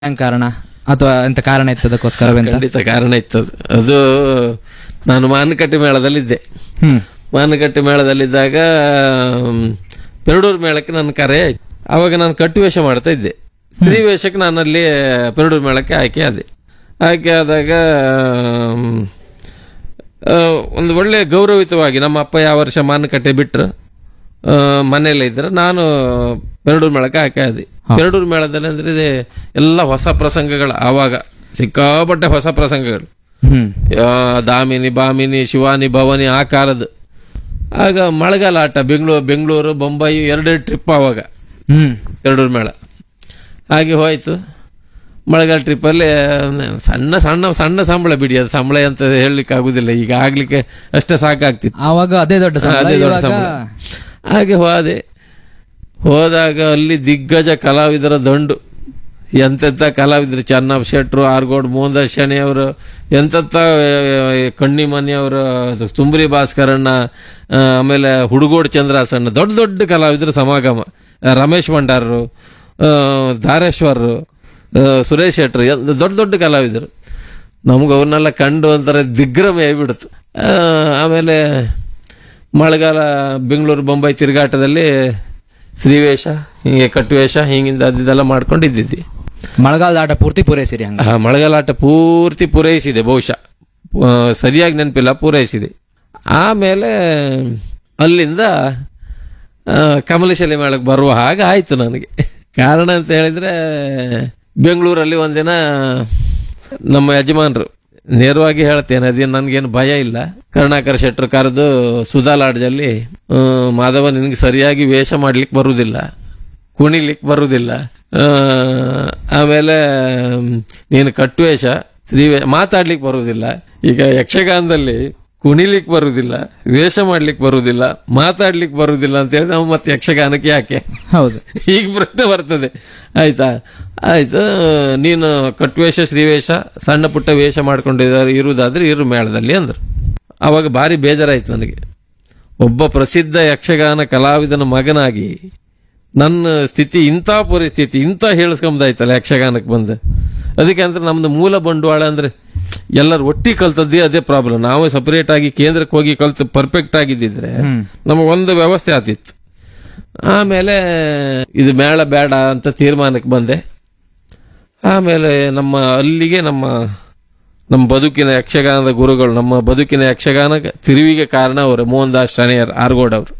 ಹೆಂಗ್ ಕಾರಣ ಅಥವಾ ಎಂತ ಕಾರಣ ಇತ್ತು ಅದಕ್ಕೋಸ್ಕರವೆಂತ ಖಂಡಿತ ಕಾರಣ ಇತ್ತು ಅದು. ಅದು ನಾನು ಮಾನಕಟ್ಟೆ ಮೇಳದಲ್ಲಿದ್ದೆ ಹ್ಮ್ ಮಾನಕಟ್ಟೆ ಮೇಳದಲ್ಲಿದ್ದಾಗ ಮ್, ಪೆರಡೂರು ಮೇಳಕ್ಕೆ ನನ್ನ ಕರೆ ಆಯ್ತು ಅವಾಗ ನಾನು ಕಟ್ಟು ವೇಷ ಮಾಡ್ತಾ ಇದ್ದೆ ಸ್ತ್ರೀ ವೇಷಕ್ಕೆ ನಾನು ಅಲ್ಲಿ ಪೆರಡೂರು ಮೇಳಕ್ಕೆ ಆಯ್ಕೆ ಆದೆ ಆಯ್ಕೆ ಆದಾಗ ಮ್, ಆ, ಒಂದು ಒಳ್ಳೆ ಗೌರವಿತವಾಗಿ ನಮ್ಮ ಅಪ್ಪ ಯಾವ ವರ್ಷ ಮಾನಕಟ್ಟೆ ಬಿಟ್ರು ಆ, ಮನೆಯಲ್ಲೇ ಇದ್ರೆ ನಾನು ಪೆರಡೂರು ಮೇಳಕ್ಕೆ ಆಯ್ಕೆ ಆದೆ ಪೆರಡೂರು ಮೇಳದಲ್ಲಿ ಅಂದ್ರೆ ಇದೆ ಎಲ್ಲ ಹೊಸ ಪ್ರಸಂಗಗಳು ಆವಾಗ ಸಿಕ್ಕಾಪಟ್ಟೆ ಹೊಸ ಪ್ರಸಂಗಗಳು ಹ್ಮ್ ಆ, ದಾಮಿನಿ ಬಾಮಿನಿ ಶಿವಾನಿ ಭವಾನಿ ಆ ಕಾಲದ ಆಗ ಮಳೆಗಾಲ ಆಟ ಬೆಂಗಳೂರು ಬೆಂಗಳೂರು ಬೊಂಬಾಯಿ ಎರಡೆರಡು ಟ್ರಿಪ್ ಆವಾಗ ಹ್ಮ್ ಎರಡೂರು ಮೇಳ ಹಾಗೆ ಹೋಯ್ತು ಮಳೆಗಾಲ ಟ್ರಿಪ್ಪಲ್ಲಿ ಸಣ್ಣ ಸಣ್ಣ ಸಣ್ಣ ಸಂಬಳ ಬಿಡಿ ಅದು ಸಂಬಳ ಅಂತ ಹೇಳಲಿಕ್ಕೆ ಆಗುದಿಲ್ಲ ಈಗ ಆಗ್ಲಿಕ್ಕೆ ಅಷ್ಟೇ ಸಾಕಾಗ್ತಿತ್ತು ಆವಾಗ ಅದೇ ದೊಡ್ಡ ಸಂಬಳ, ಅದೇ ದೊಡ್ಡ ಇವಾಗ- ಸಂಬಳ ಹಾಗೆ ಹೋದೆ ಹೋದಾಗ ಅಲ್ಲಿ ದಿಗ್ಗಜ ಕಲಾವಿದರ ದಂಡು ಎಂತೆಂಥ ಕಲಾವಿದರು ಚೆನ್ನಪ್ಪ ಶೆಟ್ರು ಆರ್ಗೋಡ್ ಮೋಹನ್ದಾಸ್ ಶೆಣಿ ಅವರು ಎಂತೆಂಥ ಕಣ್ಣಿಮನಿ ಅವರು ತುಂಬ್ರಿ ಭಾಸ್ಕರಣ್ಣ ಆ, ಆಮೇಲೆ ಹುಡುಗೋಡ್ ಚಂದ್ರಾಸಣ್ಣ ದೊಡ್ಡ ದೊಡ್ಡ ಕಲಾವಿದರ ಸಮಾಗಮ ಆ, ರಮೇಶ್ ಭಂಡಾರರು ಆ, ಧಾರೇಶ್ವರರು ಆ, ಸುರೇಶ್ ಶೆಟ್ರು ಎಲ್- ದೊಡ್ಡ ದೊಡ್ಡ ಕಲಾವಿದರು ನಮ್ಗೆ ಅವ್ರನ್ನೆಲ್ಲ ಕಂಡು ಒಂಥರ ದಿಗ್ಭ್ರಮೆ ಆಗಿಬಿಡ್ತು ಆ, ಆಮೇಲೆ ಮಳೆಗಾಲ ಬೆಂಗಳೂರು ಬೊಂಬೈ ತಿರುಗಾಟದಲ್ಲಿ ಸ್ತ್ರೀವೇಷ ಹಿಂಗೆ ಕಟ್ಟುವೇಷ ಹಿಂಗಿಂದ ಅದಿದೆಲ್ಲ ಮಾಡ್ಕೊಂಡಿದ್ದಿದ್ದಿ ಮಳೆಗಾಲದ ಆಟ ಪೂರ್ತಿ ಪೂರೈಸಿರಿ ಹಂಗ ಆ ಮಳೆಗಾಲಾಟ ಪೂರ್ತಿ ಪೂರೈಸಿದೆ ಬಹುಶಃ ಆ, ಸರಿಯಾಗಿ ನೆನಪಿಲ್ಲ ಪೂರೈಸಿದೆ ಆಮೇಲೆ ಅಲ್ಲಿಂದ ಆ, ಕಮಲಶಾಲೆ ಮೇಳಕ್ಕೆ ಬರುವ ಹಾಗೆ ಆಯ್ತು ನನಗೆ ಕಾರಣ ಅಂತ ಹೇಳಿದ್ರೆ ಬೆಂಗಳೂರಲ್ಲಿ ಒಂದಿನ ನಮ್ಮ ಯಜಮಾನರು ನೇರವಾಗಿ ಹೇಳ್ತೇನೆ ಅದೇನು ನನಗೇನು ಭಯ ಇಲ್ಲ ಕರುಣಾಕರ ಶೆಟ್ರು ಕರೆದು ಸುಧಾ ಲಾಡ್ಜಲ್ಲಿ ಆ, ಮಾಧವ ನಿನಗೆ ಸರಿಯಾಗಿ ವೇಷ ಮಾಡ್ಲಿಕ್ಕೆ ಬರುವುದಿಲ್ಲ ಕುಣಿಲಿಕ್ಕೆ ಬರುವುದಿಲ್ಲ ಆ, ಆಮೇಲೆ ಮ್, ನೀನು ಕಟ್ಟುವೇಷ ಸ್ತ್ರೀ ಮಾತಾಡ್ಲಿಕ್ಕೆ ಬರುವುದಿಲ್ಲ ಈಗ ಯಕ್ಷಗಾನದಲ್ಲಿ ಕುಣಿಲಿಕ್ಕೆ ಬರುವುದಿಲ್ಲ ವೇಷ ಮಾಡ್ಲಿಕ್ಕೆ ಬರುವುದಿಲ್ಲ ಮಾತಾಡ್ಲಿಕ್ಕೆ ಬರುವುದಿಲ್ಲ ಅಂತ ಹೇಳಿ ನಾವು ಮತ್ತೆ ಯಕ್ಷಗಾನಕ್ಕೆ ಯಾಕೆ ಹೌದು ಈಗ ಪ್ರಶ್ನೆ ಬರ್ತದೆ ಆಯ್ತಾ ಆಯ್ತು ನೀನು ಕಟ್ವೇಷ ಶ್ರೀವೇಷ ಸಣ್ಣ ಪುಟ್ಟ ವೇಷ ಮಾಡ್ಕೊಂಡಿದ್ದಾರೆ ಇರುವುದಾದ್ರೆ ಇರು ಮೇಳದಲ್ಲಿ ಅಂದ್ರು ಅವಾಗ ಭಾರಿ ಬೇಜಾರಾಯ್ತು ನನಗೆ ಒಬ್ಬ ಪ್ರಸಿದ್ಧ ಯಕ್ಷಗಾನ ಕಲಾವಿದನ ಮಗನಾಗಿ ನನ್ನ ಸ್ಥಿತಿ ಇಂಥ ಪರಿಸ್ಥಿತಿ ಇಂಥ ಹೇಳಿಸ್ಕೊಂಬದಾಯ್ತಲ್ಲ ಯಕ್ಷಗಾನಕ್ಕೆ ಬಂದು ಅದಕ್ಕೆ ಅಂದ್ರೆ ನಮ್ದು ಮೂಲ ಬಂಡವಾಳ ಅಂದ್ರೆ ಎಲ್ಲರೂ ಒಟ್ಟಿ ಕಲ್ತದ್ದೇ ಅದೇ ಪ್ರಾಬ್ಲಮ್ ನಾವು ಸಪರೇಟ್ ಆಗಿ ಕೇಂದ್ರಕ್ಕೆ ಹೋಗಿ ಕಲ್ತು ಪರ್ಫೆಕ್ಟ್ ಆಗಿದ್ದಿದ್ರೆ ನಮಗೊಂದು ವ್ಯವಸ್ಥೆ ಆತಿತ್ತು ಆಮೇಲೆ ಇದು ಮೇಳ ಬೇಡ ಅಂತ ತೀರ್ಮಾನಕ್ಕೆ ಬಂದೆ ಆಮೇಲೆ ನಮ್ಮ ಅಲ್ಲಿಗೆ ನಮ್ಮ ನಮ್ಮ ಬದುಕಿನ ಯಕ್ಷಗಾನದ ಗುರುಗಳು ನಮ್ಮ ಬದುಕಿನ ಯಕ್ಷಗಾನ ತಿರುವಿಗೆ ಕಾರಣ ಅವರು ಮೋಹನ್ ದಾಸ್ ಶನಿಯರ್ ಆರ್ಗೋಡ್ ಅವರು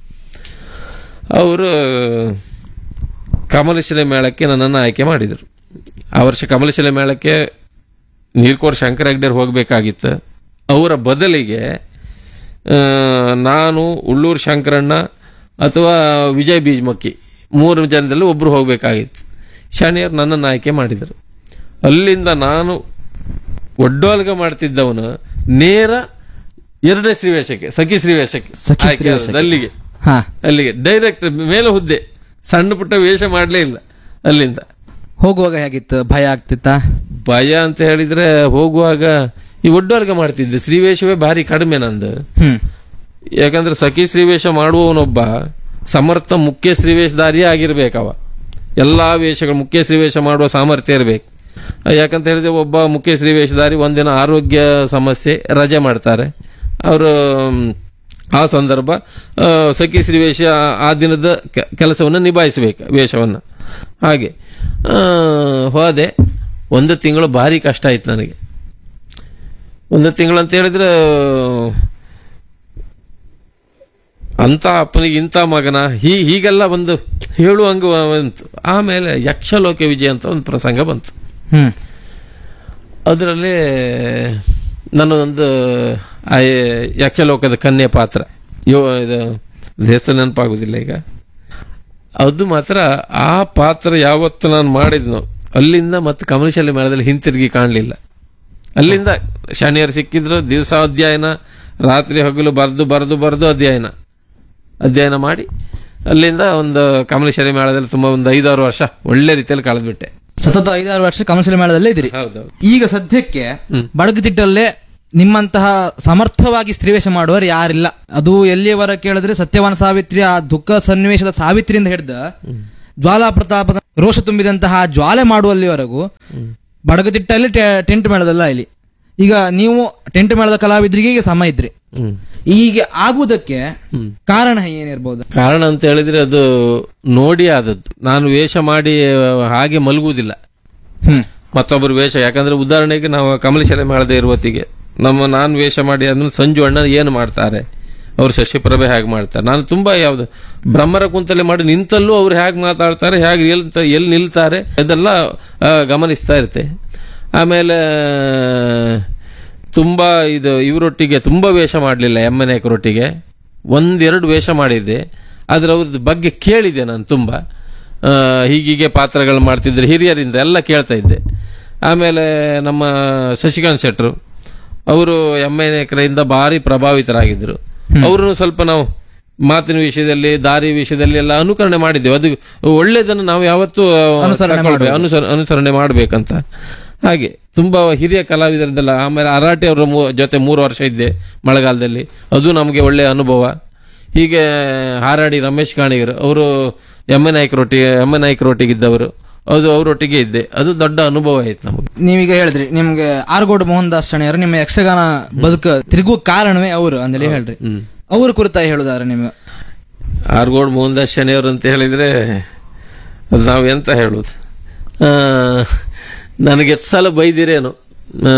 ಅವರು ಕಮಲಶಿಲೆ ಮೇಳಕ್ಕೆ ನನ್ನನ್ನು ಆಯ್ಕೆ ಮಾಡಿದರು ಆ ವರ್ಷ ಕಮಲಶಿಲೆ ಮೇಳಕ್ಕೆ ನೀರ್ಕೋರ್ ಶಂಕರ ಹೆಗ್ಡೆರ್ ಹೋಗಬೇಕಾಗಿತ್ತು ಅವರ ಬದಲಿಗೆ ಆ, ನಾನು ಉಳ್ಳೂರು ಶಂಕರಣ್ಣ ಅಥವಾ ವಿಜಯ್ ಬೀಜ್ಮಕ್ಕಿ ಮೂರು ಜನದಲ್ಲಿ ಒಬ್ಬರು ಹೋಗಬೇಕಾಗಿತ್ತು ಶನಿಯರು ನನ್ನನ್ನು ಆಯ್ಕೆ ಮಾಡಿದರು ಅಲ್ಲಿಂದ ನಾನು ಒಡ್ಡೋಲ್ಗ ಮಾಡ್ತಿದ್ದವನು ನೇರ ಎರಡನೇ ಶ್ರೀವೇಷಕ್ಕೆ ಸಖಿ ಶ್ರೀವೇಷಕ್ಕೆ ಸಖಿ ಆಯ್ಕೆ ಶ್ರೀವೇಷಕ್ಕೆ. ಆದದ್ದು ಅಲ್ಲಿಗೆ ಹಾ ಅಲ್ಲಿಗೆ ಡೈರೆಕ್ಟ್ ಮೇಲೆ ಹುದ್ದೆ ಸಣ್ಣ ಪುಟ್ಟ ವೇಷ ಮಾಡಲೇ ಇಲ್ಲ ಅಲ್ಲಿಂದ ಹೋಗುವಾಗ ಹೇಗಿತ್ತು ಭಯ ಆಗ್ತಿತ್ತಾ ಭಯ ಅಂತ ಹೇಳಿದ್ರೆ ಹೋಗುವಾಗ ಈ ಒಡ್ಡೋರ್ಗ ಮಾಡ್ತಿದ್ದೆ ಶ್ರೀವೇಷವೇ ಭಾರಿ ಕಡಿಮೆ ನಂದು ಹ್ಮ್ ಯಾಕಂದ್ರೆ ಸಖಿ ಶ್ರೀವೇಷ ಮಾಡುವವನೊಬ್ಬ ಸಮರ್ಥ ಮುಖ್ಯ ಶ್ರೀವೇಷಧಾರಿಯೇ ಆಗಿರ್ಬೇಕವ ಎಲ್ಲಾ ವೇಷಗಳು ಮುಖ್ಯ ಶ್ರೀವೇಷ ಮಾಡುವ ಸಾಮರ್ಥ್ಯ ಇರಬೇಕು ಯಾಕಂತ ಹೇಳಿದ್ರೆ ಒಬ್ಬ ಮುಖ್ಯ ಶ್ರೀವೇಷಧಾರಿ ಒಂದಿನ ಆರೋಗ್ಯ ಸಮಸ್ಯೆ ರಜೆ ಮಾಡ್ತಾರೆ ಅವರು ಆ ಸಂದರ್ಭ ಆ, ಸಖಿ ಶ್ರೀವೇಷ ಆ ದಿನದ ಕೆ- ಕೆಲಸವನ್ನು ನಿಭಾಯಿಸಬೇಕು ವೇಷವನ್ನು ಹಾಗೆ ಆ, ಹೋದೆ ಒಂದು ತಿಂಗಳು ಭಾರಿ ಕಷ್ಟ ಆಯ್ತು ನನಗೆ ಒಂದು ತಿಂಗಳು ಅಂತ ಹೇಳಿದ್ರೆ ಅಂತ ಅಪ್ಪನಿಗೆ ಇಂಥ ಮಗನ ಹೀ ಹೀಗೆಲ್ಲ ಒಂದು ಹೇಳುವಂಗ ಬಂತು ಆಮೇಲೆ ಯಕ್ಷಲೋಕ ವಿಜಯ ಅಂತ ಒಂದು ಪ್ರಸಂಗ ಬಂತು ಹ್ಮ್ ಅದರಲ್ಲಿ ನನ್ನದೊಂದು ಆ ಯಕ್ಷಲೋಕದ ಕನ್ಯೆ ಪಾತ್ರ ಯೋ ಇದು ಹೆಸರು ನೆನಪಾಗುದಿಲ್ಲ ಈಗ ಅದು ಮಾತ್ರ ಆ ಪಾತ್ರ ಯಾವತ್ತು ನಾನು ಮಾಡಿದ್ನೋ ಅಲ್ಲಿಂದ ಮತ್ತೆ ಕಮಲಶಾಲೆ ಮೇಳದಲ್ಲಿ ಹಿಂತಿರುಗಿ ಕಾಣಲಿಲ್ಲ ಅಲ್ಲಿಂದ ಶನಿಯರು ಸಿಕ್ಕಿದ್ರು ದಿವಸ ಅಧ್ಯಯನ ರಾತ್ರಿ ಹಗಲು ಬರೆದು ಬರೆದು ಬರೆದು ಅಧ್ಯಯನ ಅಧ್ಯಯನ ಮಾಡಿ ಅಲ್ಲಿಂದ ಒಂದು ಕಮಲೇಶ್ವರಿ ಮೇಳದಲ್ಲಿ ತುಂಬಾ ಒಂದು ಐದಾರು ವರ್ಷ ಒಳ್ಳೆ ರೀತಿಯಲ್ಲಿ ಕಳೆದ್ಬಿಟ್ಟೆ ಸತತ ಐದಾರು ವರ್ಷ ಕಮರ್ಷಿಯಲ್ ಮೇಳದಲ್ಲೇ ಇದ್ರಿ ಹೌದೌದು ಈಗ ಸದ್ಯಕ್ಕೆ ಬಡಗುತಿಟ್ಟಲ್ಲೇ ನಿಮ್ಮಂತಹ ಸಮರ್ಥವಾಗಿ ಸ್ತ್ರೀವೇಷ ಮಾಡುವವರು ಯಾರಿಲ್ಲ ಅದು ಎಲ್ಲಿಯವರ ಕೇಳಿದ್ರೆ ಸತ್ಯವಾನ ಸಾವಿತ್ರಿ ಆ ದುಃಖ ಸನ್ನಿವೇಶದ ಸಾವಿತ್ರಿಯಿಂದ ಹಿಡಿದ ಜ್ವಾಲಾ ಪ್ರತಾಪದ ರೋಷ ತುಂಬಿದಂತಹ ಜ್ವಾಲೆ ಮಾಡುವಲ್ಲಿವರೆಗೂ ಬಡಗತಿಟ್ಟಲ್ಲಿ ಟೆ- ಟೆಂಟ್ ಮೇಳದಲ್ಲ ಇಲ್ಲಿ ಈಗ ನೀವು ಟೆಂಟ್ ಮೇಳದ ಕಲಾವಿದರಿಗೆ ಈಗ ಸಮ ಇದ್ರಿ ಹ್ಮ್ ಹೀಗೆ ಆಗುವುದಕ್ಕೆ ಕಾರಣ ಏನಿರ್ಬೋದು ಕಾರಣ ಅಂತ ಹೇಳಿದ್ರೆ ಅದು ನೋಡಿ ಆದದ್ದು ನಾನು ವೇಷ ಮಾಡಿ ಹಾಗೆ ಮಲಗುವುದಿಲ್ಲ ಹ್ಮ್ ಮತ್ತೊಬ್ಬರು ವೇಷ ಯಾಕಂದ್ರೆ ಉದಾಹರಣೆಗೆ ನಾವು ಕಮಲಶಾಲೆ ಮಾಡದೆ ಇರುವತ್ತಿಗೆ ನಮ್ಮ ನಾನು ವೇಷ ಮಾಡಿ ಆದ್ಮೇಲೆ ಸಂಜು ಅಣ್ಣ ಏನು ಮಾಡ್ತಾರೆ ಅವ್ರು ಶಶಿಪ್ರಭೆ ಹೇಗೆ ಮಾಡ್ತಾರೆ ನಾನು ತುಂಬಾ ಯಾವ್ದು ಬ್ರಹ್ಮರ ಕುಂತಲೆ ಮಾಡಿ ನಿಂತಲ್ಲೂ ಅವ್ರು ಹೇಗೆ ಮಾತಾಡ್ತಾರೆ ಹೇಗೆ ಎಲ್ಲಿ ಎಲ್ಲಿ ನಿಲ್ತಾರೆ ಅದೆಲ್ಲ ಆ, ಗಮನಿಸ್ತಾ ಇರ್ತೆ ಆಮೇಲೆ ತುಂಬಾ ಇದು ಇವರೊಟ್ಟಿಗೆ ತುಂಬಾ ವೇಷ ಮಾಡಲಿಲ್ಲ ಎಮ್ಮ ನಾಯಕರೊಟ್ಟಿಗೆ ಒಂದೆರಡು ವೇಷ ಮಾಡಿದ್ದೆ ಆದ್ರೆ ಅವ್ರದ್ದು ಬಗ್ಗೆ ಕೇಳಿದೆ ನಾನು ತುಂಬಾ ಆ, ಹೀಗೀಗೆ ಪಾತ್ರಗಳು ಮಾಡ್ತಿದ್ರೆ ಹಿರಿಯರಿಂದ ಎಲ್ಲ ಕೇಳ್ತಾ ಇದ್ದೆ ಆಮೇಲೆ ನಮ್ಮ ಶಶಿಕಾಂತ್ ಶೆಟ್ರು ಅವರು ಎಮ್ ಎನ್ ಎಕರೆಯಿಂದ ಭಾರಿ ಪ್ರಭಾವಿತರಾಗಿದ್ದರು ಅವ್ರನ್ನು ಸ್ವಲ್ಪ ನಾವು ಮಾತಿನ ವಿಷಯದಲ್ಲಿ ದಾರಿ ವಿಷಯದಲ್ಲಿ ಎಲ್ಲ ಅನುಕರಣೆ ಮಾಡಿದ್ದೇವೆ ಅದು ಒಳ್ಳೇದನ್ನು ನಾವು ಯಾವತ್ತೂ ಅನುಸರಣೆ ತಗೊಳ್ಬೇಕು, ಅನುಸರ- ಅನುಸರಣೆ ಮಾಡ್ಬೇಕಂತ ಹಾಗೆ ತುಂಬಾ ಹಿರಿಯ ಕಲಾವಿದರದ್ದೆಲ್ಲ ಆಮೇಲೆ ಅರಾಟೆ ಅವರ ಮೂ- ಜೊತೆ ಮೂರು ವರ್ಷ ಇದ್ದೆ ಮಳೆಗಾಲದಲ್ಲಿ ಅದು ನಮಗೆ ಒಳ್ಳೆಯ ಅನುಭವ ಹೀಗೆ ಹಾರಾಡಿ ರಮೇಶ್ ಕಾಣಿಗರು ಅವರು ಎಮ್ ಎನ್ ನಾಯಕರೊಟ್ಟಿಗೆ ಎಮ್ ಎನ್ ನಾಯಕರೊಟ್ಟಿಗಿದ್ದವರು ಅದು ಅವರೊಟ್ಟಿಗೆ ಇದ್ದೆ ಅದು ದೊಡ್ಡ ಅನುಭವ ಆಯ್ತು ನಮಗೆ ನೀವೀಗ ಹೇಳಿದ್ರಿ ನಿಮ್ಗೆ ಆರ್ಗೋಡ್ ಮೋಹನ್ ದಾಸ್ ಶಣಿಯವರು ನಿಮ್ಮ ಯಕ್ಷಗಾನ ಬದುಕ ತಿರುಗುವ ಕಾರಣವೇ ಅವರು ಅಂದೇಳಿ ಹೇಳ್ರಿ ಅವ್ರ ಕುರಿತಾಗಿ ಹೇಳುದಾರೆ ನಿಮ್ಗೆ ಆರ್ಗೋಡ್ ಮೋಹನ್ದಾಸ್ ಶನಿಯವರು ಅಂತ ಹೇಳಿದ್ರೆ ಅದು ನಾವು ಎಂತ ಹೇಳುವುದು ಆ, ನನಗೆ ಎಷ್ಟು ಸಲ ಬೈದಿರೇನು ಆ,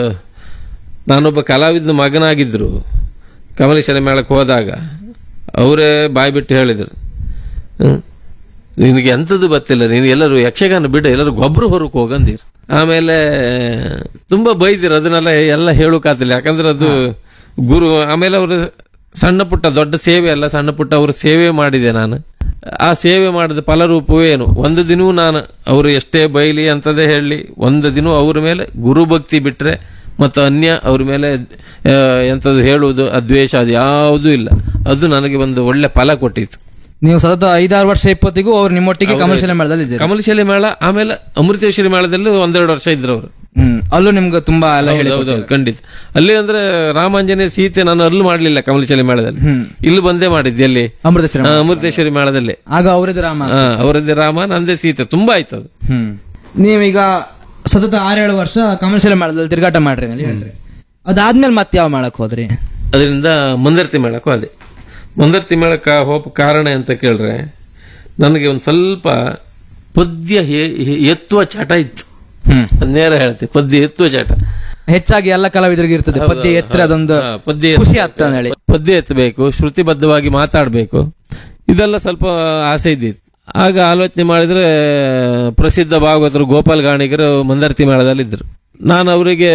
ನಾನೊಬ್ಬ ಕಲಾವಿದನ ಮಗನಾಗಿದ್ರು ಕಮಲೇಶನ ಮೇಳಕ್ಕೆ ಹೋದಾಗ ಅವರೇ ಬಾಯಿ ಬಿಟ್ಟು ಹೇಳಿದರು ಹ್ಮ್. ನಿನಗೆ ಎಂಥದ್ದು ಗೊತ್ತಿಲ್ಲ ನೀನು ಎಲ್ಲರೂ ಯಕ್ಷಗಾನ ಬಿಡ ಎಲ್ಲರೂ ಗೊಬ್ಬರ ಹೊರಕ್ಕೆ ಹೋಗಂದಿರು ಆಮೇಲೆ ತುಂಬಾ ಬೈದಿರು ಅದನ್ನೆಲ್ಲ ಎಲ್ಲ ಹೇಳೋಕಾತಿಲ್ಲ ಯಾಕಂದ್ರೆ ಅದು ಗುರು ಆಮೇಲೆ ಅವರು ಸಣ್ಣ ಪುಟ್ಟ ದೊಡ್ಡ ಸೇವೆ ಅಲ್ಲ ಸಣ್ಣ ಪುಟ್ಟ ಅವರು ಸೇವೆ ಮಾಡಿದೆ ನಾನು ಆ ಸೇವೆ ಮಾಡಿದ ಫಲರೂಪವೇ ಏನು ಒಂದು ದಿನವೂ ನಾನು ಅವರು ಎಷ್ಟೇ ಬೈಲಿ ಅಂತದೇ ಹೇಳಲಿ ಒಂದು ದಿನ ಅವ್ರ ಮೇಲೆ ಗುರುಭಕ್ತಿ ಬಿಟ್ರೆ ಮತ್ತು ಅನ್ಯ ಅವ್ರ ಮೇಲೆ ಆ, ಎಂಥದ್ದು ಹೇಳುವುದು ಅದ್ವೇಷ ಅದು ಯಾವುದೂ ಇಲ್ಲ ಅದು ನನಗೆ ಒಂದು ಒಳ್ಳೆ ಫಲ ಕೊಟ್ಟಿತ್ತು ನೀವು ಸತತ ಐದಾರು ವರ್ಷ ಇಪ್ಪತ್ತಿಗೂ ಅವ್ರು ನಿಮ್ಮೊಟ್ಟಿಗೆ ಕಮರ್ಷಿಯಲ್ ಮೇಳದಲ್ಲಿ ಇದ್ದೀರಿ ಕಮಲಶಾಲಿ ಮೇಳ ಆಮೇಲೆ ಅಮೃತೇಶ್ವರಿ ಮೇಳದಲ್ಲೂ ಒಂದೆರಡು ವರ್ಷ ಇದ್ರು ಅವರು ಹ್ಮ್ ಅಲ್ಲೂ ನಿಮ್ಗೆ ತುಂಬಾ ಎಲ್ಲ ಹೇಳಿ ಖಂಡಿತ ಅಲ್ಲಿ ಅಂದ್ರೆ ರಾಮಾಂಜನೇಯ ಸೀತೆ ನಾನು ಅಲ್ಲೂ ಮಾಡ್ಲಿಲ್ಲ ಕಮಲಶಾಲಿ ಮೇಳದಲ್ಲಿ ಇಲ್ಲಿ ಬಂದೇ ಮಾಡಿದ್ದೆ ಅಲ್ಲಿ ಅಮೃತೇಶ್ವರ ಆ, ಅಮೃತೇಶ್ವರಿ ಮೇಳದಲ್ಲಿ ಆಗ ಅವರಿದ್ದು ರಾಮ ಆ, ಅವರದ್ದೇ ರಾಮ ನಂದೇ ಸೀತೆ ತುಂಬಾ ಆಯ್ತು ಅದು ಹ್ಮ್ ನೀವೀಗ ಸತತ ಆರೇಳು ವರ್ಷ ಕಮರ್ಷಿಯಲ್ ಮೇಳದಲ್ಲಿ ತಿರುಗಾಟ ಮಾಡ್ರಿ ಅಂತ ಹೇಳ್ರಿ ಅದಾದ್ಮೇಲೆ ಮತ್ತೆ ಯಾವ ಮೇಳಕ್ ಹೋದ್ರಿ ಅದರಿಂದ ಮುಂದರ್ತಿ ಮೇಳಕ್ಕೂ ಅದೇ ಮುಂದರ್ತಿ ಮೇಳಕ್ಕೆ ಹೋಪ ಕಾರಣ ಅಂತ ಕೇಳ್ರೆ ನನಗೆ ಒಂದು ಸ್ವಲ್ಪ ಪದ್ಯ ಹೆ- ಹೆ- ಎತ್ತುವ ಚಟ ಇತ್ತು ಹ್ಮ್ ಅದ್ ನೇರ ಹೇಳ್ತೆ ಪದ್ಯ ಎತ್ತುವ ಚಟ ಹೆಚ್ಚಾಗಿ ಎಲ್ಲ ಕಲಾವಿದರಿಗೆ ಇರ್ತದೆ ಪದ್ಯ ಎತ್ತರ ಅದೊಂದು ಹಾ, ಪದ್ಯ ಖುಷಿ ಆಗ್ತದೆ ಹೇಳಿ ಪದ್ಯ ಎತ್ತಬೇಕು ಶ್ರುತಿಬದ್ಧವಾಗಿ ಮಾತಾಡಬೇಕು ಇದೆಲ್ಲ ಸ್ವಲ್ಪ ಆಸೆ ಇದ್ದಿತ್ತು ಆಗ ಆಲೋಚನೆ ಮಾಡಿದ್ರೆ ಪ್ರಸಿದ್ಧ ಭಾಗವತರು ಗೋಪಾಲ್ ಗಾಣಿಗರು ಮಂದರ್ತಿ ಮೇಳದಲ್ಲಿದ್ದರು ನಾನು ಅವರಿಗೆ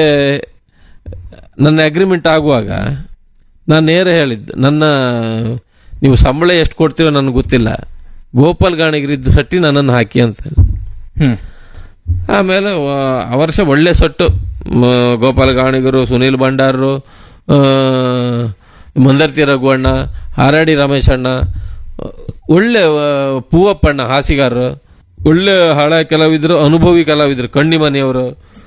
ನನ್ನ ಅಗ್ರಿಮೆಂಟ್ ಆಗುವಾಗ ನಾನು ನೇರ ಹೇಳಿದ್ದು ನನ್ನ ನೀವು ಸಂಬಳ ಎಷ್ಟು ಕೊಡ್ತೀರೋ ನನಗೆ ಗೊತ್ತಿಲ್ಲ ಗೋಪಾಲ್ ಗಾಣಿಗರಿದ್ದ ಸಟ್ಟಿ ನನ್ನನ್ನು ಹಾಕಿ ಅಂತ ಹ್ಮ್ ಆಮೇಲೆ ವ- ಆ ವರ್ಷ ಒಳ್ಳೆ ಸೊಟ್ಟು ಮ, ಗೋಪಾಲ ಗಾಣಿಗರು ಸುನೀಲ್ ಭಂಡಾರರು ಆ, ಮಂದರ್ತಿ ರಘುವಣ್ಣ ಹಾರಾಡಿ ರಮೇಶಣ್ಣ ಒಳ್ಳೆ ಆ, ಪೂವಪ್ಪಣ್ಣ ಹಾಸಿಗಾರರು ಒಳ್ಳೆ ಹಳ ಕಲಾವಿದರು ಅನುಭವಿ ಕಲಾವಿದರು ಕಣ್ಣಿಮನೆಯವರು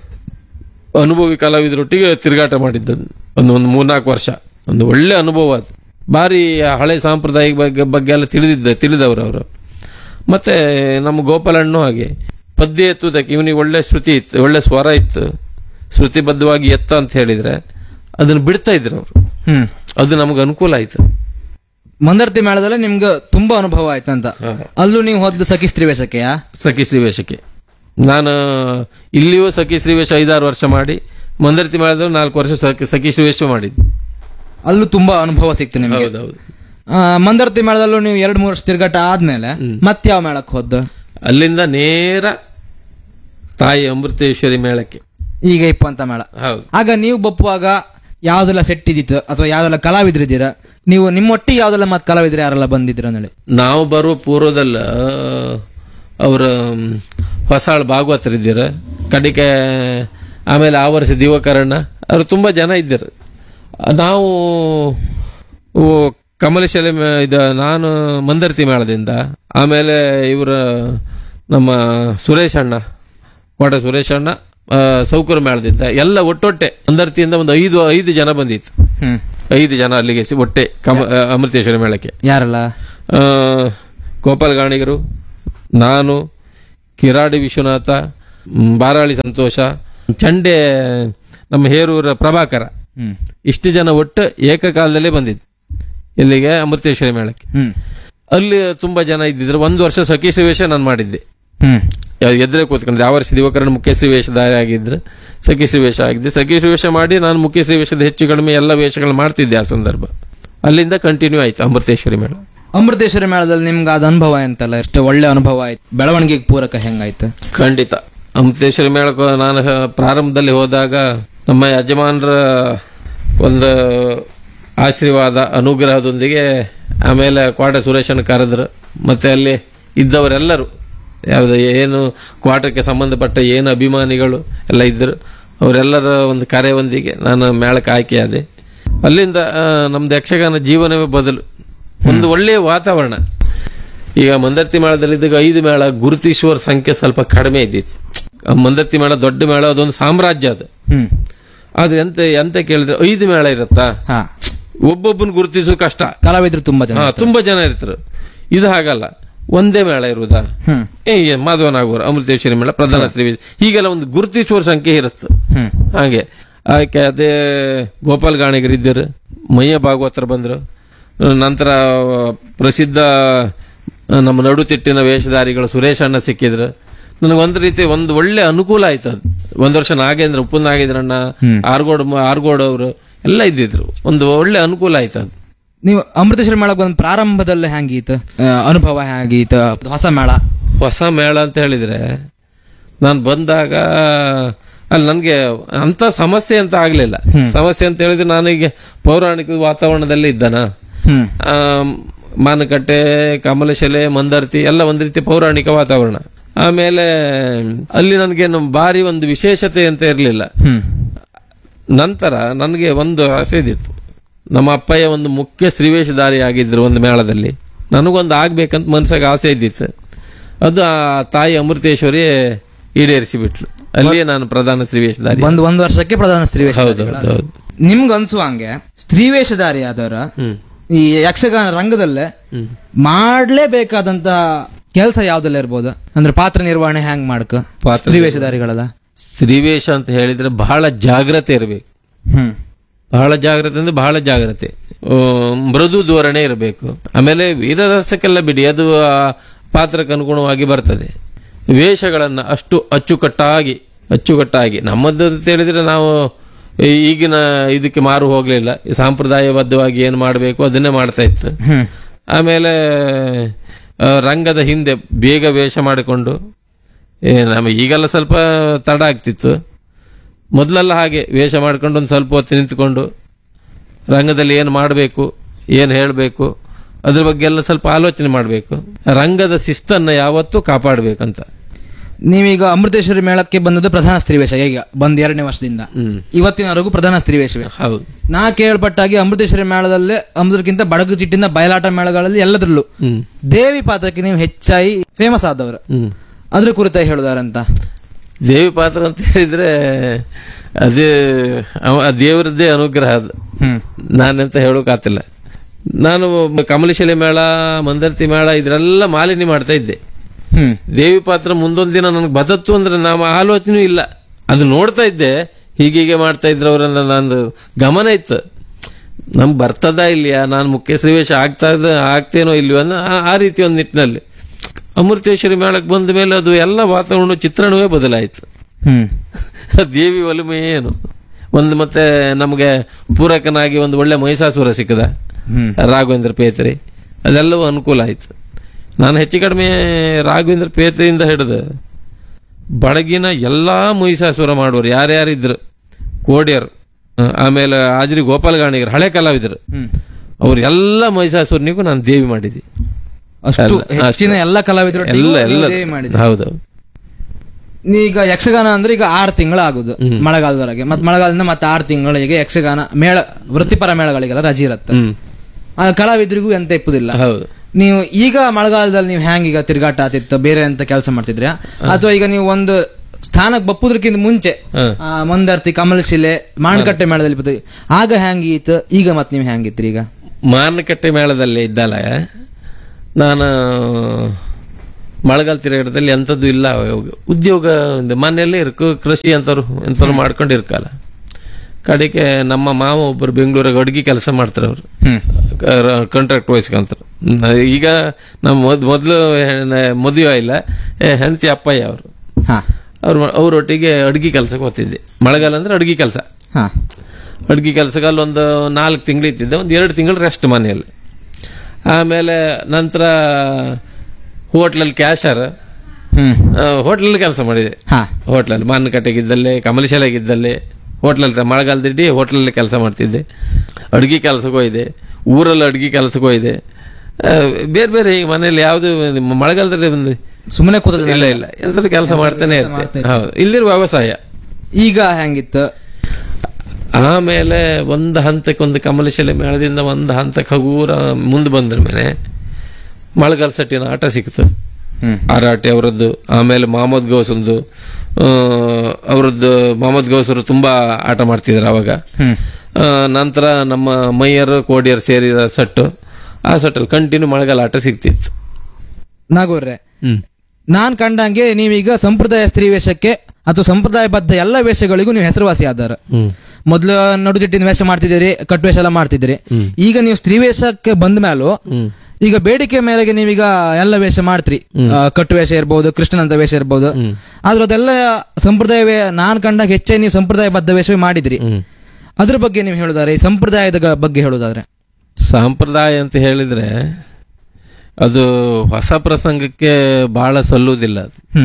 ಅನುಭವಿ ಕಲಾವಿದರೊಟ್ಟಿಗೆ ತಿರುಗಾಟ ಮಾಡಿದ್ದದ್ದು ಒಂದು ಒಂದು ಮೂರ್ನಾಲ್ಕು ವರ್ಷ ಒಂದು ಒಳ್ಳೆ ಅನುಭವ ಅದು ಭಾರಿ ಹಳೆ ಸಾಂಪ್ರದಾಯಿಕ ಬಗ್ಗೆ ಬಗ್ಗೆ ಎಲ್ಲ ತಿಳಿದಿದ್ದ ತಿಳಿದವರು ಅವರು ಮತ್ತೆ ನಮ್ಮ ಗೋಪಾಲಣ್ಣು ಹಾಗೆ ಪದ್ಯ ಎತ್ತುವುದಕ್ಕೆ ಇವನಿಗೆ ಒಳ್ಳೆ ಶ್ರುತಿ ಇತ್ತು ಒಳ್ಳೆ ಸ್ವರ ಇತ್ತು ಶ್ರುತಿಬದ್ಧವಾಗಿ ಎತ್ತ ಅಂತ ಹೇಳಿದ್ರೆ ಅದನ್ನು ಬಿಡ್ತಾ ಇದ್ರು ಅವರು ಹ್ಮ್ ಅದು ನಮಗೆ ಅನುಕೂಲ ಆಯ್ತು ಮಂದರ್ತಿ ಮೇಳದಲ್ಲಿ ನಿಮ್ಗೆ ತುಂಬಾ ಅನುಭವ ಆಯ್ತಂತ ಅಲ್ಲೂ ನೀವು ಹೋದ್ದು ಸಖಿ ಸ್ತ್ರೀ ವೇಷಕ್ಕೆಯಾ ಸಖಿ ಶ್ರೀವೇಶಕ್ಕೆ ನಾನು ಇಲ್ಲಿಯೂ ಸಖಿ ಶ್ರೀವೇಶ ಐದಾರು ವರ್ಷ ಮಾಡಿ ಮಂದರ್ತಿ ಮೇಳದಲ್ಲಿ ನಾಲ್ಕು ವರ್ಷ ಸಖಿ ಸಖಿ ಶ್ರೀವೇಶ ಮಾಡಿದ್ದೆ ಅಲ್ಲೂ ತುಂಬಾ ಅನುಭವ ಸಿಕ್ತು ನಿಮ್ಗೆ ಹೌದೌದು ಆ, ಮಂದರ್ತಿ ಮೇಳದಲ್ಲೂ ನೀವು ಎರಡ್ ಮೂರು ವರ್ಷ ತಿರುಗಾಟ ಆದ್ಮೇಲೆ ಮತ್ತೆ ಯಾವ ಮೇಳಕ್ ಹೋದ್ದು ಅಲ್ಲಿಂದ ನೇರ ತಾಯಿ ಅಮೃತೇಶ್ವರಿ ಮೇಳಕ್ಕೆ ಈಗ ಇಪ್ಪಂತ ಮೇಳ ಹೌದು ಆಗ ನೀವು ಬಪ್ಪುವಾಗ ಯಾವ್ದೆಲ್ಲ ಸೆಟ್ ಇದ್ದಿತ್ತು ಅಥವಾ ಯಾವ್ದೆಲ್ಲ ಕಲಾವಿದ್ರಿದ್ದೀರಾ ನೀವು ನಿಮ್ಮೊಟ್ಟಿಗೆ ಯಾವ್ದೆಲ್ಲ ಮತ್ತೆ ಕಲಾವಿದ್ರು ಯಾರೆಲ್ಲ ಬಂದಿದ್ರ ಹೇಳಿ ನಾವು ಬರುವ ಪೂರ್ವದಲ್ಲ ಅವರ ಹೊಸಾಳ್ ಭಾಗವತರಿದ್ದೀರ ಕಡಿಕೆ ಆಮೇಲೆ ಆ ವರ್ಷ ದಿವಕರಣ್ಣ ಅವರು ತುಂಬ ಜನ ಇದ್ದರು ನಾವು ಓ, ಕಮಲೇಶಲೆ ಮೇ- ಇದ ನಾನು ಮಂದರ್ತಿ ಮೇಳದಿಂದ ಆಮೇಲೆ ಇವರ ನಮ್ಮ ಸುರೇಶ್ ಅಣ್ಣ ಕೋಟ ಸುರೇಶ್ ಅಣ್ಣ ಆ, ಸೌಕರ್ ಮೇಳದಿಂದ ಎಲ್ಲ ಒಟ್ಟೊಟ್ಟೆ ಮಂದರ್ತಿಯಿಂದ ಒಂದು ಐದು ಐದು ಜನ ಬಂದಿತ್ತು ಹ್ಮ್ ಐದು ಜನ ಅಲ್ಲಿಗೆ ಸಿ- ಒಟ್ಟೆ ಕಮ ಅಮೃತೇಶ್ವರಿ ಮೇಳಕ್ಕೆ ಯಾರಲ್ಲ ಆ, ಗೋಪಾಲ್ ಗಾಣಿಗರು ನಾನು ಕಿರಾಡಿ ವಿಶ್ವನಾಥ ಮ್, ಬಾರಾಳಿ ಸಂತೋಷ ಚಂಡೆ ನಮ್ಮ ಹೇರೂರ ಪ್ರಭಾಕರ ಹ್ಮ್ ಇಷ್ಟು ಜನ ಒಟ್ಟು ಏಕಕಾಲದಲ್ಲೇ ಬಂದಿದ್ದು ಇಲ್ಲಿಗೆ ಅಮೃತೇಶ್ವರಿ ಮೇಳಕ್ಕೆ ಹ್ಮ್ ಅಲ್ಲಿ ತುಂಬಾ ಜನ ಇದ್ದಿದ್ರು ಒಂದು ವರ್ಷ ಸಖೀಶ್ರೀ ವೇಷ ನಾನು ಮಾಡಿದ್ದೆ ಹ್ಮ್ ಯಾವ- ಎದುರೇ ಕೂತ್ಕೊಂಡು ಯಾವ ವರ್ಷ ದಿವಕರಣ ಮುಖ್ಯಶ್ರೀ ವೇಷಧಾರಿ ಆಗಿದ್ರೆ ಸಖೀಶ್ರೀ ವೇಷ ಆಗಿದ್ದೆ ಸಖೀಶ್ರೀ ವೇಷ ಮಾಡಿ ನಾನು ಮುಖ್ಯಶ್ರೀ ವೇಷದ ಹೆಚ್ಚು ಕಡಿಮೆ ಎಲ್ಲ ವೇಷಗಳು ಮಾಡ್ತಿದ್ದೆ ಆ ಸಂದರ್ಭ ಅಲ್ಲಿಂದ ಕಂಟಿನ್ಯೂ ಆಯ್ತು ಅಮೃತೇಶ್ವರಿ ಮೇಳ ಅಮೃತೇಶ್ವರಿ ಮೇಳದಲ್ಲಿ ನಿಮ್ಗೆ ಅದ ಅನುಭವ ಎಂತಲ್ಲ ಎಷ್ಟು ಒಳ್ಳೆ ಅನುಭವ ಆಯ್ತು ಬೆಳವಣಿಗೆಗೆ ಪೂರಕ ಹೆಂಗಾಯ್ತು ಖಂಡಿತ ಅಮೃತೇಶ್ವರಿ ಮೇಳಕ್ಕೆ ನಾನು ಹ- ಪ್ರಾರಂಭದಲ್ಲಿ ಹೋದಾಗ ನಮ್ಮ ಯಜಮಾನರ ಒಂದು ಆಶೀರ್ವಾದ ಅನುಗ್ರಹದೊಂದಿಗೆ ಆಮೇಲೆ ಕ್ವಾಟ ಸುರೇಶನ ಕರೆದ್ರು ಮತ್ತೆ ಅಲ್ಲಿ ಇದ್ದವರೆಲ್ಲರೂ ಯಾವ್ದು ಏನು ಕ್ವಾಟಕ್ಕೆ ಸಂಬಂಧಪಟ್ಟ ಏನು ಅಭಿಮಾನಿಗಳು ಎಲ್ಲ ಇದ್ದರು ಅವರೆಲ್ಲರ ಒಂದು ಕರೆಯೊಂದಿಗೆ ನಾನು ಮೇಳಕ್ಕೆ ಆಯ್ಕೆಯಾದೆ ಅಲ್ಲಿಂದ ಆ, ನಮ್ದು ಯಕ್ಷಗಾನ ಜೀವನವೇ ಬದಲು ಒಂದು ಒಳ್ಳೆಯ ವಾತಾವರಣ ಈಗ ಮಂದರ್ತಿ ಮೇಳದಲ್ಲಿದ್ದಾಗ ಐದು ಮೇಳ ಗುರುತಿಸುವ ಸಂಖ್ಯೆ ಸ್ವಲ್ಪ ಕಡಿಮೆ ಇದ್ದಿತ್ತು ಆ ಮಂದರ್ತಿ ಮೇಳ ದೊಡ್ಡ ಮೇಳ ಅದೊಂದು ಸಾಮ್ರಾಜ್ಯ ಅದು ಹ್ಮ್ ಆದ್ರೆ ಎಂತ ಎಂತ ಕೇಳಿದ್ರೆ ಐದು ಮೇಳ ಇರುತ್ತಾ ಹಾ ಒಬ್ಬೊಬ್ಬನ ಗುರುತಿಸೋ ಕಷ್ಟ ಕಲಾವಿದ್ರು ತುಂಬಾ ಜನ ಹಾ ತುಂಬಾ ಜನ ಇರ್ತಾರೆ ಇದು ಹಾಗಲ್ಲ ಒಂದೇ ಮೇಳ ಇರುವುದಾ ಹ್ಮ್ ಏ ಮಾಧವನಾಗೂರು ಅಮೃತೇಶ್ವರಿ ಮೇಳ ಪ್ರಧಾನ ಶ್ರೀ ಹೀಗೆಲ್ಲ ಒಂದು ಗುರುತಿಸುವ ಸಂಖ್ಯೆ ಇರುತ್ತೆ ಹ್ಮ್ ಹಾಗೆ ಆಕೆ ಅದೇ ಗೋಪಾಲ್ ಗಾಣಿಗರು ಇದ್ದರು ಮಯ್ಯ ಭಾಗವತರು ಬಂದರು ನಂತರ ಪ್ರಸಿದ್ಧ ನಮ್ಮ ನಡುತಿಟ್ಟಿನ ವೇಷಧಾರಿಗಳು ಸುರೇಶ್ ಅಣ್ಣ ಸಿಕ್ಕಿದ್ರು ನನಗೊಂದು ರೀತಿ ಒಂದು ಒಳ್ಳೆ ಅನುಕೂಲ ಆಯ್ತು ಅದು ಒಂದು ವರ್ಷ ನಾಗೇಂದ್ರ ಉಪ್ಪು ನಾಗೇಂದ್ರಣ್ಣ ಆರ್ಗೋಡ್ ಆರ್ಗೋಡ್ ಅವರು ಎಲ್ಲ ಇದ್ದಿದ್ರು ಒಂದು ಒಳ್ಳೆ ಅನುಕೂಲ ಆಯ್ತು ಅದು ನೀವು ಅಮೃತೇಶ್ವರಿ ಮೇಳಕ್ಕೆ ಬಂದ ಪ್ರಾರಂಭದಲ್ಲಿ ಹೆಂಗೀತು ಆ, ಅನುಭವ ಹೆಂಗೀತು ಹೊಸ ಮೇಳ ಹೊಸ ಮೇಳ ಅಂತ ಹೇಳಿದ್ರೆ ನಾನು ಬಂದಾಗ ಅಲ್ಲಿ ನನಗೆ ಅಂತ ಸಮಸ್ಯೆ ಅಂತ ಆಗ್ಲಿಲ್ಲ ಸಮಸ್ಯೆ ಅಂತ ಹೇಳಿದ್ರೆ ನಾನೀಗ ಪೌರಾಣಿಕ ವಾತಾವರಣದಲ್ಲಿ ಇದ್ದಾನ ಹ್ಮ್ ಮಾನಕಟ್ಟೆ ಕಮಲಶೆಲೆ ಮಂದರ್ತಿ ಎಲ್ಲ ಒಂದು ರೀತಿ ಪೌರಾಣಿಕ ವಾತಾವರಣ ಆಮೇಲೆ ಅಲ್ಲಿ ನನಗೇನು ಭಾರಿ ಒಂದು ವಿಶೇಷತೆ ಅಂತ ಇರಲಿಲ್ಲ ಹ್ಮ್ ನಂತರ ನನಗೆ ಒಂದು ಆಸೆ ಇದ್ದಿತ್ತು ನಮ್ಮ ಅಪ್ಪಯ್ಯ ಒಂದು ಮುಖ್ಯ ಶ್ರೀವೇಷಧಾರಿ ಆಗಿದ್ರು ಒಂದು ಮೇಳದಲ್ಲಿ ನನಗೊಂದು ಆಗ್ಬೇಕಂತ ಮನ್ಸಾಗ ಆಸೆ ಇದ್ದಿತ್ತು ಅದು ಆ ತಾಯಿ ಅಮೃತೇಶ್ವರಿ ಈಡೇರಿಸಿ ಬಿಟ್ಲು ಅಲ್ಲಿಯೇ ನಾನು ಪ್ರಧಾನ ಶ್ರೀವೇಷಧಾರಿ ಒಂದ್ ಒಂದ್ ವರ್ಷಕ್ಕೆ ಪ್ರಧಾನ ಸ್ತ್ರೀ ವೇಷ ಹೌದು ಹೌದು ಹೌದು ನಿಮ್ಗೆ ಅನ್ಸುವಂಗೆ ಸ್ತ್ರೀ ವೇಷಧಾರಿ ಆದವರ ಹ್ಮ್ ಈ ಯಕ್ಷಗಾನ ರಂಗದಲ್ಲೇ ಹ್ಮ್ ಮಾಡ್ಲೇಬೇಕಾದಂತಹ ಕೆಲಸ ಯಾವ್ದೆಲ್ಲ ಇರ್ಬೋದು ಅಂದ್ರೆ ಪಾತ್ರ ನಿರ್ವಹಣೆ ಹೆಂಗ್ ಮಾಡ್ಕ ಪಾತ್ರ ಸ್ತ್ರೀ ವೇಷಧಾರಿಗಳದ ಶ್ರೀವೇಷ ಅಂತ ಹೇಳಿದ್ರೆ ಬಹಳ ಜಾಗ್ರತೆ ಇರಬೇಕು ಹ್ಮ್ ಬಹಳ ಜಾಗ್ರತೆ ಅಂದ್ರೆ ಬಹಳ ಜಾಗ್ರತೆ ಆ, ಮೃದು ಧೋರಣೆ ಇರಬೇಕು ಆಮೇಲೆ ವೀರರಸಕ್ಕೆಲ್ಲ ಬಿಡಿ ಅದು ಆ ಪಾತ್ರಕ್ಕೆ ಅನುಗುಣವಾಗಿ ಬರ್ತದೆ ವೇಷಗಳನ್ನ ಅಷ್ಟು ಅಚ್ಚುಕಟ್ಟಾಗಿ ಅಚ್ಚುಕಟ್ಟಾಗಿ ನಮ್ಮದು ಅಂತ ಹೇಳಿದ್ರೆ ನಾವು ಈಗಿನ ಇದಕ್ಕೆ ಮಾರು ಹೋಗ್ಲಿಲ್ಲ ಸಾಂಪ್ರದಾಯಬದ್ಧವಾಗಿ ಏನು ಮಾಡಬೇಕು ಅದನ್ನೇ ಮಾಡ್ತಾ ಇತ್ತು ಹ್ಮ್ ಆಮೇಲೆ ಆ, ರಂಗದ ಹಿಂದೆ ಬೇಗ ವೇಷ ಮಾಡಿಕೊಂಡು ಏ ನಮಗೆ ಈಗೆಲ್ಲ ಸ್ವಲ್ಪ ತಡ ಆಗ್ತಿತ್ತು ಮೊದಲೆಲ್ಲ ಹಾಗೆ ವೇಷ ಮಾಡ್ಕೊಂಡು ಒಂದು ಸ್ವಲ್ಪ ಹೊತ್ತು ನಿಂತ್ಕೊಂಡು ರಂಗದಲ್ಲಿ ಏನು ಮಾಡಬೇಕು ಏನು ಹೇಳಬೇಕು ಅದ್ರ ಬಗ್ಗೆ ಎಲ್ಲ ಸ್ವಲ್ಪ ಆಲೋಚನೆ ಮಾಡಬೇಕು ರಂಗದ ಶಿಸ್ತನ್ನು ಯಾವತ್ತೂ ಕಾಪಾಡಬೇಕಂತ ನೀವೀಗ ಅಮೃತೇಶ್ವರಿ ಮೇಳಕ್ಕೆ ಬಂದದ್ದು ಪ್ರಧಾನ ಸ್ತ್ರೀ ವೇಷ ಈಗ ಬಂದ್ ಎರಡನೇ ವರ್ಷದಿಂದ ಹ್ಮ್ ಇವತ್ತಿನವರೆಗೂ ಪ್ರಧಾನ ಸ್ತ್ರೀ ವೇಷವೇ ಹೌದು ನಾ ಕೇಳ್ಪಟ್ಟಾಗಿ ಅಮೃತೇಶ್ವರಿ ಮೇಳದಲ್ಲೇ ಅಮೃತಕ್ಕಿಂತ ಬಡಗು ಚಿಟ್ಟಿನ ಬಯಲಾಟ ಮೇಳಗಳಲ್ಲಿ ಎಲ್ಲದರಲ್ಲೂ ಹ್ಮ್ ದೇವಿ ಪಾತ್ರಕ್ಕೆ ನೀವು ಹೆಚ್ಚಾಗಿ ಫೇಮಸ್ ಆದವರು ಹ್ಮ್ ಅದ್ರ ಕುರಿತಾಗಿ ಹೇಳುದಾರಂತ ದೇವಿ ಪಾತ್ರ ಅಂತ ಹೇಳಿದ್ರೆ ಅದು ಅವ- ಆ ದೇವರದ್ದೇ ಅನುಗ್ರಹ ಅದು ಹ್ಮ್ ನಾನೆಂತ ಹೇಳೋಕಾತಿಲ್ಲ ನಾನು ಕಮಲಶಿಲೆ ಮೇಳ ಮಂದರ್ತಿ ಮೇಳ ಇದರೆಲ್ಲ ಮಾಲಿನ್ಯ ಮಾಡ್ತಾ ಇದ್ದೆ ಹ್ಮ್ ದೇವಿ ಪಾತ್ರ ಮುಂದೊಂದು ದಿನ ನನಗೆ ಬದತ್ತು ಅಂದ್ರೆ ನಮ್ಮ ಆಲೋಚನೆ ಇಲ್ಲ ಅದು ನೋಡ್ತಾ ಇದ್ದೆ ಹೀಗೀಗೆ ಮಾಡ್ತಾ ಇದ್ರು ಅವರನ್ನ ನಂದು ಗಮನ ಇತ್ತು ನಮ್ಗೆ ಬರ್ತದ ಇಲ್ಲಿಯಾ ನಾನು ಮುಖ್ಯ ಶ್ರೀವೇಶ ಆಗ್ತಾ ಇದ್ದ ಆಗ್ತೇನೋ ಇಲ್ವೋ ಅನ್ನೋ ಆ- ಆ ರೀತಿ ಒಂದು ನಿಟ್ಟಿನಲ್ಲಿ ಅಮೃತೇಶ್ವರಿ ಮೇಳಕ್ಕೆ ಬಂದ ಮೇಲೆ ಅದು ಎಲ್ಲ ವಾತಾವರಣ ಚಿತ್ರಣವೇ ಬದಲಾಯಿತು ಹ್ಮ್ ದೇವಿ ಒಲುಮೆ ಏನು ಒಂದು ಮತ್ತೆ ನಮಗೆ ಪೂರಕನಾಗಿ ಒಂದು ಒಳ್ಳೆ ಮಹಿಷಾಸುರ ಸಿಕ್ಕದ ಹ್ಮ್ ರಾಘವೇಂದ್ರ ಪೇತ್ರಿ ಅದೆಲ್ಲವೂ ಅನುಕೂಲ ಆಯ್ತು ನಾನು ಹೆಚ್ಚು ಕಡಿಮೆ ರಾಘವೇಂದ್ರ ಪೇತ್ರಿಯಿಂದ ಹಿಡಿದು ಬಡಗಿನ ಎಲ್ಲಾ ಮಹಿಷಾಸುರ ಮಾಡುವರು ಯಾರ್ಯಾರಿದ್ರು ಕೋಡ್ಯರು ಆ, ಆಮೇಲೆ ಆಜ್ರಿ ಗೋಪಾಲಗಾಣಿಗರು ಹಳೆ ಕಲಾವಿದರು ಹ್ಮ್ ಅವ್ರು ಎಲ್ಲ ಮಹಿಷಾಸುರನಿಗೂ ನಾನು ದೇವಿ ಮಾಡಿದ್ದೆ ಅಷ್ಟು ಅಲ್ಲ, ಅಷ್ಟು. ಹೆಚ್ಚಿನ ಎಲ್ಲ ಕಲಾವಿದರು ಎಲ್ಲ ಎಲ್ಲ ಮಾಡಿದ್ರು ಹೌದೌದು ಈಗ ಯಕ್ಷಗಾನ ಅಂದ್ರೆ ಈಗ ಆರು ತಿಂಗಳು ಆಗುದು ಮಳೆಗಾಲದವರೆಗೆ ಮತ್ ಮಳೆಗಾಲದಿಂದ ಮತ್ತೆ ಆರು ತಿಂಗಳಿಗೆ ಯಕ್ಷಗಾನ ಮೇಳ ವೃತ್ತಿಪರ ಮೇಳಗಳಿಗೆಲ್ಲ ರಜೆ ಇರುತ್ತೆ ಹ್ಮ್ ಆ ಕಲಾವಿದರಿಗೂ ಎಂತ ಇಪ್ಪುದಿಲ್ಲ ಹೌದು ನೀವು ಈಗ ಮಳೆಗಾಲದಲ್ಲಿ ನೀವು ಹ್ಯಾಂಗ್ ಈಗ ತಿರುಗಾಟ ಆತಿತ್ತು ಬೇರೆ ಅಂತ ಕೆಲಸ ಮಾಡ್ತಿದ್ರ್ಯಾ ಅಥವಾ ಈಗ ನೀವು ಒಂದು ಸ್ಥಾನಕ್ಕೆ ಬಪ್ಪುದ್ರಕ್ಕಿಂತ ಮುಂಚೆ ಹ. ಆ, ಮಂದರ್ತಿ ಕಮಲಶಿಲೆ ಮಾಣಕಟ್ಟೆ ಮೇಳದಲ್ಲಿ ಬರ್ತದೆ ಆಗ ಹ್ಯಾಂಗಿತ್ತು ಈಗ ಮತ್ ನೀವು ಹ್ಯಾಂಗಿತ್ರಿ ಈಗ ಮಾರನಕಟ್ಟೆ ಮೇಳದಲ್ಲಿ ಇದ್ದಲ್ಲ ನಾನು ಮಳೆಗಾಲ ತಿರುಗಾಟದಲ್ಲಿ ಎಂಥದ್ದು ಇಲ್ಲ ಅವಾಗ. ಉದ್ಯೋಗ ಒಂದು ಮನೆಯಲ್ಲೇ ಇರ್ಕು ಕೃಷಿ ಅಂತವ್ರು ಎಂಥವ್ರು ಮಾಡ್ಕೊಂಡು ಇರ್ಕಲ್ಲ ಕಡೆಗೆ ನಮ್ಮ ಮಾವ ಒಬ್ಬರು ಬೆಂಗಳೂರಾಗ ಅಡ್ಗೆ ಕೆಲಸ ಮಾಡ್ತಾರೆ ಅವರು ಹ್ಮ್ ಕಾಂಟ್ರಾಕ್ಟ್ ವಹಿಸ್ಕೊಂತಾರೆ ಈಗ ನಮ್ಮ ಮೊದ್ ಮೊದಲು ಮದುವೆ ಇಲ್ಲ ಏ, ಹೆಂಡತಿ ಅಪ್ಪಯ್ಯ ಅವರು ಹಾ ಅವ್ರು ಅವರೊಟ್ಟಿಗೆ ಅಡ್ಗೆ ಕೆಲಸಕ್ಕೆ ಹೋಗ್ತಿದ್ದೆ ಮಳೆಗಾಲ ಅಂದ್ರೆ ಅಡ್ಗೆ ಕೆಲಸ ಹಾ ಅಡ್ಗೆ ಕೆಲಸಕ್ಕೆ ಅಲ್ಲೊಂದು ನಾಲ್ಕು ತಿಂಗಳು ಇತ್ತಿದ್ದೆ ಒಂದು ಎರಡು ತಿಂಗಳು ರೆಸ್ಟ್ ಮನೆಯಲ್ಲಿ ಆಮೇಲೆ ನಂತರ ಹೋಟ್ಲಲ್ಲಿ ಕ್ಯಾಶರ್ ಹ್ಮ್ ಹೋಟ್ಲಲ್ಲಿ ಕೆಲಸ ಮಾಡಿದೆ ಹಾ ಹೋಟ್ಲಲ್ಲಿ ಮಾನಕಟ್ಟೆಗಿದ್ದಲ್ಲಿ ಕಮಲಶಾಲೆಗಿದ್ದಲ್ಲಿ ಹೋಟ್ಲಲ್ಲಿ ಮಳೆಗಾಲದಿಡ್ಡಿ ಹೋಟ್ಲಲ್ಲಿ ಕೆಲಸ ಮಾಡ್ತಿದ್ದೆ ಅಡ್ಗೆ ಕೆಲಸಕ್ಕೆ ಹೋಯ್ದೆ ಊರಲ್ಲಿ ಅಡ್ಗೆ ಕೆಲಸಕ್ಕೆ ಹೋಯ್ದೆ ಆ, ಬೇರೆ ಬೇರೆ ಈಗ ಮನೇಲಿ ಯಾವುದು ಮಳೆಗಾಲದಲ್ಲಿ ಒಂದು ಸುಮ್ಮನೆ ಕೂತದ ಇಲ್ಲ ಇಲ್ಲ ಎಂತ ಕೆಲಸ ಮಾಡ್ತಾನೆ ಇರ್ತೆ ಹೌದು ಇಲ್ಲಿರುವ ವ್ಯವಸಾಯ ಈಗ ಹೆಂಗಿತ್ತು ಆಮೇಲೆ ಒಂದು ಹಂತಕ್ಕೆ ಒಂದು ಕಮಲಶಾಲೆ ಮೇಳದಿಂದ ಒಂದು ಹಂತಕ್ಕೆ ಹಗೂರ ಮುಂದೆ ಬಂದ್ರ ಮೇಲೆ ಮಳೆಗಾಲ ಸಟ್ಟಿನ ಆಟ ಸಿಕ್ತು ಹ್ಮ್ ಆರಾಟಿ ಅವರದ್ದು ಆಮೇಲೆ ಮೊಹಮ್ಮದ್ ಗೌಸಂದು ಆ, ಅವರದ್ದು ಮೊಹಮ್ಮದ್ ಗೌಸರು ತುಂಬಾ ಆಟ ಮಾಡ್ತಿದ್ರು ಅವಾಗ ಹ್ಮ್ ಆ, ನಂತರ ನಮ್ಮ ಮೈಯರ್ ಕೋಡಿಯರ್ ಸೇರಿದ ಸಟ್ಟು ಆ ಸಟ್ಟಲ್ಲಿ ಕಂಟಿನ್ಯೂ ಮಳೆಗಾಲ ಆಟ ಸಿಗ್ತಿತ್ತು ನಾಗೂರ್ರೆ ಹ್ಮ್ ನಾನ್ ಕಂಡಂಗೆ ನೀವೀಗ ಸಂಪ್ರದಾಯ ಸ್ತ್ರೀ ವೇಷಕ್ಕೆ ಅಥವಾ ಸಂಪ್ರದಾಯಬದ್ಧ ಎಲ್ಲ ವೇಷಗಳಿಗೂ ನೀವು ಹೆಸರುವಾಸಿ ಆದವರು ಹ್ಮ್ ಮೊದಲು ನಡುದಿಟ್ಟಿನ ವೇಷ ಮಾಡ್ತಿದ್ದೀರಿ ಕಟ್ವೇಷ ಎಲ್ಲ ಮಾಡ್ತಿದ್ದೀರಿ ಈಗ ನೀವು ಸ್ತ್ರೀ ವೇಷಕ್ಕೆ ಬಂದ ಮೇಲೂ ಹ್ಮ್ ಈಗ ಬೇಡಿಕೆ ಮೇರೆಗೆ ನೀವೀಗ ಎಲ್ಲ ವೇಷ ಮಾಡ್ತೀರಿ ಆ, ಕಟ್ಟು ವೇಷ ಇರ್ಬೋದು ಕೃಷ್ಣನಂತ ವೇಷ ಇರ್ಬೋದು ಆದ್ರೂ ಅದೆಲ್ಲ ಸಂಪ್ರದಾಯ ವೇ- ನಾನ್ ಕಂಡಾಗ ಹೆಚ್ಚೇ ನೀವು ಸಂಪ್ರದಾಯಬದ್ಧ ವೇಷವೇ ಮಾಡಿದ್ರಿ ಹ್ಮ್ ಅದ್ರ ಬಗ್ಗೆ ನೀವು ಹೇಳುದಾದ್ರೆ ಈ ಸಂಪ್ರದಾಯದ ಗ- ಬಗ್ಗೆ ಹೇಳುದಾದ್ರೆ ಸಂಪ್ರದಾಯ ಅಂತ ಹೇಳಿದ್ರೆ ಅದು ಹೊಸ ಪ್ರಸಂಗಕ್ಕೆ ಬಹಳ ಸಲ್ಲುವುದಿಲ್ಲ ಅದು ಹ್ಮ್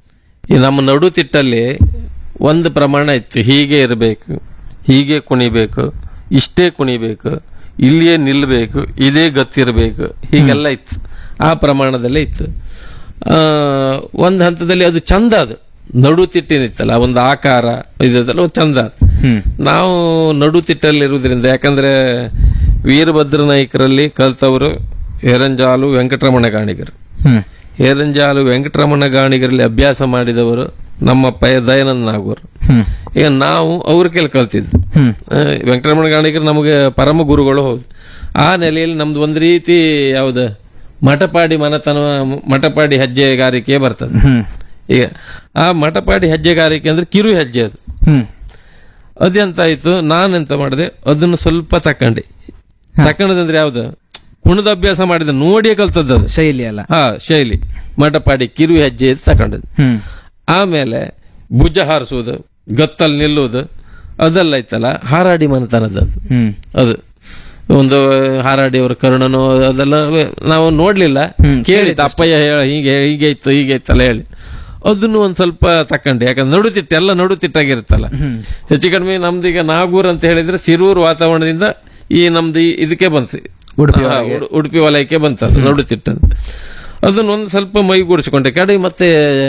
ಈ ನಮ್ಮ ನಡುತಿಟ್ಟಲ್ಲಿ ಒಂದು ಪ್ರಮಾಣ ಇತ್ತು ಹೀಗೆ ಇರಬೇಕು ಹೀಗೆ ಕುಣಿಬೇಕು ಇಷ್ಟೇ ಕುಣಿಬೇಕು ಇಲ್ಲಿಯೇ ನಿಲ್ಲಬೇಕು ಇದೇ ಗತ್ತಿರಬೇಕು ಹೀಗೆಲ್ಲ ಇತ್ತು ಆ ಪ್ರಮಾಣದಲ್ಲೇ ಇತ್ತು ಆ, ಒಂದು ಹಂತದಲ್ಲಿ ಅದು ಚಂದ ಅದು ನಡುತಿಟ್ಟಿನಿತ್ತಲ್ಲ ಒಂದು ಆಕಾರ ಇದೆಲ್ಲ ಚಂದ ಅದು. ಹ್ಮ್ ನಾವು ನಡುತಿಟ್ಟಲ್ಲಿರುವುದರಿಂದ ಯಾಕಂದ್ರೆ ವೀರಭದ್ರ ನಾಯಕರಲ್ಲಿ ಕಲ್ತವರು ಹೇರಂಜಾಲು ವೆಂಕಟರಮಣ ಗಾಣಿಗರು ಹ್ಮ್ ಹೇರಂಜಾಲು ವೆಂಕಟರಮಣ ಗಾಣಿಗರಲ್ಲಿ ಅಭ್ಯಾಸ ಮಾಡಿದವರು ನಮ್ಮ ಪಯ ದಯಾನಂದ ನಾಗೂರು ಹ್ಮ್ ಈಗ ನಾವು ಅವ್ರ ಕೆಲ ಕಲ್ತಿದ್ದು ಹ್ಮ್ ಆ, ವೆಂಕಟರಮಣ ಗಾಣಿಗರು ನಮಗೆ ಪರಮ ಗುರುಗಳು ಹೌದು ಆ ನೆಲೆಯಲ್ಲಿ ನಮ್ದು ಒಂದು ರೀತಿ ಯಾವ್ದು ಮಠಪಾಡಿ ಮನತನ ಮಠಪಾಡಿ ಹೆಜ್ಜೆಗಾರಿಕೆ ಬರ್ತದೆ ಹ್ಮ್ ಈಗ ಆ ಮಠಪಾಡಿ ಹೆಜ್ಜೆಗಾರಿಕೆ ಅಂದ್ರೆ ಕಿರು ಹೆಜ್ಜೆ ಅದು ಹ್ಮ್ ಅದೆಂತಾಯ್ತು ನಾನೆಂತ ಮಾಡಿದೆ ಅದನ್ನು ಸ್ವಲ್ಪ ತಕೊಂಡೆ ತಕೊಂಡದಂದ್ರೆ ಯಾವ್ದು ಕುಣದ ಅಭ್ಯಾಸ ಮಾಡಿದೆ ನೋಡಿಯೇ ಕಲ್ತದ್ದು ಅದು ಶೈಲಿ ಅಲ್ಲ ಹಾ ಶೈಲಿ ಮಠಪಾಡಿ ಕಿರು ಹೆಜ್ಜೆ ಅಂತ ತಕೊಂಡದ್ದು ಹ್ಮ್ ಆಮೇಲೆ ಭುಜ ಹಾರಿಸುವುದು ಗತ್ತಲ್ಲಿ ನಿಲ್ಲುವುದು ಅದೆಲ್ಲ ಐತಲ್ಲ ಹಾರಾಡಿ ಮನತನದ್ದು ಅದು ಹ್ಮ್ ಅದು ಒಂದು ಹಾರಾಡಿ ಅವರ ಕರ್ಣನು ಅದೆಲ್ಲ ನಾವು ನೋಡ್ಲಿಲ್ಲ ಕೇಳಿತ್ತು ಅಪ್ಪಯ್ಯ ಹೇಳ ಹೀಗೆ ಹೀಗೆ ಇತ್ತು ಹೀಗೆ ಇತ್ತಲ್ಲ ಹೇಳಿ ಅದನ್ನು ಒಂದ್ ಸ್ವಲ್ಪ ತಕೊಂಡೆ ಯಾಕಂದ್ರೆ ನಡುತಿಟ್ಟು ಎಲ್ಲ ನಡುತಿಟ್ಟಾಗಿರುತ್ತಲ್ಲ ಹೆಚ್ಚು ಕಡಿಮೆ ನಮ್ದೀಗ ನಾಗೂರ್ ಅಂತ ಹೇಳಿದ್ರೆ ಸಿರೂರು ವಾತಾವರಣದಿಂದ ಈ ನಮ್ದು ಈ ಇದಕ್ಕೆ ಬಂತು ಉಡುಪಿ ಹಾ, ಉಡು- ಉಡುಪಿ ವಲಯಕ್ಕೆ ಬಂತದ್ದು ನಡುತಿಟ್ಟದ್ದು ಅದನ್ನ ಒಂದು ಸ್ವಲ್ಪ ಮೈಗೂಡಿಸಿಕೊಂಡೆ ಕಡೆ ಮತ್ತೆ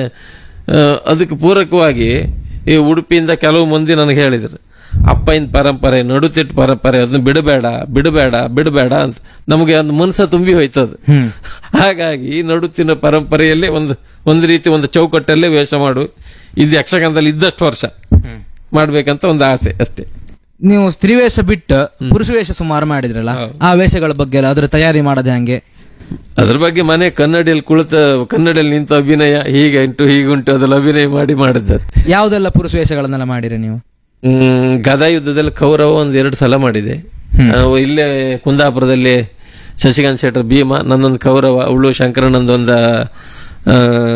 ಆ, ಅದಕ್ಕೆ ಪೂರಕವಾಗಿ ಈ ಉಡುಪಿಯಿಂದ ಕೆಲವು ಮಂದಿ ನನಗೆ ಹೇಳಿದ್ರು ಅಪ್ಪನ ಪರಂಪರೆ ನಡುತಿಟ್ಟು ಪರಂಪರೆ ಅದನ್ನ ಬಿಡಬೇಡ ಬಿಡಬೇಡ ಬಿಡಬೇಡ ಅಂತ ನಮಗೆ ಒಂದು ಮನಸ್ಸ ತುಂಬಿ ಹೋಯ್ತದು ಹ್ಮ್ ಹಾಗಾಗಿ ಈ ನಡುತ್ತಿನ ಪರಂಪರೆಯಲ್ಲೇ ಒಂದು ಒಂದು ರೀತಿ ಒಂದು ಚೌಕಟ್ಟಲ್ಲೇ ವೇಷ ಮಾಡು ಇದು ಯಕ್ಷಗಾನದಲ್ಲಿ ಇದ್ದಷ್ಟು ವರ್ಷ ಮಾಡ್ಬೇಕಂತ ಒಂದು ಆಸೆ ಅಷ್ಟೇ ನೀವು ಸ್ತ್ರೀ ವೇಷ ಬಿಟ್ಟು ಪುರುಷ ವೇಷ ಸುಮಾರು ಮಾಡಿದ್ರಲ್ಲ ಆ ವೇಷಗಳ ಬಗ್ಗೆ ಎಲ್ಲ ಅದ್ರ ತಯಾರಿ ಮಾಡೋದು ಹೆಂಗೆ ಅದ್ರ ಬಗ್ಗೆ ಮನೆ ಕನ್ನಡಿಯಲ್ಲಿ ಕುಳಿತ ಕನ್ನಡಿಯಲ್ಲಿ ನಿಂತ ಅಭಿನಯ ಹೀಗೆ ಉಂಟು ಹೀಗುಂಟು ಅದೆಲ್ಲ ಅಭಿನಯ ಮಾಡಿ ಮಾಡಿದ್ದು ಯಾವ್ದೆಲ್ಲ ಪುರುಷ ವೇಷಗಳನ್ನೆಲ್ಲ ಮಾಡಿರಿ ನೀವು ಹ್ಮ್ ಗದಾ ಯುದ್ಧದಲ್ಲಿ ಕೌರವ ಒಂದ್ ಎರಡು ಸಲ ಮಾಡಿದೆ ನಾವು ಇಲ್ಲೇ ಕುಂದಾಪುರದಲ್ಲಿ ಶಶಿಕಾಂತ್ ಶೆಟ್ಟರ್ ಭೀಮ ನನ್ನೊಂದು ಕೌರವ ಅವಳು ಶಂಕರನಂದೊಂದ ಆ,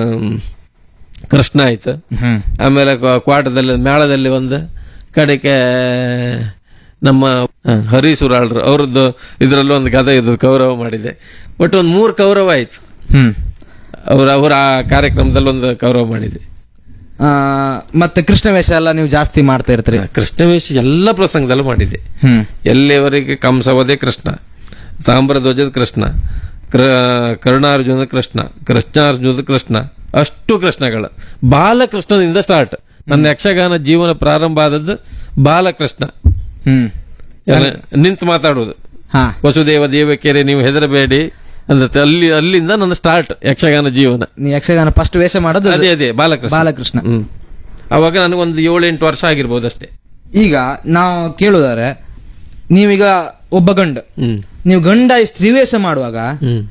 ಕೃಷ್ಣ ಆಯ್ತು ಹ್ಮ್ ಆಮೇಲೆ ಕ್ವಾ- ಕ್ವಾಟದಲ್ಲಿ ಮೇಳದಲ್ಲಿ ಒಂದು ಕಡೆಗೆ ನಮ್ಮ ಆ, ಹರಿ ಸುರಾಳ್ರು ಅವ್ರದ್ದು ಇದರಲ್ಲೂ ಒಂದು ಗದ ಇದು ಕೌರವ ಮಾಡಿದೆ ಬಟ್ ಒಂದು ಮೂರು ಕೌರವ ಆಯ್ತು ಹ್ಮ್ ಅವ್ರ ಅವರ ಆ ಕಾರ್ಯಕ್ರಮದಲ್ಲಿ ಒಂದು ಕೌರವ ಮಾಡಿದೆ ಆ, ಮತ್ತೆ ಕೃಷ್ಣ ವೇಷ ಎಲ್ಲ ನೀವು ಜಾಸ್ತಿ ಮಾಡ್ತಾ ಇರ್ತೀರಿ ಕೃಷ್ಣವೇಶ ಎಲ್ಲ ಪ್ರಸಂಗದಲ್ಲೂ ಮಾಡಿದೆ ಹ್ಮ್ ಎಲ್ಲಿಯವರೆಗೆ ಕಂಸವದೇ ಕೃಷ್ಣ ತಾಮ್ರಧ್ವಜದ ಕೃಷ್ಣ ಕೃ- ಕರುಣಾರ್ಜುನದ ಕೃಷ್ಣ ಕೃಷ್ಣಾರ್ಜುನದ ಕೃಷ್ಣ ಅಷ್ಟು ಕೃಷ್ಣಗಳು ಬಾಲಕೃಷ್ಣನಿಂದ ಸ್ಟಾರ್ಟ್ ನನ್ನ ಯಕ್ಷಗಾನ ಜೀವನ ಪ್ರಾರಂಭ ಆದದ್ದು ಬಾಲಕೃಷ್ಣ ಹ್ಮ್ ಎಲ್ಲ ನಿಂತು ಮಾತಾಡುವುದು ಹಾ ವಸುದೇವ ದೇವಕೆರೆ ನೀವು ಹೆದರಬೇಡಿ ಅಂದ್ರೆ ಅಲ್ಲಿ ಅಲ್ಲಿಂದ ನನ್ನ ಸ್ಟಾರ್ಟ್ ಯಕ್ಷಗಾನ ಜೀವನ ನೀವು ಯಕ್ಷಗಾನ ಫಸ್ಟ್ ವೇಷ ಮಾಡೋದು ಅದೇ ಅದೇ ಬಾಲಕೃಷ್ಣ ಬಾಲಕೃಷ್ಣ ಹ್ಮ್ ಅವಾಗ ನನಗೊಂದು ಏಳೆಂಟು ವರ್ಷ ಆಗಿರ್ಬೋದು ಅಷ್ಟೇ ಈಗ ನಾವು ಕೇಳುದಾರೆ ನೀವೀಗ ಒಬ್ಬ ಗಂಡು ಹ್ಮ್ ನೀವು ಗಂಡ ಈ ಸ್ತ್ರೀ ವೇಷ ಮಾಡುವಾಗ ಹ್ಮ್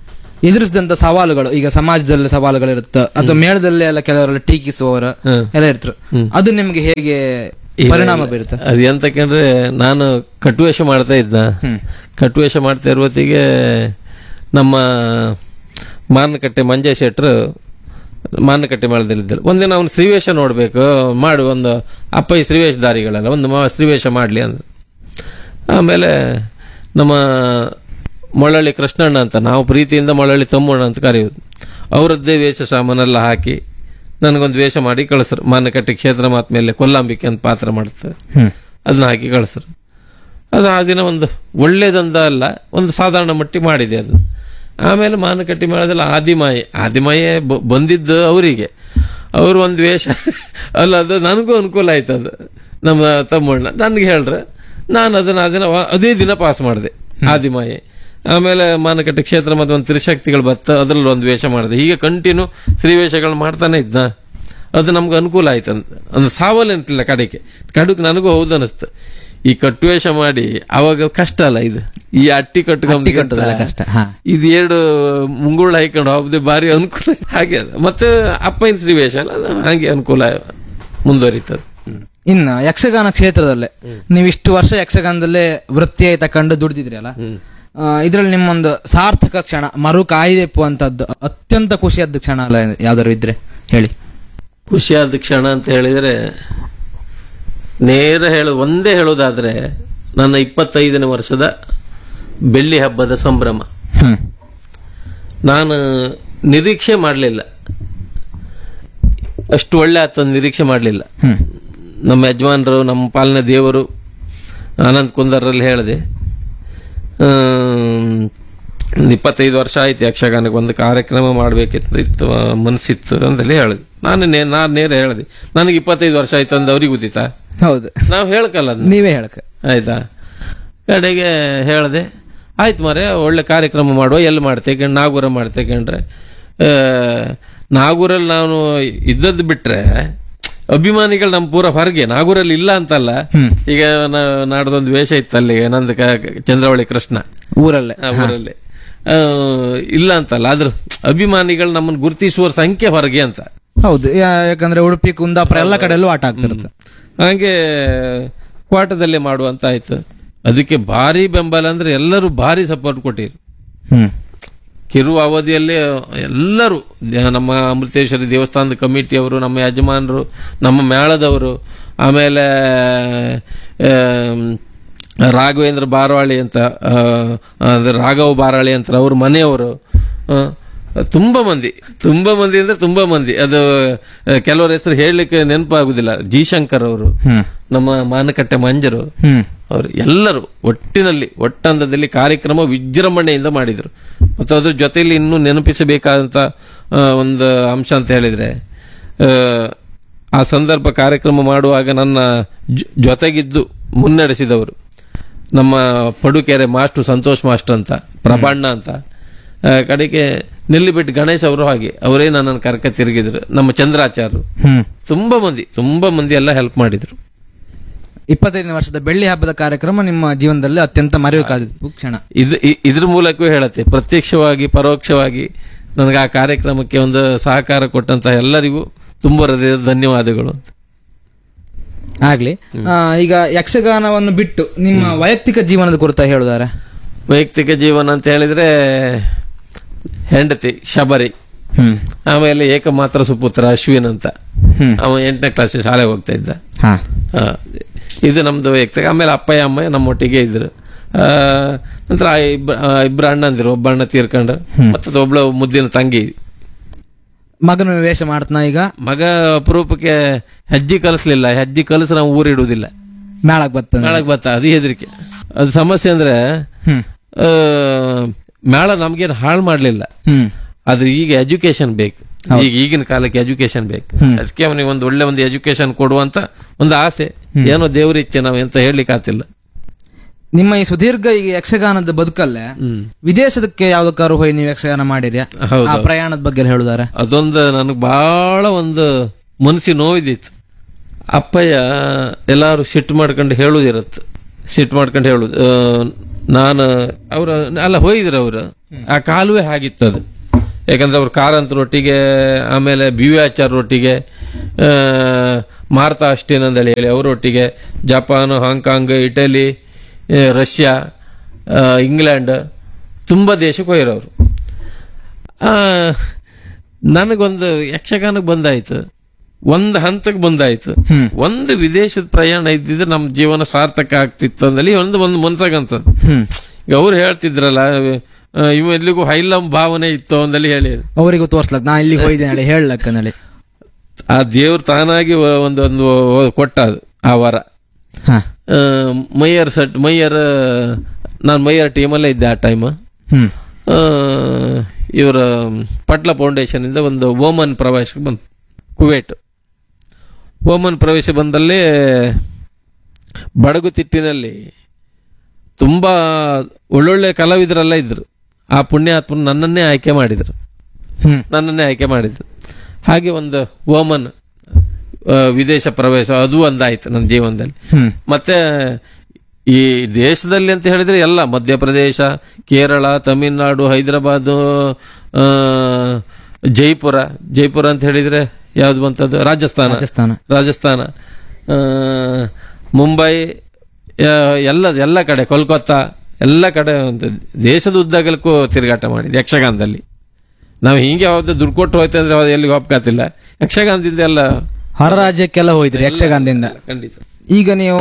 ಎದುರಿಸಿದಂತ ಸವಾಲುಗಳು ಈಗ ಸಮಾಜದಲ್ಲಿ ಸವಾಲುಗಳಿರುತ್ತೆ ಅಥವಾ ಮೇಳದಲ್ಲಿ ಎಲ್ಲ ಕೆಲವರೆಲ್ಲ ಟೀಕಿಸುವವರು ಹ್ಮ್. ಎಲ್ಲ ಇರ್ತಾರೆ ಅದು ನಿಮ್ಗೆ ಹೇಗೆ ಪರಿಣಾಮ ಬೀರುತ್ತೆ ಅದು ಎಂತಕ್ಕಂದ್ರೆ ನಾನು ಕಟ್ಟುವೇಷ ಮಾಡ್ತಾ ಇದ್ದ ಕಟ್ಟುವೇಷ ಮಾಡ್ತಾ ಇರುವತ್ತಿಗೆ ನಮ್ಮ ಮಾನಕಟ್ಟೆ ಮಂಜ ಶೆಟ್ರು ಮಾನಕಟ್ಟೆ ಮೇಳದಲ್ಲಿದ್ದರು ಒಂದಿನ ಅವನು ಶ್ರೀವೇಷ ನೋಡಬೇಕು ಮಾಡು ಒಂದು ಅಪ್ಪ ಈ ಶ್ರೀವೇಷ ದಾರಿಗಳೆಲ್ಲ ಒಂದು ಮಾ ಶ್ರೀವೇಷ ಮಾಡಲಿ ಅಂದ್ರು ಆಮೇಲೆ ನಮ್ಮ ಮೊಳಳ್ಳಿ ಕೃಷ್ಣಣ್ಣ ಅಂತ ನಾವು ಪ್ರೀತಿಯಿಂದ ಮೊಳಳ್ಳಿ ತಮ್ಮಣ್ಣ ಅಂತ ಕರೆಯೋದು ಅವರದ್ದೇ ವೇಷ ಸಾಮಾನೆಲ್ಲ ಹಾಕಿ ನನಗೊಂದು ವೇಷ ಮಾಡಿ ಕಳಿಸ್ರು ಮಾನಕಟ್ಟೆ ಕ್ಷೇತ್ರ ಮಾತ್ ಮೇಲೆ ಕೊಲ್ಲಾಂಬಿಕೆ ಅಂತ ಪಾತ್ರ ಮಾಡ್ತಾರೆ ಅದನ್ನ ಹಾಕಿ ಕಳಿಸ್ರು ಅದು ಆ ದಿನ ಒಂದು ಒಳ್ಳೇದಂದ ಅಲ್ಲ ಒಂದು ಸಾಧಾರಣ ಮಟ್ಟಿಗೆ ಮಾಡಿದೆ ಅದು ಆಮೇಲೆ ಮಾನಕಟ್ಟಿ ಮೇಳದಲ್ಲಿ ಆದಿಮಾಯೆ ಆದಿಮಾಯೆ ಬ- ಬಂದಿದ್ದು ಅವರಿಗೆ ಅವರು ಒಂದು ವೇಷ ಅಲ್ಲ ಅದು ನನಗೂ ಅನುಕೂಲ ಆಯ್ತು ಅದು ನಮ್ಮ ತಮ್ಮಣ್ಣ ನನಗೆ ಹೇಳ್ರೆ ನಾನು ಅದನ್ನ ಆ ದಿನ ವ- ಅದೇ ದಿನ ಪಾಸ್ ಮಾಡಿದೆ ಆದಿಮಾಯೆ ಆಮೇಲೆ ಮಾನಕಟ್ಟೆ ಕ್ಷೇತ್ರ ಮತ್ತು ಒಂದು ತ್ರಿಶಕ್ತಿಗಳು ಬತ್ತ ಅದ್ರಲ್ಲಿ ಒಂದು ವೇಷ ಮಾಡಿದೆ ಹೀಗೆ ಕಂಟಿನ್ಯೂ ಸ್ತ್ರೀವೇಷಗಳು ಮಾಡ್ತಾನೆ ಇದ್ದ ಅದು ನಮ್ಗೆ ಅನುಕೂಲ ಆಯ್ತು ಅಂತ ಒಂದು ಸಾವಲ್ಲಂತಿಲ್ಲ ಕಡೆಗೆ ಕಡುಕ್ ನನಗೂ ಹೌದು ಅನಿಸ್ತು ಈ ಕಟ್ಟುವೇಷ ಮಾಡಿ ಅವಾಗ ಕಷ್ಟ ಅಲ್ಲ ಇದು ಈ ಅಟ್ಟಿ ಕಟ್ಕೊಂಡ್ ಕಟ್ಟುದಲ್ಲ ಕಷ್ಟ, ಹಾ. ಇದು ಎರಡು ಮುಂಗುಳ್ಳು ಹಾಕೊಂಡು ಹೋಗದೆ ಭಾರಿ ಅನುಕೂಲ ಹಾಗೆ ಅದು. ಮತ್ತೆ ಅಪ್ಪನ ಶ್ರೀವೇಷ ಅಲ್ಲ ಅದು ಹಾಗೆ ಅನುಕೂಲ ಮುಂದುವರಿತದೆ ಇನ್ನು ಯಕ್ಷಗಾನ ಕ್ಷೇತ್ರದಲ್ಲೇ ನೀವು ಇಷ್ಟು ವರ್ಷ ಯಕ್ಷಗಾನದಲ್ಲೇ ವೃತ್ತಿಯಾಗಿ ತಕೊಂಡು ದುಡಿದಿದ್ರಿ ಅಲ್ಲ ಇದ್ರಲ್ಲಿ ನಿಮ್ಮೊಂದು ಸಾರ್ಥಕ ಕ್ಷಣ ಮರು ಕಾಯ್ದೆಪ್ಪು ಅಂತದ್ದು ಅತ್ಯಂತ ಖುಷಿಯಾದ ಕ್ಷಣ ಅಲ್ಲ ಯಾವ್ದಾದ್ರು ಇದ್ರೆ ಹೇಳಿ ಖುಷಿಯಾದ ಕ್ಷಣ ಅಂತ ಹೇಳಿದರೆ ನೇರ ಹೇಳು ಒಂದೇ ಹೇಳೋದಾದ್ರೆ ನನ್ನ ಇಪ್ಪತ್ತೈದನೇ ವರ್ಷದ ಬೆಳ್ಳಿ ಹಬ್ಬದ ಸಂಭ್ರಮ ಹ್ಮ್ ನಾನು ನಿರೀಕ್ಷೆ ಮಾಡಲಿಲ್ಲ ಅಷ್ಟು ಒಳ್ಳೆ ಆತ ನಿರೀಕ್ಷೆ ಮಾಡಲಿಲ್ಲ ಹ್ಮ್ ನಮ್ಮ ಯಜಮಾನರು ನಮ್ಮ ಪಾಲನೆ ದೇವರು ಆನಂದ್ ಕುಂದರಲ್ಲಿ ಹೇಳಿದೆ ಒಂದು ಇಪ್ಪತ್ತೈದು ವರ್ಷ ಆಯ್ತು ಯಕ್ಷಗಾನಕ್ಕೆ ಒಂದು ಕಾರ್ಯಕ್ರಮ ಮಾಡಬೇಕಿತ್ತು ಇತ್ತು ಆ, ಮನಸ್ಸಿತ್ತು ಅಂತೇಳಿ ಹೇಳಿದೆ ನಾನು ನೇ ನಾನು ನೇರ ಹೇಳಿದೆ ನನಗೆ ಇಪ್ಪತ್ತೈದು ವರ್ಷ ಆಯ್ತು ಅಂದ ಅವ್ರಿಗೆ ಗೊತ್ತಿತ್ತಾ ಹೌದು ನಾವು ಹೇಳ್ಕಲ್ಲ ಅದನ್ನ ನೀವೇ ಹೇಳಕ ಆಯ್ತಾ ಕಡೆಗೆ ಹೇಳಿದೆ ಆಯ್ತು ಮರೆ ಒಳ್ಳೆ ಕಾರ್ಯಕ್ರಮ ಮಾಡುವ ಎಲ್ಲಿ ಮಾಡ್ತೇವೆ ನಾಗೂರ ಮಾಡ್ತೇಕೊಂಡ್ರೆ ನಾಗೂರಲ್ಲಿ ನಾನು ಇದ್ದದ್ದು ಬಿಟ್ರೆ ಅಭಿಮಾನಿಗಳು ನಮ್ಮ ಪೂರ ಹೊರಗೆ ನಾಗೂರಲ್ಲಿ ಇಲ್ಲ ಅಂತಲ್ಲ ಈಗ ನಾ- ನಾಡ್ದೊಂದು ವೇಷ ಇತ್ತು ಅಲ್ಲಿ ನಂದು ಕ- ಚಂದ್ರವಳ್ಳಿ ಕೃಷ್ಣ ಊರಲ್ಲೇ ಆ ಊರಲ್ಲಿ ಆ, ಇಲ್ಲ ಅಂತಲ್ಲ ಆದ್ರೆ ಅಭಿಮಾನಿಗಳು ನಮ್ಮನ್ನು ಗುರುತಿಸುವ ಸಂಖ್ಯೆ ಹೊರಗೆ ಅಂತ ಹೌದು ಯಾ- ಯಾಕಂದ್ರೆ ಉಡುಪಿ ಕುಂದಾಪುರ ಎಲ್ಲ ಕಡೆಯಲ್ಲೂ ಆಟ ಆಗ್ತಿರುತ್ತೆ ಹಾಗೆ ಕ್ವಾಟದಲ್ಲೇ ಮಾಡುವಂತ ಆಯ್ತು ಅದಕ್ಕೆ ಭಾರಿ ಬೆಂಬಲ ಅಂದ್ರೆ ಎಲ್ಲರೂ ಭಾರಿ ಸಪೋರ್ಟ್ ಕೊಟ್ಟಿರು ಹ್ಮ್ ಕಿರು ಅವಧಿಯಲ್ಲಿ ಎಲ್ಲರೂ ದ- ನಮ್ಮ ಅಮೃತೇಶ್ವರಿ ದೇವಸ್ಥಾನದ ಕಮಿಟಿಯವರು ನಮ್ಮ ಯಜಮಾನರು ನಮ್ಮ ಮೇಳದವರು ಆಮೇಲೆ ಆಮ್, ರಾಘವೇಂದ್ರ ಬಾರವಾಳಿ ಅಂತ ಆ, ಅಂದ್ರೆ ರಾಘವ ಬಾರಾಳಿ ಅಂತ ಅವ್ರ ಮನೆಯವರು ಆ, ತುಂಬಾ ಮಂದಿ ತುಂಬಾ ಮಂದಿ ಅಂದ್ರೆ ತುಂಬಾ ಮಂದಿ ಅದು ಆ, ಕೆಲವರ ಹೆಸರು ಹೇಳಲಿಕ್ಕೆ ನೆನಪಾಗುದಿಲ್ಲ ಜಿ ಶಂಕರ್ ಅವರು ಹ್ಮ್ ನಮ್ಮ ಮಾನಕಟ್ಟೆ ಮಂಜರು ಹ್ಮ್ ಅವರು ಎಲ್ಲರೂ ಒಟ್ಟಿನಲ್ಲಿ ಒಟ್ಟಂದದಲ್ಲಿ ಕಾರ್ಯಕ್ರಮ ವಿಜೃಂಭಣೆಯಿಂದ ಮಾಡಿದರು ಮತ್ತು ಅದ್ರ ಜೊತೆಯಲ್ಲಿ ಇನ್ನೂ ನೆನಪಿಸಬೇಕಾದಂತ ಆ, ಒಂದು ಅಂಶ ಅಂತ ಹೇಳಿದ್ರೆ ಆ, ಆ ಸಂದರ್ಭ ಕಾರ್ಯಕ್ರಮ ಮಾಡುವಾಗ ನನ್ನ ಜೊ- ಜೊತೆಗಿದ್ದು ಮುನ್ನಡೆಸಿದವರು ನಮ್ಮ ಪಡುಕೆರೆ ಮಾಸ್ಟರ್ ಸಂತೋಷ್ ಮಾಸ್ಟರ್ ಅಂತ ಪ್ರಭಾಣ್ಣ ಅಂತ ಆ, ಕಡೆಗೆ ನೆಲ್ಲಿಬಿಟ್ಟು ಗಣೇಶ್ ಅವರು ಹಾಗೆ ಅವರೇ ನನ್ನನ್ನು ಕರ್ಕ ತಿರುಗಿದ್ರು ನಮ್ಮ ಚಂದ್ರಾಚಾರ್ಯರು ಹ್ಮ್ ತುಂಬಾ ಮಂದಿ ತುಂಬಾ ಮಂದಿ ಎಲ್ಲ ಹೆಲ್ಪ್ ಮಾಡಿದ್ರು ಇಪ್ಪತ್ತೈದನೇ ವರ್ಷದ ಬೆಳ್ಳಿ ಹಬ್ಬದ ಕಾರ್ಯಕ್ರಮ ನಿಮ್ಮ ಜೀವನದಲ್ಲಿ ಅತ್ಯಂತ ಮರೆಯಬೇಕಾದ ಕ್ಷಣ ಇದು ಇ- ಇದ್ರ ಮೂಲಕವೂ ಹೇಳತ್ತೆ ಪ್ರತ್ಯಕ್ಷವಾಗಿ ಪರೋಕ್ಷವಾಗಿ ನನಗೆ ಆ ಕಾರ್ಯಕ್ರಮಕ್ಕೆ ಒಂದು ಸಹಕಾರ ಕೊಟ್ಟಂತಹ ಎಲ್ಲರಿಗೂ ತುಂಬ ಹೃದಯದ ಧನ್ಯವಾದಗಳು ಅಂತ ಆಗ್ಲಿ ಆ, ಈಗ ಯಕ್ಷಗಾನವನ್ನು ಬಿಟ್ಟು ನಿಮ್ಮ ವೈಯಕ್ತಿಕ ಜೀವನದ ಕುರಿತ ಹೇಳುದಾರೆ ವೈಯಕ್ತಿಕ ಜೀವನ ಅಂತ ಹೇಳಿದ್ರೆ ಹೆಂಡತಿ ಶಬರಿ ಹ್ಮ್ ಆಮೇಲೆ ಏಕಮಾತ್ರ ಸುಪುತ್ರ ಅಶ್ವಿನ್ ಅಂತ ಹ್ಮ್ ಅವ ಎಂಟನೇ ಕ್ಲಾಸ್ ಶಾಲೆಗೆ ಹೋಗ್ತಾ ಇದ್ದ ಹಾ ಆ, ಇದು ನಮ್ದು ವೈಯಕ್ತಿಕ ಆಮೇಲೆ ಅಪ್ಪಯ್ಯ ಅಮ್ಮಯ್ಯ ನಮ್ಮೊಟ್ಟಿಗೆ ಇದ್ರು ಆ, ನಂತರ ಆ ಇಬ್ಬ ಆ, ಇಬ್ರು ಅಣ್ಣಂದಿರು ಒಬ್ಬ ಅಣ್ಣ ತೀರ್ಕೊಂಡು ಮತ್ತೆ ಒಬ್ಳು ಮುದ್ದಿನ ತಂಗಿ ಮಗನ ವೇಷ ಮಾಡ್ತಾನ ಈಗ ಮಗ ಅಪರೂಪಕ್ಕೆ ಹೆಜ್ಜೆ ಕಲಿಸ್ಲಿಲ್ಲ ಹೆಜ್ಜೆ ಕಲಿಸ್ ನಾವು ಊರಿಡುವುದಿಲ್ಲ ಮೇಳಕ್ ಬರ್ತಾನೆ ಮೇಳಕ್ಕೆ ಬತ್ತ ಅದು ಹೆದರಿಕೆ ಅದು ಸಮಸ್ಯೆ ಅಂದ್ರೆ ಹ್ಮ್ ಆ, ಮೇಳ ನಮ್ಗೇನು ಹಾಳು ಮಾಡ್ಲಿಲ್ಲ ಹ್ಮ್ ಆದ್ರೆ ಈಗ ಎಜುಕೇಶನ್ ಬೇಕು ಈಗ ಈಗಿನ ಕಾಲಕ್ಕೆ ಎಜುಕೇಶನ್ ಬೇಕು ಅದಕ್ಕೆ ಅವನಿಗೆ ಒಂದು ಒಳ್ಳೆ ಒಂದು ಎಜುಕೇಶನ್ ಕೊಡುವಂತ ಒಂದು ಆಸೆ ಏನೋ ದೇವ್ರ ಇಚ್ಛೆ ನಾವು ಎಂತ ಹೇಳಲಿಕ್ಕೆ ಆತಿಲ್ಲ ನಿಮ್ಮ ಈ ಸುದೀರ್ಘ ಈಗ ಯಕ್ಷಗಾನದ ಬದುಕಲ್ಲೇ ವಿದೇಶದಕ್ಕೆ ಯಾವ್ದಕ್ಕಾರು ಹೋಗಿ ನೀವು ಯಕ್ಷಗಾನ ಮಾಡಿರ್ಯಾ ಹೌದು. ಆ ಪ್ರಯಾಣದ ಬಗ್ಗೆ ಹೇಳುದಾರೆ ಅದೊಂದು ನನಗೆ ಬಹಳ ಒಂದು ಮನಸ್ಸಿಗೆ ನೋವಿದಿತ್ತು ಅಪ್ಪಯ್ಯ ಎಲ್ಲಾರು ಸಿಟ್ಟು ಮಾಡ್ಕೊಂಡು ಹೇಳುದಿರತ್ತೆ ಸಿಟ್ಟು ಮಾಡ್ಕೊಂಡು ಹೇಳುದು ಆ, ನಾನು ಅವ್ರ ಅಲ್ಲ ಹೋಗಿದ್ರು ಅವರು ಆ ಕಾಲುವೆ ಆಗಿತ್ತು ಅದು ಯಾಕಂದ್ರೆ ಅವ್ರು ಕಾರಂತರೊಟ್ಟಿಗೆ ಆಮೇಲೆ ಬಿ ವಿ ಆಚಾರ್ಯರೊಟ್ಟಿಗೆ ಆ, ಮಾರ್ತಾ ಅಷ್ಟೇನ್ ಅಂತ ಹೇಳಿ ಅವರೊಟ್ಟಿಗೆ ಜಪಾನ್ ಹಾಂಗ್ಕಾಂಗ್ ಇಟಲಿ ಆ, ರಷ್ಯಾ ಆ, ಇಂಗ್ಲೆಂಡ್ ತುಂಬ ದೇಶಕ್ಕೆ ಹೋಗಿರೋರು ಆ, ನನಗೊಂದು ಯಕ್ಷಗಾನಕ್ಕೆ ಬಂದಾಯ್ತು ಒಂದು ಹಂತಕ್ಕೆ ಬಂದಾಯ್ತು ಹ್ಮ್. ಒಂದು ವಿದೇಶದ ಪ್ರಯಾಣ ಇದ್ದಿದ್ರೆ ನಮ್ಮ ಜೀವನ ಸಾರ್ಥಕ ಆಗ್ತಿತ್ತು ಅಂದಲ್ಲಿ ಒಂದು ಒಂದು ಮನ್ಸಾಗನ್ಸದ್ ಹ್ಮ್ ಈಗ ಅವ್ರು ಹೇಳ್ತಿದ್ರಲ್ಲ ಆ, ಇವ ಎಲ್ಲಿಗೂ ಹೈಲಂ ಭಾವನೆ ಇತ್ತು ಅಂದಲ್ಲಿ ಹೇಳಿ ಅವರಿಗೂ ತೋರ್ಸ್ಲಕ್ ನಾ ಇಲ್ಲಿಗೆ ಹೋಯ್ದೆ ಹೇಳಿ ಹೇಳಕ್ಕ ನಳಿ ಆ ದೇವ್ರು ತಾನಾಗಿ ಒ- ಒಂದು ಒಂದು ಕೊಟ್ಟ ಅದು ಆ ವರ ಹಾ ಆ, ಮೈಯರ್ ಸಟ್ ಮೈಯರ್ ನಾನು ಮೈಯರ್ ಟೀಮಲ್ಲೇ ಇದ್ದೆ ಆ ಟೈಮ್ ಹ್ಮ್ ಇವರ ಪಟ್ಲ ಫೌಂಡೇಶನ್ ಇಂದ ಒಂದು ಓಮನ್ ಪ್ರವೇಶಕ್ಕೆ ಬಂತು ಕುವೇಟ್ ಓಮನ್ ಪ್ರವೇಶ ಬಂದಲ್ಲಿ ಬಡಗು ತಿಟ್ಟಿನಲ್ಲಿ ತುಂಬಾ ಒಳ್ಳೊಳ್ಳೆ ಕಲಾವಿದರೆಲ್ಲ ಇದ್ರು ಆ ಪುಣ್ಯಾತ್ಮನ ನನ್ನನ್ನೇ ಆಯ್ಕೆ ಮಾಡಿದ್ರು ಹ್ಮ್ ನನ್ನನ್ನೇ ಆಯ್ಕೆ ಮಾಡಿದ್ರು ಹಾಗೆ ಒಂದು ಓಮನ್ ಆ, ವಿದೇಶ ಪ್ರವೇಶ ಅದು ಒಂದಾಯ್ತು ನನ್ನ ಜೀವನದಲ್ಲಿ ಹ್ಮ್ ಮತ್ತೆ ಈ ದೇಶದಲ್ಲಿ ಅಂತ ಹೇಳಿದ್ರೆ ಎಲ್ಲ ಮಧ್ಯಪ್ರದೇಶ ಕೇರಳ ತಮಿಳುನಾಡು ಹೈದರಾಬಾದು ಆ, ಜೈಪುರ ಜೈಪುರ ಅಂತ ಹೇಳಿದ್ರೆ ಯಾವ್ದು ಬಂತದ್ದು ರಾಜಸ್ಥಾನ ರಾಜಸ್ಥಾನ ರಾಜಸ್ಥಾನ ಆ, ಮುಂಬೈ ಆ, ಎಲ್ಲ ಎಲ್ಲ ಕಡೆ ಕೋಲ್ಕತ್ತಾ ಎಲ್ಲ ಕಡೆ ಒಂದು ದೇಶದ ಉದ್ದಗಲಕ್ಕೂ ತಿರುಗಾಟ ಮಾಡಿದೆ ಯಕ್ಷಗಾನದಲ್ಲಿ ನಾವು ಹಿಂಗೆ ಯಾವ್ದು ದುಡ್ಡು ಕೊಟ್ಟು ಹೋಯ್ತು ಅಂದ್ರೆ ಅದು ಎಲ್ಲಿಗೆ ಒಪ್ಕಾತಿಲ್ಲ ಯಕ್ಷಗಾನದಿಂದ ಎಲ್ಲ ಹೊರ ರಾಜ್ಯಕ್ಕೆಲ್ಲ ಹೋಯ್ದ್ರಿ ಯಕ್ಷಗಾನದಿಂದ ಖಂಡಿತ ಈಗ ನೀವು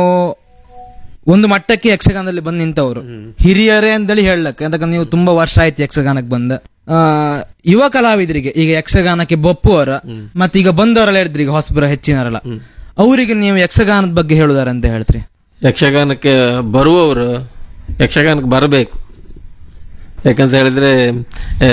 ಒಂದು ಮಟ್ಟಕ್ಕೆ ಯಕ್ಷಗಾನದಲ್ಲಿ ಬಂದು ನಿಂತವರು ಹಿರಿಯರೇ ಅಂತೇಳಿ ಹೇಳಕ್ ಯಾಕಂದ್ರೆ ನೀವು ತುಂಬಾ ವರ್ಷ ಆಯ್ತು ಯಕ್ಷಗಾನಕ್ಕೆ ಬಂದ ಆ, ಯುವ ಕಲಾವಿದರಿಗೆ ಈಗ ಯಕ್ಷಗಾನಕ್ಕೆ ಬಪ್ಪುವರ ಮತ್ತೆ ಈಗ ಬಂದವರೆಲ್ಲ ಹೇಳಿದ್ರಿ ಈಗ ಹೊಸಬರ ಹೆಚ್ಚಿನವರಲ್ಲ ಅವರಿಗೆ ನೀವು ಯಕ್ಷಗಾನದ ಬಗ್ಗೆ ಹೇಳುದಾರ ಅಂತ ಹೇಳ್ತೀರಿ ಯಕ್ಷಗಾನಕ್ಕೆ ಬರುವವರು ಯಕ್ಷಗಾನಕ್ಕೆ ಬರಬೇಕು ಯಾಕಂತ ಹೇಳಿದ್ರೆ ಆ,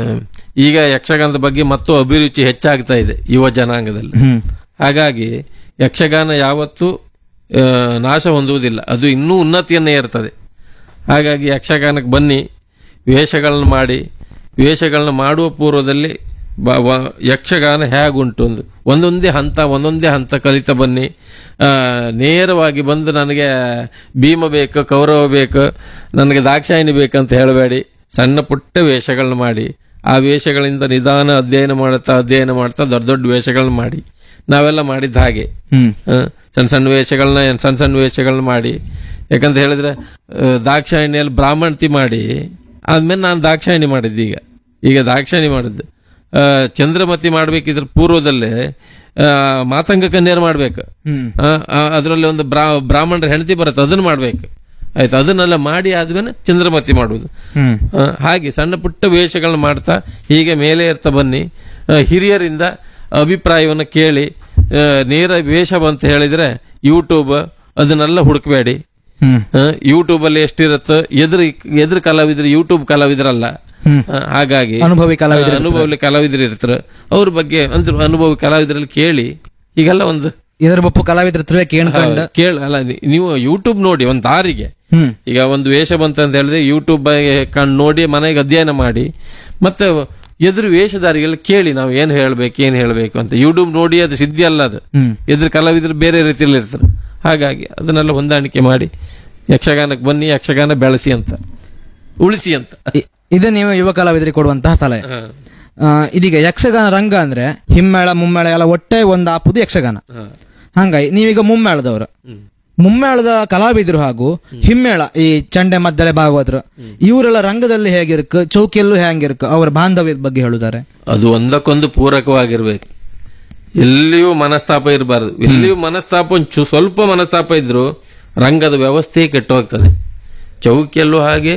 ಈಗ ಯಕ್ಷಗಾನದ ಬಗ್ಗೆ ಮತ್ತು ಅಭಿರುಚಿ ಹೆಚ್ಚಾಗ್ತಾ ಇದೆ ಯುವ ಜನಾಂಗದಲ್ಲಿ ಹ್ಮ್ ಹಾಗಾಗಿ ಯಕ್ಷಗಾನ ಯಾವತ್ತೂ ಆ, ನಾಶ ಹೊಂದುವುದಿಲ್ಲ ಅದು ಇನ್ನೂ ಉನ್ನತಿಯನ್ನೇ ಇರ್ತದೆ ಹಾಗಾಗಿ ಯಕ್ಷಗಾನಕ್ಕೆ ಬನ್ನಿ ವೇಷಗಳನ್ನ ಮಾಡಿ ವೇಷಗಳನ್ನ ಮಾಡುವ ಪೂರ್ವದಲ್ಲಿ ಬ- ವ- ಯಕ್ಷಗಾನ ಹೇಗುಂಟು ಒಂದು ಒಂದೊಂದೇ ಹಂತ ಒಂದೊಂದೇ ಹಂತ ಕಲಿತ ಬನ್ನಿ ಆ, ನೇರವಾಗಿ ಬಂದು ನನಗೆ ಭೀಮ ಬೇಕು ಕೌರವ ಬೇಕು ನನಗೆ ದಾಕ್ಷಾಯಿಣಿ ಬೇಕಂತ ಹೇಳಬೇಡಿ ಸಣ್ಣ ಪುಟ್ಟ ವೇಷಗಳನ್ನ ಮಾಡಿ ಆ ವೇಷಗಳಿಂದ ನಿಧಾನ ಅಧ್ಯಯನ ಮಾಡುತ್ತಾ ಅಧ್ಯಯನ ಮಾಡ್ತಾ ದೊಡ್ಡ ದೊಡ್ಡ ವೇಷಗಳನ್ನ ಮಾಡಿ ನಾವೆಲ್ಲ ಮಾಡಿದ ಹಾಗೆ ಹ್ಮ್ ಆ, ಸಣ್ಣ ಸಣ್ಣ ವೇಷಗಳನ್ನ ಸಣ್ಣ ಸಣ್ಣ ವೇಷಗಳನ್ನ ಮಾಡಿ ಯಾಕಂತ ಹೇಳಿದ್ರೆ ಆ, ದಾಕ್ಷಾಯಿಣಿಯಲ್ಲಿ ಬ್ರಾಹ್ಮಣತಿ ಮಾಡಿ ಆದ್ಮೇಲೆ ನಾನು ದಾಕ್ಷಾಯಿಣಿ ಮಾಡಿದ್ದೆ ಈಗ ಈಗ ದಾಕ್ಷಾಯಿಣಿ ಮಾಡಿದ್ದು ಆ, ಚಂದ್ರಮತಿ ಮಾಡ್ಬೇಕಿದ್ರ ಪೂರ್ವದಲ್ಲೇ ಆ, ಮಾತಂಗ ಕನ್ಯರು ಮಾಡ್ಬೇಕು ಹ್ಮ್ ಅದರಲ್ಲಿ ಒಂದು ಬ್ರಾ ಬ್ರಾಹ್ಮಣರ ಹೆಂಡತಿ ಬರುತ್ತೆ ಅದನ್ನ ಮಾಡ್ಬೇಕು ಆಯ್ತು ಅದನ್ನೆಲ್ಲ ಮಾಡಿ ಆದ್ಮೇಲೆ ಚಂದ್ರಮತಿ ಮಾಡುವುದು ಹ್ಮ್ ಆ, ಹಾಗೆ ಸಣ್ಣ ಪುಟ್ಟ ವೇಷಗಳನ್ನ ಮಾಡ್ತಾ ಹೀಗೆ ಮೇಲೆ ಇರ್ತಾ ಬನ್ನಿ ಆ, ಹಿರಿಯರಿಂದ ಅಭಿಪ್ರಾಯವನ್ನು ಕೇಳಿ ಆ, ನೇರ ವೇಷ ಬಂತ ಹೇಳಿದ್ರೆ ಯೂಟ್ಯೂಬ್ ಅದನ್ನೆಲ್ಲ ಹುಡುಕಬೇಡಿ ಹ್ಮ್ ಯೂಟ್ಯೂಬ್ ಅಲ್ಲಿ ಎಷ್ಟಿರುತ್ತೋ ಎದುರು ಎದುರು ಕಲಾವಿದರು ಯೂಟ್ಯೂಬ್ ಕಲಾವಿದರಲ್ಲ ಹ್ಮ್. ಆ, ಹಾಗಾಗಿ ಅನುಭವಿ ಕಲಾವಿದರು ಆ, ಅನುಭವಿ ಕಲಾವಿದರು ಇರ್ತಾರೆ ಅವ್ರ ಬಗ್ಗೆ ಅಂದ್ರೆ ಅನುಭವಿ ಕಲಾವಿದರಲ್ಲಿ ಕೇಳಿ ಈಗೆಲ್ಲ ಒಂದು ಇದರ ಬಪ್ಪು ಕಲಾವಿದರ ಹತ್ರವೇ ಕೇಳ್ಕೊಂಡು ಕೇಳ ಅಲ್ಲ ನೀ- ನೀವು ಯೂಟ್ಯೂಬ್ ನೋಡಿ ಒಂದು ದಾರಿಗೆ ಹ್ಮ್ ಈಗ ಒಂದು ವೇಷ ಬಂತ ಅಂತ ಹೇಳಿದ್ರೆ ಯೂಟ್ಯೂಬ್ ಕಂಡು ನೋಡಿ ಮನೆಗೆ ಅಧ್ಯಯನ ಮಾಡಿ ಮತ್ತೆ ಎದುರು ವೇಷಧಾರಿಗಳು ಕೇಳಿ ನಾವು ಏನು ಹೇಳ್ಬೇಕು ಏನು ಹೇಳ್ಬೇಕು ಅಂತ ಯೂಟ್ಯೂಬ್ ನೋಡಿ ಅದು ಸಿದ್ಧಿ ಅಲ್ಲ ಅದು ಹ್ಮ್ ಎದುರು ಕಲಾವಿದರು ಬೇರೆ ರೀತಿಯಲ್ಲಿ ಇರ್ತಾರೆ ಹಾಗಾಗಿ ಅದನ್ನೆಲ್ಲ ಹೊಂದಾಣಿಕೆ ಮಾಡಿ ಯಕ್ಷಗಾನಕ್ಕೆ ಬನ್ನಿ ಯಕ್ಷಗಾನ ಬೆಳೆಸಿ ಅಂತ ಉಳಿಸಿ ಅಂತ ಇ- ಇದು ನೀವು ಯುವ ಕಲಾವಿದರಿಗೆ ಕೊಡುವಂತಹ ಸಲಹೆ ಹ. ಆ, ಇದೀಗ ಯಕ್ಷಗಾನ ರಂಗ ಅಂದ್ರೆ ಹಿಮ್ಮೇಳ ಮುಮ್ಮೇಳ ಎಲ್ಲ ಒಟ್ಟೆ ಒಂದು ಆಪುದು ಯಕ್ಷಗಾನ ಹ. ಹಂಗಾಗಿ ನೀವೀಗ ಮುಮ್ಮೇಳದವರು ಹ್ಮ್. ಮುಮ್ಮೇಳದ ಕಲಾವಿದರು ಹಾಗೂ ಹಿಮ್ಮೇಳ ಈ ಚಂಡೆ ಮದ್ದಲೆ ಭಾಗವತರು ಇವರೆಲ್ಲ ರಂಗದಲ್ಲಿ ಹೇಗಿರ್ಕ ಚೌಕಿಯಲ್ಲೂ ಹೆಂಗಿರ್ಕ ಅವರ ಬಾಂಧವ್ಯದ ಬಗ್ಗೆ ಹೇಳುತ್ತಾರೆ ಅದು ಒಂದಕ್ಕೊಂದು ಪೂರಕವಾಗಿರ್ಬೇಕು ಎಲ್ಲಿಯೂ ಮನಸ್ತಾಪ ಇರಬಾರದು ಎಲ್ಲಿಯೂ ಮನಸ್ತಾಪ ಒಂದ್ ಚು- ಸ್ವಲ್ಪ ಮನಸ್ತಾಪ ಇದ್ರು ರಂಗದ ವ್ಯವಸ್ಥೆ ಕೆಟ್ಟು ಹೋಗ್ತದೆ ಚೌಕಿಯಲ್ಲೂ ಹಾಗೆ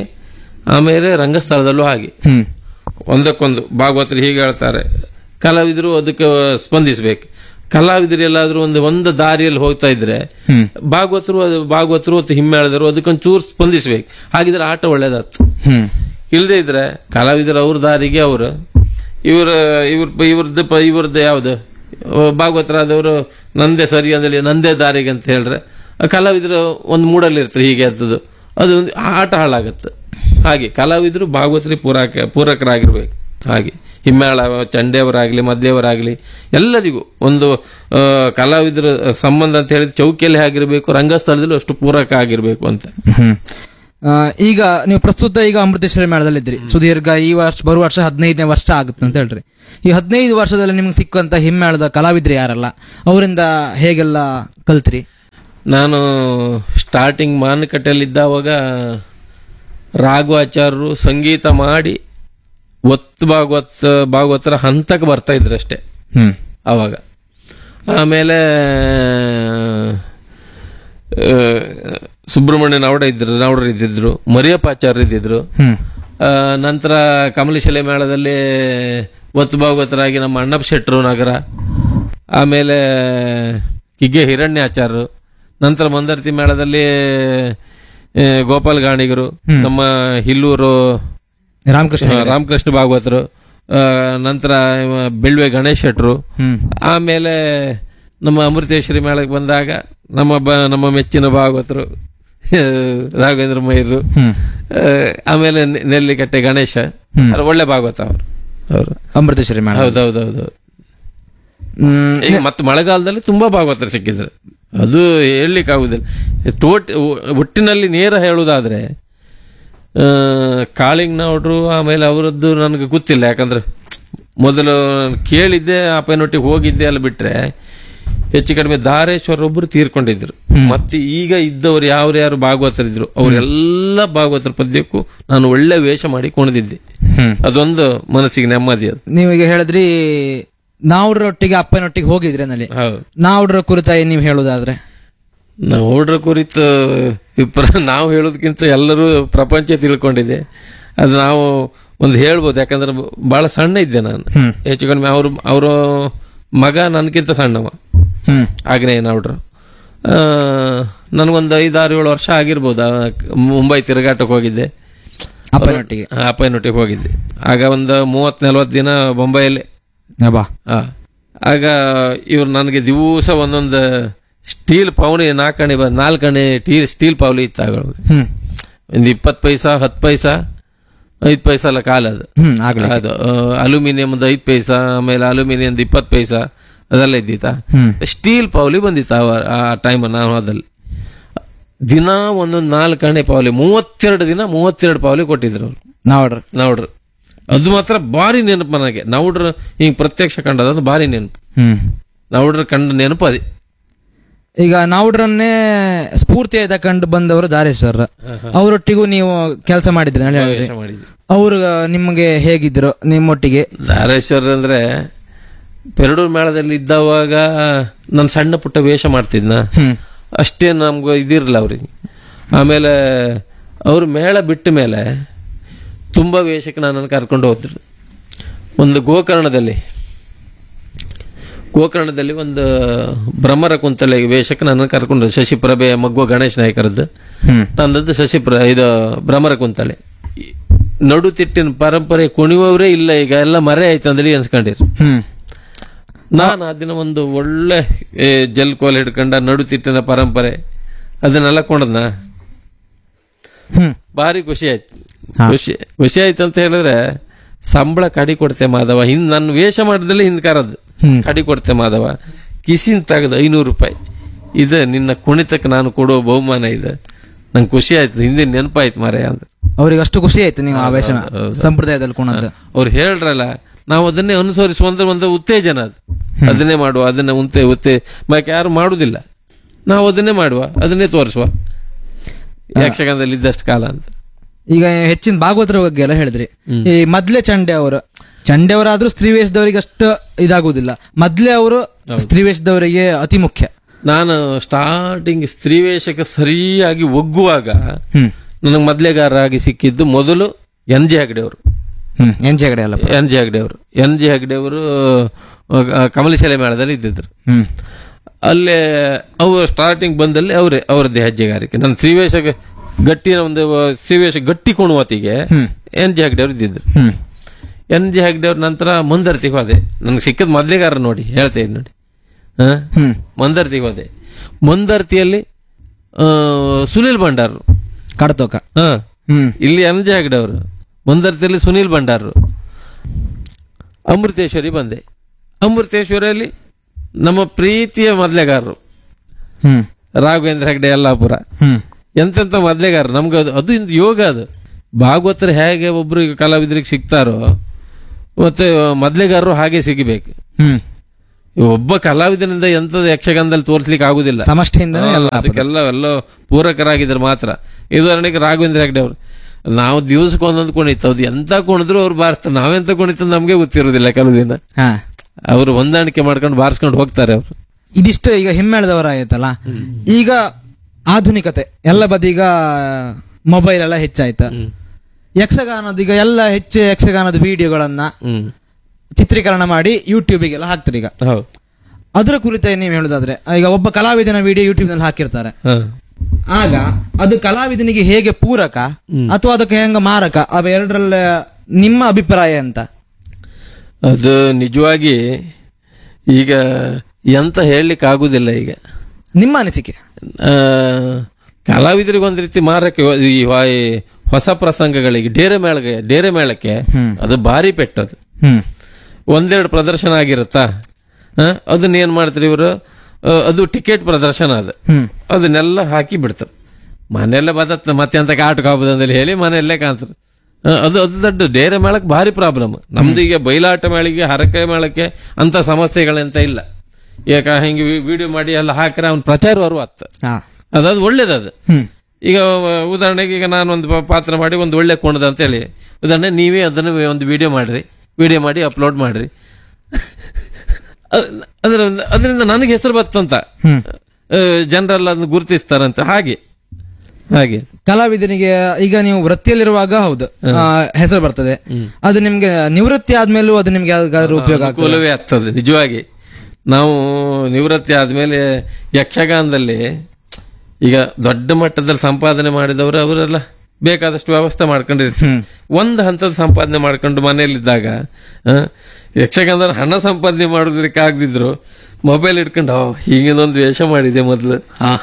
ಆಮೇಲೆ ರಂಗಸ್ಥಳದಲ್ಲೂ ಹಾಗೆ ಹ್ಮ್ ಒಂದಕ್ಕೊಂದು ಭಾಗವತರು ಹೀಗೆ ಹೇಳ್ತಾರೆ ಕಲಾವಿದರು ಅದಕ್ಕೆ ಸ್ಪಂದಿಸಬೇಕು ಕಲಾವಿದರು ಎಲ್ಲಾದ್ರೂ ಒಂದು ಒಂದು ದಾರಿಯಲ್ಲಿ ಹೋಗ್ತಾ ಇದ್ರೆ ಹ್ಮ್ ಭಾಗವತರು ಅದು ಭಾಗವತರು ಮತ್ತು ಹಿಮ್ಮೇಳದರು ಅದಕ್ಕೊಂದು ಚೂರು ಸ್ಪಂದಿಸಬೇಕು ಹಾಗಿದ್ರೆ ಆಟ ಒಳ್ಳೇದಾಗ್ತದೆ ಹ್ಮ್ ಇಲ್ಲದೆ ಇದ್ರೆ ಕಲಾವಿದರು ಅವ್ರ ದಾರಿಗೆ ಅವರು ಇವ್ರ ಇವ್ರ ಇವ್ರದ್ದು ಪ- ಇವ್ರದ್ದು ಯಾವ್ದು ಭಾಗವತರಾದವರು ನಂದೇ ಸರಿ ಅಂದ್ರೆ ನಂದೇ ದಾರಿಗೆ ಅಂತ ಹೇಳ್ರೆ ಆ ಕಲಾವಿದರು ಒಂದು ಮೂಡಲ್ಲಿ ಇರ್ತಾರೆ ಹೀಗೆ ಅಂತದ್ದು ಅದು ಒಂದು ಆಟ ಹಾಳಾಗತ್ತೆ ಹಾಗೆ ಕಲಾವಿದರು ಭಾಗವತರಿಗೆ ಪೂರಕ ಪೂರಕರಾಗಿರ್ಬೇಕು ಹಾಗೆ ಹಿಮ್ಮೇಳ ಚಂಡೆಯವರಾಗ್ಲಿ ಮದ್ದೆಯವರಾಗ್ಲಿ ಎಲ್ಲರಿಗೂ ಒಂದು ಆ, ಕಲಾವಿದರ ಸಂಬಂಧ ಅಂತ ಹೇಳಿದ್ರೆ ಚೌಕಿಯಲ್ಲಿ ಆಗಿರ್ಬೇಕು ರಂಗಸ್ಥಳದಲ್ಲೂ ಅಷ್ಟು ಪೂರಕ ಆಗಿರ್ಬೇಕು ಅಂತ ಹ್ಮ್ ಆ, ಈಗ ನೀವು ಪ್ರಸ್ತುತ ಈಗ ಅಮೃತೇಶ್ವರಿ ಮೇಳದಲ್ಲಿ ಇದ್ರಿ ಸುದೀರ್ಘ ಈ ವರ್ಷ ಬರುವ ವರ್ಷ ಹದಿನೈದನೇ ವರ್ಷ ಆಗುತ್ತೆ ಅಂತ ಹೇಳ್ರಿ ಈ ಹದಿನೈದು ವರ್ಷದಲ್ಲಿ ನಿಮ್ಗೆ ಸಿಕ್ಕಂತ ಹಿಮ್ಮೇಳದ ಕಲಾವಿದ್ರು ಯಾರಲ್ಲ ಅವರಿಂದ ಹೇಗೆಲ್ಲ ಕಲ್ತ್ರಿ ನಾನು ಸ್ಟಾರ್ಟಿಂಗ್ ಮಾರುಕಟ್ಟೆಯಲ್ಲಿದ್ದಾವಾಗ ರಾಘವಾಚಾರ್ಯರು ಸಂಗೀತ ಮಾಡಿ ಒತ್ತು ಭಾಗವತ್ ಭಾಗವತರ ಹಂತಕ್ಕೆ ಬರ್ತಾ ಇದ್ರು ಅಷ್ಟೇ ಹ್ಮ್ ಆವಾಗ ಆಮೇಲೆ ಆ, ಸುಬ್ರಹ್ಮಣ್ಯ ನಾವಡ ಇದ್ರು ನಾವಡರು ಇದ್ದಿದ್ರು ಮರಿಯಪ್ಪಾಚಾರ್ಯ ಇದ್ದಿದ್ರು ಹ್ಮ್ ಆ, ನಂತರ ಕಮಲಶಿಲೆ ಮೇಳದಲ್ಲಿ ಒತ್ತು ಭಾಗವತರಾಗಿ ನಮ್ಮ ಅಣ್ಣಪ್ಪ ಶೆಟ್ರು ನಗರ ಆಮೇಲೆ ಕಿಗ್ಗೆ ಹಿರಣ್ಯಾಚಾರ್ಯರು ನಂತರ ಮಂದರ್ತಿ ಮೇಳದಲ್ಲಿ ಆ, ಗೋಪಾಲ್ ಗಾಣಿಗರು ನಮ್ಮ ಹಿಲ್ಲೂರು ರಾಮಕೃಷ್ಣ ಆ, ರಾಮಕೃಷ್ಣ ಭಾಗವತರು ಆ, ನಂತರ ಇವ ಬೆಳ್ವೆ ಗಣೇಶ್ ಶೆಟ್ರು ಹ್ಮ್ ಆಮೇಲೆ ನಮ್ಮ ಅಮೃತೇಶ್ವರಿ ಮೇಳಕ್ಕೆ ಬಂದಾಗ ನಮ್ಮ ಬ ನಮ್ಮ ಮೆಚ್ಚಿನ ಭಾಗವತರು ರಾಘವೇಂದ್ರ ಮೈರು ಹ್ಮ್ ಆ, ಆಮೇಲೆ ನೆ- ನೆಲ್ಲಿಕಟ್ಟೆ ಗಣೇಶ ಅವ್ರು ಒಳ್ಳೆ ಭಾಗವತ ಅವರು ಅವರು ಅಮೃತೇಶ್ವರಿ ಮೇಳ ಹೌದೌದೌದು ಹ್ಮ್ ಈಗ ಮತ್ತೆ ಮಳೆಗಾಲದಲ್ಲಿ ತುಂಬಾ ಭಾಗವತರು ಸಿಕ್ಕಿದ್ರು ಅದು ಹೇಳಲಿಕ್ಕಾಗುದಿಲ್ಲ ಟೋಟ್ ಒಟ್ಟಿನಲ್ಲಿ ನೇರ ಹೇಳುವುದಾದ್ರೆ ಆ, ಕಾಳಿಂಗ್ನವ್ರು ಆಮೇಲೆ ಅವರದ್ದು ನನಗೆ ಗೊತ್ತಿಲ್ಲ ಯಾಕಂದ್ರೆ ಮೊದಲು ನಾನು ಕೇಳಿದ್ದೆ ಅಪ್ಪನೊಟ್ಟಿಗೆ ಹೋಗಿದ್ದೆ ಅಲ್ಲಿ ಬಿಟ್ರೆ ಹೆಚ್ಚು ಕಡಿಮೆ ಧಾರೇಶ್ವರ ಒಬ್ಬರು ತೀರ್ಕೊಂಡಿದ್ರು ಮತ್ತೆ ಈಗ ಇದ್ದವರು ಯಾರು ಯಾರು ಭಾಗವತರಿದ್ರು ಅವರೆಲ್ಲ ಭಾಗವತರ ಪದ್ಯಕ್ಕೂ ನಾನು ಒಳ್ಳೆ ವೇಷ ಮಾಡಿ ಕುಣಿದಿದ್ದೆ ಹ್ಮ್ ಅದೊಂದು ಮನಸ್ಸಿಗೆ ನೆಮ್ಮದಿ ಅದು ನೀವೀಗ ಹೇಳಿದ್ರಿ ನಾವ್ರೊಟ್ಟಿಗೆ ಅಪ್ಪನೊಟ್ಟಿಗೆ ಹೋಗಿದ್ರಿ ನಲ್ಲಿ ಹೌದು ನಾವ್ರ ಕುರಿತಾಗಿ ನೀವು ಹೇಳುದಾದ್ರೆ ನಾವು ಹುಡ್ರ ಕುರಿತು ವಿಪ್ರ ನಾವು ಹೇಳೋದಕ್ಕಿಂತ ಎಲ್ಲರೂ ಪ್ರಪಂಚ ತಿಳ್ಕೊಂಡಿದೆ ಅದು ನಾವು ಒಂದು ಹೇಳ್ಬೋದು ಯಾಕಂದ್ರೆ ಬಹಳ ಸಣ್ಣ ಇದ್ದೆ ನಾನು ಹ್ಮ್. ಹೆಚ್ಚು ಕಡಿಮೆ ಅವರು ಅವರ ಮಗ ನನಗಿಂತ ಸಣ್ಣವ ಹ್ಮ್ ಆಗ್ನೇಯ ನಾವ್ರು ನನಗೊಂದು ಐದಾರು ಏಳು ವರ್ಷ ಆಗಿರ್ಬೋದು ಆ, ಮುಂಬೈ ತಿರುಗಾಟಕ್ಕೆ ಹೋಗಿದ್ದೆ ಅಪ್ಪನೊಟ್ಟಿಗೆ ಆ, ಅಪ್ಪನೊಟ್ಟಿಗೆ ಹೋಗಿದ್ದೆ ಆಗ ಒಂದು ಮೂವತ್ತು ನಲ್ವತ್ತು ದಿನ ಬೊಂಬೈಯಲ್ಲಿ ಬಾ ಆ. ಆಗ ಇವ್ರು ನನಗೆ ದಿವಸ ಒಂದೊಂದು ಸ್ಟೀಲ್ ಪೌನಿ ನಾಲ್ಕಣೆ ಬ ನಾಲ್ಕಣೆ ಟೀ ಸ್ಟೀಲ್ ಪೌಲಿ ಇತ್ತು ಆಗ ಹ್ಮ್ ಒಂದು ಇಪ್ಪತ್ತು ಪೈಸಾ ಹತ್ತು ಪೈಸಾ ಐದು ಪೈಸಾ ಅಲ್ಲ ಕಾಲ ಅದು ಹ್ಮ್ ಆಗ್ಲಿ ಅದು ಅಲ್ಯೂಮಿನಿಯಮ್ದು ಐದು ಪೈಸಾ ಆಮೇಲೆ ಅಲ್ಯೂಮಿನಿಯಮ್ದು ಇಪ್ಪತ್ತು ಪೈಸಾ ಅದೆಲ್ಲ ಇದ್ದಿತ್ತ ಹ್ಮ್ ಸ್ಟೀಲ್ ಪೌಲಿ ಬಂದಿತ್ತು ಆ- ಆ ಟೈಮ್ ನಾವು ಅದಲ್ಲಿ ದಿನ ಒಂದೊಂದು ನಾಲ್ಕು ಅಣೆ ಪಾವಲಿ ಮೂವತ್ತೆರಡು ದಿನ ಮೂವತ್ತೆರಡು ಪಾವಲಿ ಕೊಟ್ಟಿದ್ರು ಅವ್ರು ನಾವ್ರ ನೌಡ್ರು ಅದು ಮಾತ್ರ ಭಾರಿ ನೆನಪು ನನಗೆ ನೌಡ್ರು ಹಿಂಗ್ ಪ್ರತ್ಯಕ್ಷ ಕಂಡದ್ದು ಭಾರಿ ನೆನಪು ಹ್ಮ್ ನೌಡ್ರ ಕಂಡ ನೆನಪು ಅದೇ ಈಗ ನಾವ್ಡ್ರನ್ನೇ ಸ್ಫೂರ್ತಿ ತಕೊಂಡು ಬಂದವರು ದಾರೇಶ್ವರ ಅವರೊಟ್ಟಿಗೂ ನೀವು ಕೆಲಸ ಮಾಡಿದ್ರಿ ಅಂತ ಹೇಳಿದ್ರಿ. ವೇಷ ಮಾಡಿದ್ವಿ ಅವ್ರು ನಿಮಗೆ ಹೇಗಿದ್ರು ನಿಮ್ಮೊಟ್ಟಿಗೆ ಧಾರೇಶ್ವರ ಅಂದ್ರೆ ಪೆರಡೂರು ಮೇಳದಲ್ಲಿ ಇದ್ದವಾಗ ನಾನು ಸಣ್ಣ ಪುಟ್ಟ ವೇಷ ಮಾಡ್ತಿದ್ನ ಹ್ಮ್ ಅಷ್ಟೇ ನಮ್ಗೆ ಇದಿರಲಿಲ್ಲ ಅವ್ರಿಗೆ ಆಮೇಲೆ ಅವರು ಮೇಳ ಬಿಟ್ಟ ಮೇಲೆ ತುಂಬ ವೇಷಕ್ಕೆ ನನ್ನನ್ನು ಕರ್ಕೊಂಡು ಹೋದ್ರು ಒಂದು ಗೋಕರ್ಣದಲ್ಲಿ ಗೋಕರ್ಣದಲ್ಲಿ ಒಂದು ಭ್ರಮರ ಕುಂತಲೆ ವೇಷಕ್ಕೆ ನನ್ನನ್ನು ಕರ್ಕೊಂಡು ಹೋದ್ರು. ಶಶಿಪ್ರಭೆ ಮಗ್ವ ಗಣೇಶ್ ನಾಯಕರದ್ದು ಹ್ಮ್ ನಂದದ್ದು ಶಶಿಪ್ರ ಇದು ಭ್ರಮರ ಕುಂತಲೆ ಈ ನಡುತಿಟ್ಟಿನ ಪರಂಪರೆ ಕುಣಿಯುವವರೇ ಇಲ್ಲ ಈಗ ಎಲ್ಲ ಮರೆ ಆಯ್ತು ಅಂದ್ರೆ ಅನ್ಸ್ಕೊಂಡಿರು ಹ್ಮ್ ನಾನು ಆ ದಿನ ಒಂದು ಒಳ್ಳೆ ಏ, ಜಲ್ ಕೋಲ್ ಹಿಡ್ಕೊಂಡ ನಡುತಿಟ್ಟಿನ ಪರಂಪರೆ ಅದನ್ನೆಲ್ಲ ಕೊಂಡದ್ನ ಹ್ಮ್ ಭಾರಿ ಖುಷಿ ಆಯ್ತು ಹಾ. ಖುಷಿ ಖುಷಿ ಆಯ್ತು ಅಂತ ಹೇಳಿದ್ರೆ ಸಂಬಳ ಕಡಿ ಕೊಡ್ತೆ ಮಾಧವ ಹಿಂದ್ ನನ್ನ ವೇಷ ಮಾಡಿದಲ್ಲಿ ಹಿಂದ್ ಕರದ್ದು ಹ್ಮ್ ಕಡಿ ಕೊಡ್ತೆ ಮಾಧವ ಕಿಸಿನ್ ತೆಗೆದು ಐನೂರು ರೂಪಾಯಿ ಇದು ನಿನ್ನ ಕುಣಿತಕ್ಕೆ ನಾನು ಕೊಡುವ ಬಹುಮಾನ ಇದೆ ನಂಗೆ ಖುಷಿ ಆಯ್ತು ಹಿಂದಿನ ನೆನಪಾಯ್ತು ಮಾರೇ ಅಂತ ಅವ್ರಿಗೆ ಅಷ್ಟು ಖುಷಿ ಆಯ್ತು ನೀವು ಆ ವೇಷ ಹೌದು. ಸಂಪ್ರದಾಯದಲ್ಲಿ ಕುಣದ್ದು ಅವ್ರು ಹೇಳ್ರಲ್ಲ ನಾವು ಅದನ್ನೇ ಅನುಸರಿಸುವಂತ ಒಂದು ಉತ್ತೇಜನ ಅದು ಅದನ್ನೇ ಮಾಡುವ ಅದನ್ನ ಉಂತೆ ಉತ್ತೇ ಬಾಕಿ ಯಾರು ಮಾಡುದಿಲ್ಲ ನಾವು ಅದನ್ನೇ ಮಾಡುವ ಅದನ್ನೇ ತೋರಿಸುವ ಯಕ್ಷಗಾನದಲ್ಲಿ ಇದ್ದಷ್ಟು ಕಾಲ ಅಂತ ಈಗ ಹೆಚ್ಚಿನ ಭಾಗವತರ ಬಗ್ಗೆ ಎಲ್ಲ ಹೇಳಿದ್ರಿ ಈ ಮೊದ್ಲೇ ಚಂಡೆ ಅವರು ಚಂಡೆ ಅವರಾದ್ರೂ ಸ್ತ್ರೀ ವೇಷದವರಿಗೆ ಅಷ್ಟು ಇದಾಗುದಿಲ್ಲ ಮೊದ್ಲೇ ಅವರು ಸ್ತ್ರೀ ವೇಷದವರಿಗೆ ಅತಿ ಮುಖ್ಯ ನಾನು ಸ್ಟಾರ್ಟಿಂಗ್ ಸ್ತ್ರೀ ವೇಷಕ್ಕೆ ಸರಿಯಾಗಿ ಒಗ್ಗುವಾಗ ಹ್ಮ್ ನನಗೆ ಮೊದಲೇಗಾರರಾಗಿ ಸಿಕ್ಕಿದ್ದು ಮೊದಲು ಎನ್ ಜಿ ಹೆಗ್ಡೆ ಅವರು ಹ್ಮ್ ಎಂಜೆ ಕಡೆ ಅಲ್ಲ ಎನ್ ಜಿ ಹೆಗ್ಡೆ ಅವರು ಎನ್ ಜಿ ಹೆಗ್ಡೆ ಅವರು ಕಮಲಶಾಲೆ ಮೇಳದಲ್ಲಿ ಇದ್ದಿದ್ರು ಹ್ಮ್ ಅಲ್ಲೇ ಅವರು ಸ್ಟಾರ್ಟಿಂಗ್ ಬಂದಲ್ಲಿ ಅವರೇ ಅವರದ್ದೇ ಹೆಜ್ಜೆಗಾರಿಕೆ ನನ್ನ ಶ್ರೀವೇಶ ಗಟ್ಟಿನ ಒಂದು ಶ್ರೀವೇಶ ಗಟ್ಟಿ ಕುಣುವತಿಗೆ ಹ್ಮ್. ಎನ್ ಜಿ ಹೆಗ್ಡೆ ಅವರು ಇದ್ದಿದ್ರು ಹ್ಮ್ ಎನ್ ಜಿ ಹೆಗ್ಡೆ ಅವ್ರ ನಂತರ ಮಂದರ್ತಿಗೆ ಹೋದೆ ನನಗೆ ಸಿಕ್ಕದ ಮೊದಲೇಗಾರ ನೋಡಿ ಹೇಳ್ತೇನೆ ನೋಡಿ ಹಾ ಹ್ಮ್ ಮಂದರ್ತಿಗೆ ಹೋದೆ ಮಂದರ್ತಿಯಲ್ಲಿ ಆ, ಸುನಿಲ್ ಭಂಡಾರರು ಕಡತೋಕ ಹಾ ಹ್ಮ್ ಇಲ್ಲಿ ಎನ್ ಜಿ ಹೆಗ್ಡೆ ಅವರು ಮಂದರ್ತಿಯಲ್ಲಿ ಸುನಿಲ್ ಭಂಡಾರರು ಅಮೃತೇಶ್ವರಿ ಬಂದೆ ಅಮೃತೇಶ್ವರಿಯಲ್ಲಿ ನಮ್ಮ ಪ್ರೀತಿಯ ಮೊದಲೇಗಾರರು ಹ್ಮ್ ರಾಘವೇಂದ್ರ ಹೆಗ್ಡೆ ಯಲ್ಲಾಪುರ ಹ್ಮ್ ಎಂತೆಂತ ಮೊದ್ಲೇಗಾರ ನಮ್ಗೆ ಅದು ಅದು ಇಂದು ಯೋಗ ಅದು ಭಾಗವತರು ಹೇಗೆ ಒಬ್ರು ಈಗ ಕಲಾವಿದರಿಗೆ ಸಿಗ್ತಾರೋ ಮತ್ತೆ ಮೊದ್ಲೇಗಾರರು ಹಾಗೆ ಸಿಗಬೇಕು ಹ್ಮ್ ಒಬ್ಬ ಕಲಾವಿದನಿಂದ ಎಂತದ ಯಕ್ಷಗಾನದಲ್ಲಿ ತೋರಿಸ್ಲಿಕ್ಕೆ ಆಗುದಿಲ್ಲ ಸಮಷ್ಟಿಯಿಂದನೇ ಎಲ್ಲ ಅದಕ್ಕೆಲ್ಲ ಎಲ್ಲ ಪೂರಕರಾಗಿದ್ರೆ ಮಾತ್ರ ಉದಾಹರಣೆಗೆ ರಾಘವೇಂದ್ರ ಹೆಗ್ಡೆ ಅವರು ನಾವು ದಿವಸಕ್ಕೆ ಒಂದೊಂದು ಕುಣಿತ ಅದು ಎಂತ ಕುಣಿದ್ರು ಅವ್ರು ಬಾರಿಸ್ತಾರೆ ನಾವೆಂತ ಕುಣಿತ ನಮ್ಗೆ ಗೊತ್ತಿರೋದಿಲ್ಲ ಕೆಲವು ದಿನ ಹಾ ಅವರು ಹೊಂದಾಣಿಕೆ ಮಾಡ್ಕೊಂಡು ಬಾರಿಸ್ಕೊಂಡು ಹೋಗ್ತಾರೆ ಅವರು ಇದಿಷ್ಟು ಈಗ ಹಿಮ್ಮೇಳದವರಾಯ್ತಲ್ಲ ಈಗ ಆಧುನಿಕತೆ ಎಲ್ಲ ಬದೀಗ ಮೊಬೈಲ್ ಎಲ್ಲ ಹೆಚ್ಚಾಯ್ತು ಯಕ್ಷಗಾನದ ಈಗ ಎಲ್ಲ ಹೆಚ್ಚು ಯಕ್ಷಗಾನದ ವಿಡಿಯೋಗಳನ್ನ ಹ್ಮ್ ಚಿತ್ರೀಕರಣ ಮಾಡಿ ಯೂಟ್ಯೂಬಿಗೆಲ್ಲ ಹಾಕ್ತಾರೆ ಈಗ ಹೌದು ಅದರ ಕುರಿತು ನೀವು ಹೇಳುದಾದ್ರೆ ಈಗ ಒಬ್ಬ ಕಲಾವಿದನ ವಿಡಿಯೋ ಯೂಟ್ಯೂಬ್ ನಲ್ಲಿ ಹಾಕಿರ್ತಾರೆ ಹ. ಆಗ ಅದು ಕಲಾವಿದನಿಗೆ ಹೇಗೆ ಪೂರಕ ಅಥವಾ ಅದಕ್ಕೆ ಹೆಂಗ ಮಾರಕ ಅವೆರಡರಲ್ಲ ನಿಮ್ಮ ಅಭಿಪ್ರಾಯ ಅಂತ ಅದು ನಿಜವಾಗಿ ಈಗ ಎಂತ ಹೇಳಲಿಕ್ಕೆ ಆಗುದಿಲ್ಲ ಈಗ ನಿಮ್ಮ ಅನಿಸಿಕೆ ಆ, ಕಲಾವಿದರಿಗೆ ಒಂದ್ ರೀತಿ ಮಾರಕ್ಕೆ ಈ ವ- ಈ ಹೊಸ ಪ್ರಸಂಗಗಳಿಗೆ ಡೇರೆ ಮೇಳಗೆ ಡೇರೆ ಮೇಳಕ್ಕೆ ಅದು ಭಾರಿ ಪೆಟ್ಟದು ಹ್ಮ್ ಒಂದೆರಡು ಪ್ರದರ್ಶನ ಆಗಿರುತ್ತಾ ಆ, ಅದನ್ನ ಏನ್ ಮಾಡ್ತಾರೆ ಇವರು ಅದು ಟಿಕೆಟ್ ಪ್ರದರ್ಶನ ಅದು ಹ್ಮ್ ಅದನ್ನೆಲ್ಲ ಹಾಕಿ ಬಿಡ್ತಾರೆ ಮನೆಯಲ್ಲೇ ಬದತ್ತ ಮತ್ತೆ ಅಂತ ಕಾಟಕ ಅಂತ ಹೇಳಿ ಮನೆಯಲ್ಲೇ ಕಾಣ್ತಾರೆ ಆ, ಅದು ಅದು ದೊಡ್ಡ ಡೇರೆ ಮೇಳಕ್ಕೆ ಭಾರಿ ಪ್ರಾಬ್ಲಮ್ ನಮ್ದು ಈಗ ಬಯಲಾಟ ಮೇಳಿಗೆ ಹರಕೆ ಮೇಳಕ್ಕೆ ಅಂತ ಸಮಸ್ಯೆಗಳಂತ ಇಲ್ಲ ಈಗ ಹಿಂಗೆ ವಿಡಿಯೋ ಮಾಡಿ ಎಲ್ಲ ಹಾಕಿದ್ರೆ ಅವ್ನ ಪ್ರಚಾರವರು ಆತ ಹಾ ಅದಾದ್ ಒಳ್ಳೇದದು ಹ್ಮ್ ಈಗ ಅಹ್, ಉದಾಹರಣೆಗೆ ಈಗ ನಾನು ಒಂದು ಪ- ಪಾತ್ರ ಮಾಡಿ ಒಂದು ಒಳ್ಳೆ ಕೋಣದ ಅಂತ ಹೇಳಿ ಉದಾಹರಣೆ ನೀವೇ ಅದನ್ನು ಒಂದು ವಿಡಿಯೋ ಮಾಡ್ರಿ ವಿಡಿಯೋ ಮಾಡಿ ಅಪ್ಲೋಡ್ ಮಾಡ್ರಿ ಅದ್- ಅದರ ಅದರಿಂದ ನನಗೆ ಹೆಸರು ಬತ್ತಂತ ಹ್ಮ್ ಜನರೆಲ್ಲ ಅದನ್ನ ಗುರುತಿಸ್ತಾರಂತ ಹಾಗೆ ಹಾಗೆ ಕಲಾವಿದನಿಗೆ ಈಗ ನೀವು ವೃತ್ತಿಯಲ್ಲಿರುವಾಗ ಹೌದು ಆ, ಹೆಸರು ಬರ್ತದೆ ಅದು ನಿಮ್ಗೆ ನಿವೃತ್ತಿ ಆದ್ಮೇಲೂ ಅದು ನಿಮ್ಗೆ ಯಾವ್ದಾದ್ರು ಉಪಯೋಗ ಆಗ್ತದೆ ಅನುಕೂಲವೇ ಆಗ್ತದೆ ನಿಜವಾಗಿ ನಾವು ನಿವೃತ್ತಿ ಆದ್ಮೇಲೆ ಯಕ್ಷಗಾನದಲ್ಲಿ ಈಗ ದೊಡ್ಡ ಮಟ್ಟದಲ್ಲಿ ಸಂಪಾದನೆ ಮಾಡಿದವರು ಅವರೆಲ್ಲ ಬೇಕಾದಷ್ಟು ವ್ಯವಸ್ಥೆ ಮಾಡ್ಕೊಂಡಿರ್ತಾರೆ ಒಂದು ಹಂತದ ಸಂಪಾದನೆ ಮಾಡ್ಕೊಂಡು ಮನೆಯಲ್ಲಿದ್ದಾಗ ಆ, ಯಕ್ಷಗಾನದಲ್ಲಿ ಹಣ ಸಂಪಾದನೆ ಮಾಡೋದಕ್ಕೆ ಆಗದಿದ್ರು ಮೊಬೈಲ್ ಇಟ್ಕೊಂಡು "ಓ, ಹೀಗಿನೊಂದು ವೇಷ ಮಾಡಿದೆ ಮೊದಲು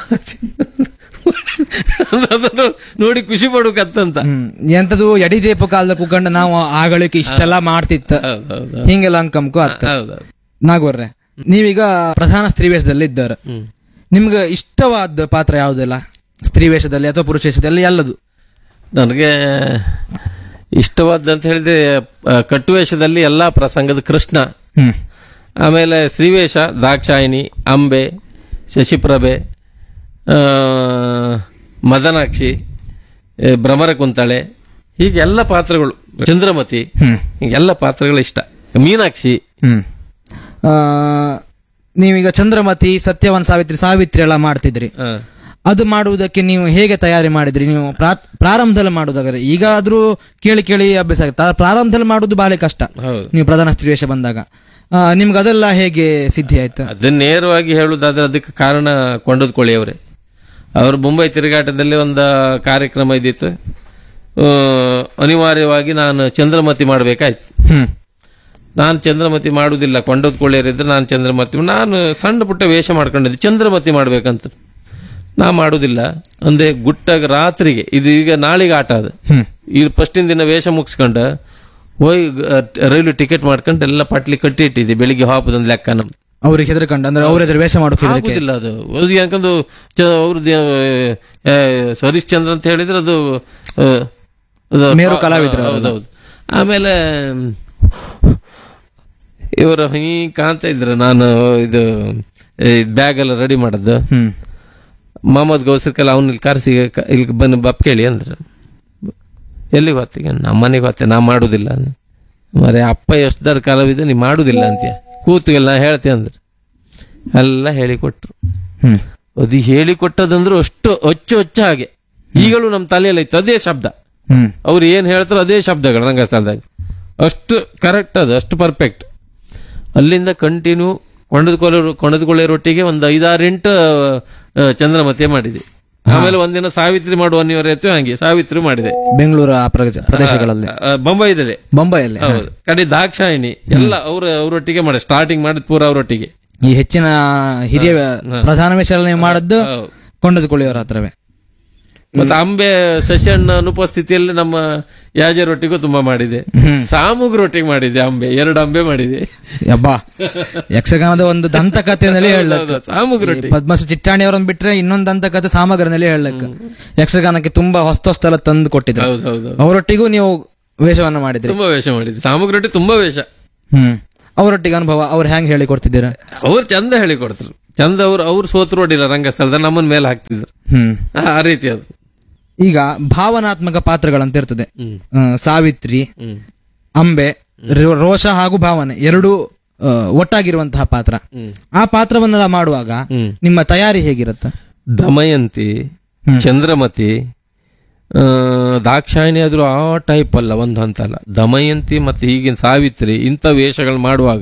ಅದನ್ನು ನೋಡಿ ಖುಷಿ ಪಡ್ಬೇಕಂತಂತ ಹ್ಮ್ ಎಂತದು ಎಡಿದೇಪ ಕಾಲದ ಕುಕಂಡು ನಾವು ಆಗಳಿಕೆ ಇಷ್ಟೆಲ್ಲ ಮಾಡ್ತಿತ್ತ ಹೌದೌದು ಹಿಂಗೆಲ್ಲ ಅಂಕಮ್ಕು ಅತ್ತ ಹೌದೌದು ನಾಗೋರ್ರೆ ನೀವೀಗ ಪ್ರಧಾನ ಸ್ತ್ರೀವೇಷದಲ್ಲಿ ಇದ್ದಾರೆ ಹ್ಮ್ ನಿಮ್ಗೆ ಇಷ್ಟವಾದ ಪಾತ್ರ ಯಾವುದಿಲ್ಲ ಸ್ತ್ರೀವೇಷದಲ್ಲಿ ಅಥವಾ ಪುರುಷ ವೇಷದಲ್ಲಿ ಎಲ್ಲದು ನನಗೆ ಇಷ್ಟವಾದಂತ ಹೇಳಿದ್ರೆ ಆ, ಕಟ್ಟುವೇಷದಲ್ಲಿ ಎಲ್ಲಾ ಪ್ರಸಂಗದ ಕೃಷ್ಣ ಹ್ಮ್ ಆಮೇಲೆ ಶ್ರೀವೇಷ ದಾಕ್ಷಾಯಿನಿ ಅಂಬೆ ಶಶಿಪ್ರಭೆ ಆ, ಮದನಾಕ್ಷಿ ಏ, ಭ್ರಮರ ಕುಂತಳೆ ಹೀಗೆ ಎಲ್ಲ ಪಾತ್ರಗಳು ಚಂದ್ರಮತಿ ಹ್ಮ್ ಹೀಗೆಲ್ಲ ಪಾತ್ರಗಳು ಇಷ್ಟ ಮೀನಾಕ್ಷಿ ಹ್ಮ್ ಆ, ನೀವೀಗ ಚಂದ್ರಮತಿ ಸತ್ಯವನ್ ಸಾವಿತ್ರಿ ಸಾವಿತ್ರಿ ಎಲ್ಲ ಮಾಡ್ತಿದ್ರಿ ಆ, ಅದು ಮಾಡುವುದಕ್ಕೆ ನೀವು ಹೇಗೆ ತಯಾರಿ ಮಾಡಿದ್ರಿ ನೀವು ಪ್ರಾ- ಪ್ರಾರಂಭದಲ್ಲಿ ಮಾಡುವುದಾದ್ರೆ ಈಗ ಆದ್ರೂ ಕೇಳಿ ಕೇಳಿ ಅಭ್ಯಾಸ ಆಗುತ್ತೆ ಆದ್ರೆ ಪ್ರಾರಂಭದಲ್ಲಿ ಮಾಡುವುದು ಬಹಳ ಕಷ್ಟ ಹೌದು ನೀವು ಪ್ರಧಾನ ಸ್ತ್ರೀವೇಷ ಬಂದಾಗ ಆ, ನಿಮ್ಗೆ ಅದೆಲ್ಲ ಹೇಗೆ ಸಿದ್ಧಿ ಆಯ್ತು ಅದನ್ನ ನೇರವಾಗಿ ಹೇಳುವುದಾದ್ರೆ ಅದಕ್ಕೆ ಕಾರಣ ಕೊಂಡದ್ಕೊಳ್ಳಿ ಅವರೇ ಅವರು ಮುಂಬೈ ತಿರುಗಾಟದಲ್ಲಿ ಒಂದು ಕಾರ್ಯಕ್ರಮ ಇದ್ದಿತ್ತು ಆ, ಅನಿವಾರ್ಯವಾಗಿ ನಾನು ಚಂದ್ರಮತಿ ಮಾಡಬೇಕಾಯ್ತು ಹ್ಮ್ ನಾನು ಚಂದ್ರಮತಿ ಮಾಡುವುದಿಲ್ಲ ಕೊಂಡದ್ಕೊಳ್ಳಿಯರಿದ್ರೆ ನಾನು ಚಂದ್ರಮತಿ ನಾನು ಸಣ್ಣ ಪುಟ್ಟ ವೇಷ ಮಾಡ್ಕೊಂಡಿದ್ದೆ ಚಂದ್ರಮತಿ ಮಾಡ್ಬೇಕಂತ ನಾ ಮಾಡುದಿಲ್ಲ ಅಂದೆ ಗುಟ್ಟಾಗ ರಾತ್ರಿಗೆ ಇದು ಈಗ ನಾಳೆಗೆ ಆಟ ಅದು ಹ್ಮ್ ಈ ಫಸ್ಟಿನ ದಿನ ವೇಷ ಮುಗಿಸ್ಕೊಂಡು ಹೋಗಿ ಅಹ್, ರೈಲು ಟಿಕೆಟ್ ಮಾಡ್ಕೊಂಡು ಎಲ್ಲ ಪಟ್ಲಿ ಕಟ್ಟಿ ಇಟ್ಟಿದ್ದೆ ಬೆಳಿಗ್ಗೆ ಹಾಪದೊಂದು ಲೆಕ್ಕ ನಮ್ದು ಅವ್ರಿಗೆ ಹೆದರ್ಕೊಂಡು ಅಂದ್ರೆ ಅವ್ರ ಎದುರು ವೇಷ ಮಾಡೋಕೆ ಹೆದರಿಕೆ ಆಗುದಿಲ್ಲ ಅದು ಅದು ಯಾಕಂದ್ರೆ ಅವ್ರದ್ದು ಸರೀಶ್ ಚಂದ್ರ ಅಂತ ಹೇಳಿದ್ರೆ ಅದು ಆ, ಅದು ಮೇರು ಕಲಾವಿದ್ರು ಹೌದೌದು ಆಮೇಲೆ ಇವರು ಹಿಂಗ್ ಕಾಣ್ತಾ ಇದ್ರು ನಾನು ಇದು ಬ್ಯಾಗ್ ಎಲ್ಲ ರೆಡಿ ಮಾಡದ್ದು ಹ್ಮ್ ಮೊಹಮ್ಮದ್ ಗೌಸರ್ಕಲ್ ಅವ್ನ ಇಲ್ಲಿ ಕರೆಸಿ ಇಲ್ಲಿ ಬಂದು ಬಪ್ ಕೇಳಿ ಅಂದ್ರು ಎಲ್ಲಿಗೆ ಹೊತ್ತಿಗೆ ನಮ್ಮ ಮನೆಗೆ ಹೊತ್ತೆ ನಾ ಮಾಡುದಿಲ್ಲ ಅಂದೆ. ಮರೆ ಅಪ್ಪ ಎಷ್ಟು ದೊಡ್ಡ ಕಲಾವಿದ ನೀ ಮಾಡುದಿಲ್ಲ ಅಂತೀಯ ಕೂತುಗೆಲ್ಲ ನಾ ಹೇಳ್ತೆ ಅಂದ್ರು ಎಲ್ಲ ಹೇಳಿಕೊಟ್ರು ಹ್ಮ್ ಅದು ಹೇಳಿಕೊಟ್ಟದಂದ್ರು ಅಷ್ಟು ಅಚ್ಚು ಅಚ್ಚ ಹಾಗೆ ಈಗಲೂ ನಮ್ಮ ತಲೆಯಲ್ಲಿ ಇತ್ತು ಅದೇ ಶಬ್ದ ಹ್ಮ್ ಅವ್ರು ಏನ್ ಹೇಳ್ತಾರೋ ಅದೇ ಶಬ್ದಗಳು ರಂಗಸ್ಥಳದಾಗ ಅಷ್ಟು ಕರೆಕ್ಟ್ ಅದು ಅಷ್ಟು ಪರ್ಫೆಕ್ಟ್ ಅಲ್ಲಿಂದ ಕಂಟಿನ್ಯೂ ಕೊಂಡದ್ಕೊಳ್ಳೋ ಕೊಂಡದ್ಕೊಳ್ಳೋರೊಟ್ಟಿಗೆ ಒಂದು ಐದಾರು ಎಂಟು ಆ, ಚಂದ್ರಮತಿ ಮಾಡಿದೆ ಆಮೇಲೆ ಒಂದಿನ ಸಾವಿತ್ರಿ ಮಾಡುವ ಅನಿವಾರ್ಯತೆ ಹಂಗೆ ಸಾವಿತ್ರಿ ಮಾಡಿದೆ ಬೆಂಗಳೂರು ಆ ಪ್ರದೇಶ- ಪ್ರದೇಶಗಳಲ್ಲಿ ಆ, ಬೊಂಬೈದಲ್ಲಿ ಬೊಂಬೈಯಲ್ಲಿ ಹೌದು ಕಡೆ ದಾಕ್ಷಾಯಿಣಿ ಎಲ್ಲ ಅವ್ರ ಅವರೊಟ್ಟಿಗೆ ಮಾಡಿ ಸ್ಟಾರ್ಟಿಂಗ್ ಮಾಡಿದ್ ಪೂರ ಅವರೊಟ್ಟಿಗೆ ಈ ಹೆಚ್ಚಿನ ಹಿರಿಯ ಪ್ರಧಾನ ವೇಷ ಎಲ್ಲ ನೀವು ಮಾಡದ್ದು ಹೌದು. ಕೊಂಡದ್ಕೊಳ್ಳಿಯವರ ಹತ್ರವೇ ಮತ್ತೆ ಅಂಬೆ ಶಶಿಯಣ್ಣ ಅನುಪಸ್ಥಿತಿಯಲ್ಲಿ ನಮ್ಮ ಯಾಜ ರೊಟ್ಟಿಗೂ ತುಂಬಾ ಮಾಡಿದೆ ಸಾಮುಗ್ ರೊಟ್ಟಿಗೆ ಮಾಡಿದೆ ಅಂಬೆ ಎರಡು ಅಂಬೆ ಮಾಡಿದೆ ಯಬ್ಬಾ ಯಕ್ಷಗಾನದ ಒಂದು ದಂತಕಥೆಯಲ್ಲಿ ಹೇಳಕ್ ಹೌದು, ಸಾಮುಗ್ ರೊಟ್ಟಿ ಪದ್ಮಶ್ರೀ ಚಿಟ್ಟಾಣಿ ಅವರನ್ನು ಬಿಟ್ರೆ ಇನ್ನೊಂದು ದಂತಕಥೆ ಸಾಮಗ್ರನಲ್ಲಿ ಹೇಳಕ್ ಯಕ್ಷಗಾನಕ್ಕೆ ತುಂಬಾ ಹೊಸ್ತ ಹೊಸ್ತಲ ತಂದು ಕೊಟ್ಟಿದ್ರು ಹೌದು ಹೌದು ಅವರೊಟ್ಟಿಗೂ ನೀವು ವೇಷವನ್ನ ಮಾಡಿದ್ರಿ ತುಂಬಾ ವೇಷ ಮಾಡಿದೆ ಸಾಮುಗ್ ರೊಟ್ಟಿ ತುಂಬಾ ವೇಷ ಹ್ಮ್ ಅವರೊಟ್ಟಿಗೆ ಅನುಭವ ಅವ್ರು ಹೆಂಗ್ ಹೇಳಿ ಕೊಡ್ತಿದ್ದೀರಾ ಅವ್ರು ಚಂದ ಹೇಳಿ ಕೊಡ್ತಾರೆ ಚಂದ ಅವ್ರು ಅವ್ರು ಸೋತು ನೋಡಿಲ್ಲ ರಂಗಸ್ಥಳದ ನಮ್ಮನ್ ಮೇಲೆ ಹಾಕ್ತಿದ್ರು ಹ್ಮ್ ಆ, ಆ ರೀತಿ ಅದು ಈಗ ಭಾವನಾತ್ಮಕ ಪಾತ್ರಗಳಂತ ಇರ್ತದೆ ಹ್ಮ್ ಆ, ಸಾವಿತ್ರಿ ಹ್ಮ್ ಅಂಬೆ ರೋ- ರೋಷ ಹಾಗೂ ಭಾವನೆ ಎರಡೂ ಆ, ಒಟ್ಟಾಗಿರುವಂತಹ ಪಾತ್ರ ಹ್ಮ್ ಆ ಪಾತ್ರವನ್ನೆಲ್ಲ ಮಾಡುವಾಗ ಹ್ಮ್ ನಿಮ್ಮ ತಯಾರಿ ಹೇಗಿರುತ್ತೆ ದಮಯಂತಿ ಚಂದ್ರಮತಿ ಆ, ದಾಕ್ಷಾಯಿಣಿ ಆದ್ರೂ ಆ ಟೈಪ್ ಅಲ್ಲ ಒಂದು ಹಂತ ಅಲ್ಲ ದಮಯಂತಿ ಮತ್ತೆ ಈಗಿನ ಸಾವಿತ್ರಿ ಇಂಥ ವೇಷಗಳು ಮಾಡುವಾಗ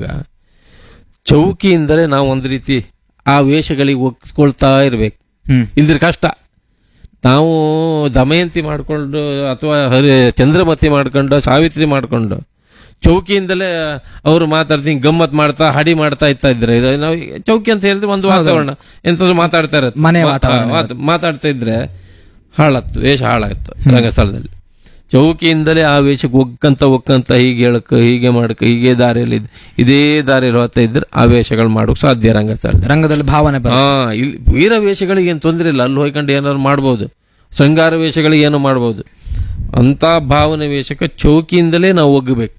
ಚೌಕಿಯಿಂದಲೇ ನಾವು ಒಂದು ರೀತಿ ಆ ವೇಷಗಳಿಗೆ ಒಗ್ಕೊಳ್ತಾ ಇರ್ಬೇಕು ಹ್ಮ್ ಇಲ್ದ್ರೆ ಕಷ್ಟ ನಾವು ದಮಯಂತಿ ಮಾಡ್ಕೊಂಡು ಅಥವಾ ಹರಿ ಚಂದ್ರಮತಿ ಮಾಡ್ಕೊಂಡು ಸಾವಿತ್ರಿ ಮಾಡ್ಕೊಂಡು ಚೌಕಿಯಿಂದಲೇ ಅವರು ಮಾತಾಡ್ತೀನಿ ಗಮ್ಮತ್ ಮಾಡ್ತಾ ಹಡಿ ಮಾಡ್ತಾ ಇತ್ತಾ ಇದ್ರೆ ಇದು ನಾವು ಚೌಕಿ ಅಂತ ಹೇಳಿದ್ರೆ ಒಂದು ವಾತಾವರಣ ಎಂತಾದ್ರು ಮಾತಾಡ್ತಾ ಇರತ್ತೆ ಮನೆ ಮಾ- ವಾತಾವರಣ ಆ, ಮಾತ್- ಮಾತಾಡ್ತಾ ಇದ್ರೆ ಹಾಳತ್ತು ವೇಷ ಹಾಳಾಗುತ್ತೆ ರಂಗಸ್ಥಳದಲ್ಲಿ ಚೌಕಿಯಿಂದಲೇ ಆ ವೇಷಕ್ಕೆ ಒಕ್ಕಂತ ಒಕ್ಕಂತ ಹೀಗೆ ಹೇಳಕ್ ಹೀಗೆ ಮಾಡಕ್ ಹೀಗೆ ದಾರಿಯಲ್ಲಿ ಇದ್- ಇದೇ ದಾರಿಯಲ್ಲಿ ಹೋಗ್ತಾ ಇದ್ರೆ ಆ ವೇಷಗಳು ಮಾಡೋಕ್ ಸಾಧ್ಯ ರಂಗಸ್ಥಳದಲ್ಲಿ ರಂಗದಲ್ಲಿ ಭಾವನೆ ಬರುತ್ತೆ ಹಾ ಇಲ್ಲಿ ವೀರ ವೇಷಗಳಿಗೆ ಏನು ತೊಂದರೆ ಇಲ್ಲ ಅಲ್ಲಿ ಹೋಯ್ಕೊಂಡು ಏನಾದ್ರು ಮಾಡ್ಬೋದು ಶೃಂಗಾರ ವೇಷಗಳಿಗೆ ಏನು ಮಾಡ್ಬೋದು ಅಂತ ಭಾವನೆ ವೇಷಕ್ಕೆ ಚೌಕಿಯಿಂದಲೇ ನಾವು ಒಗ್ಗಬೇಕು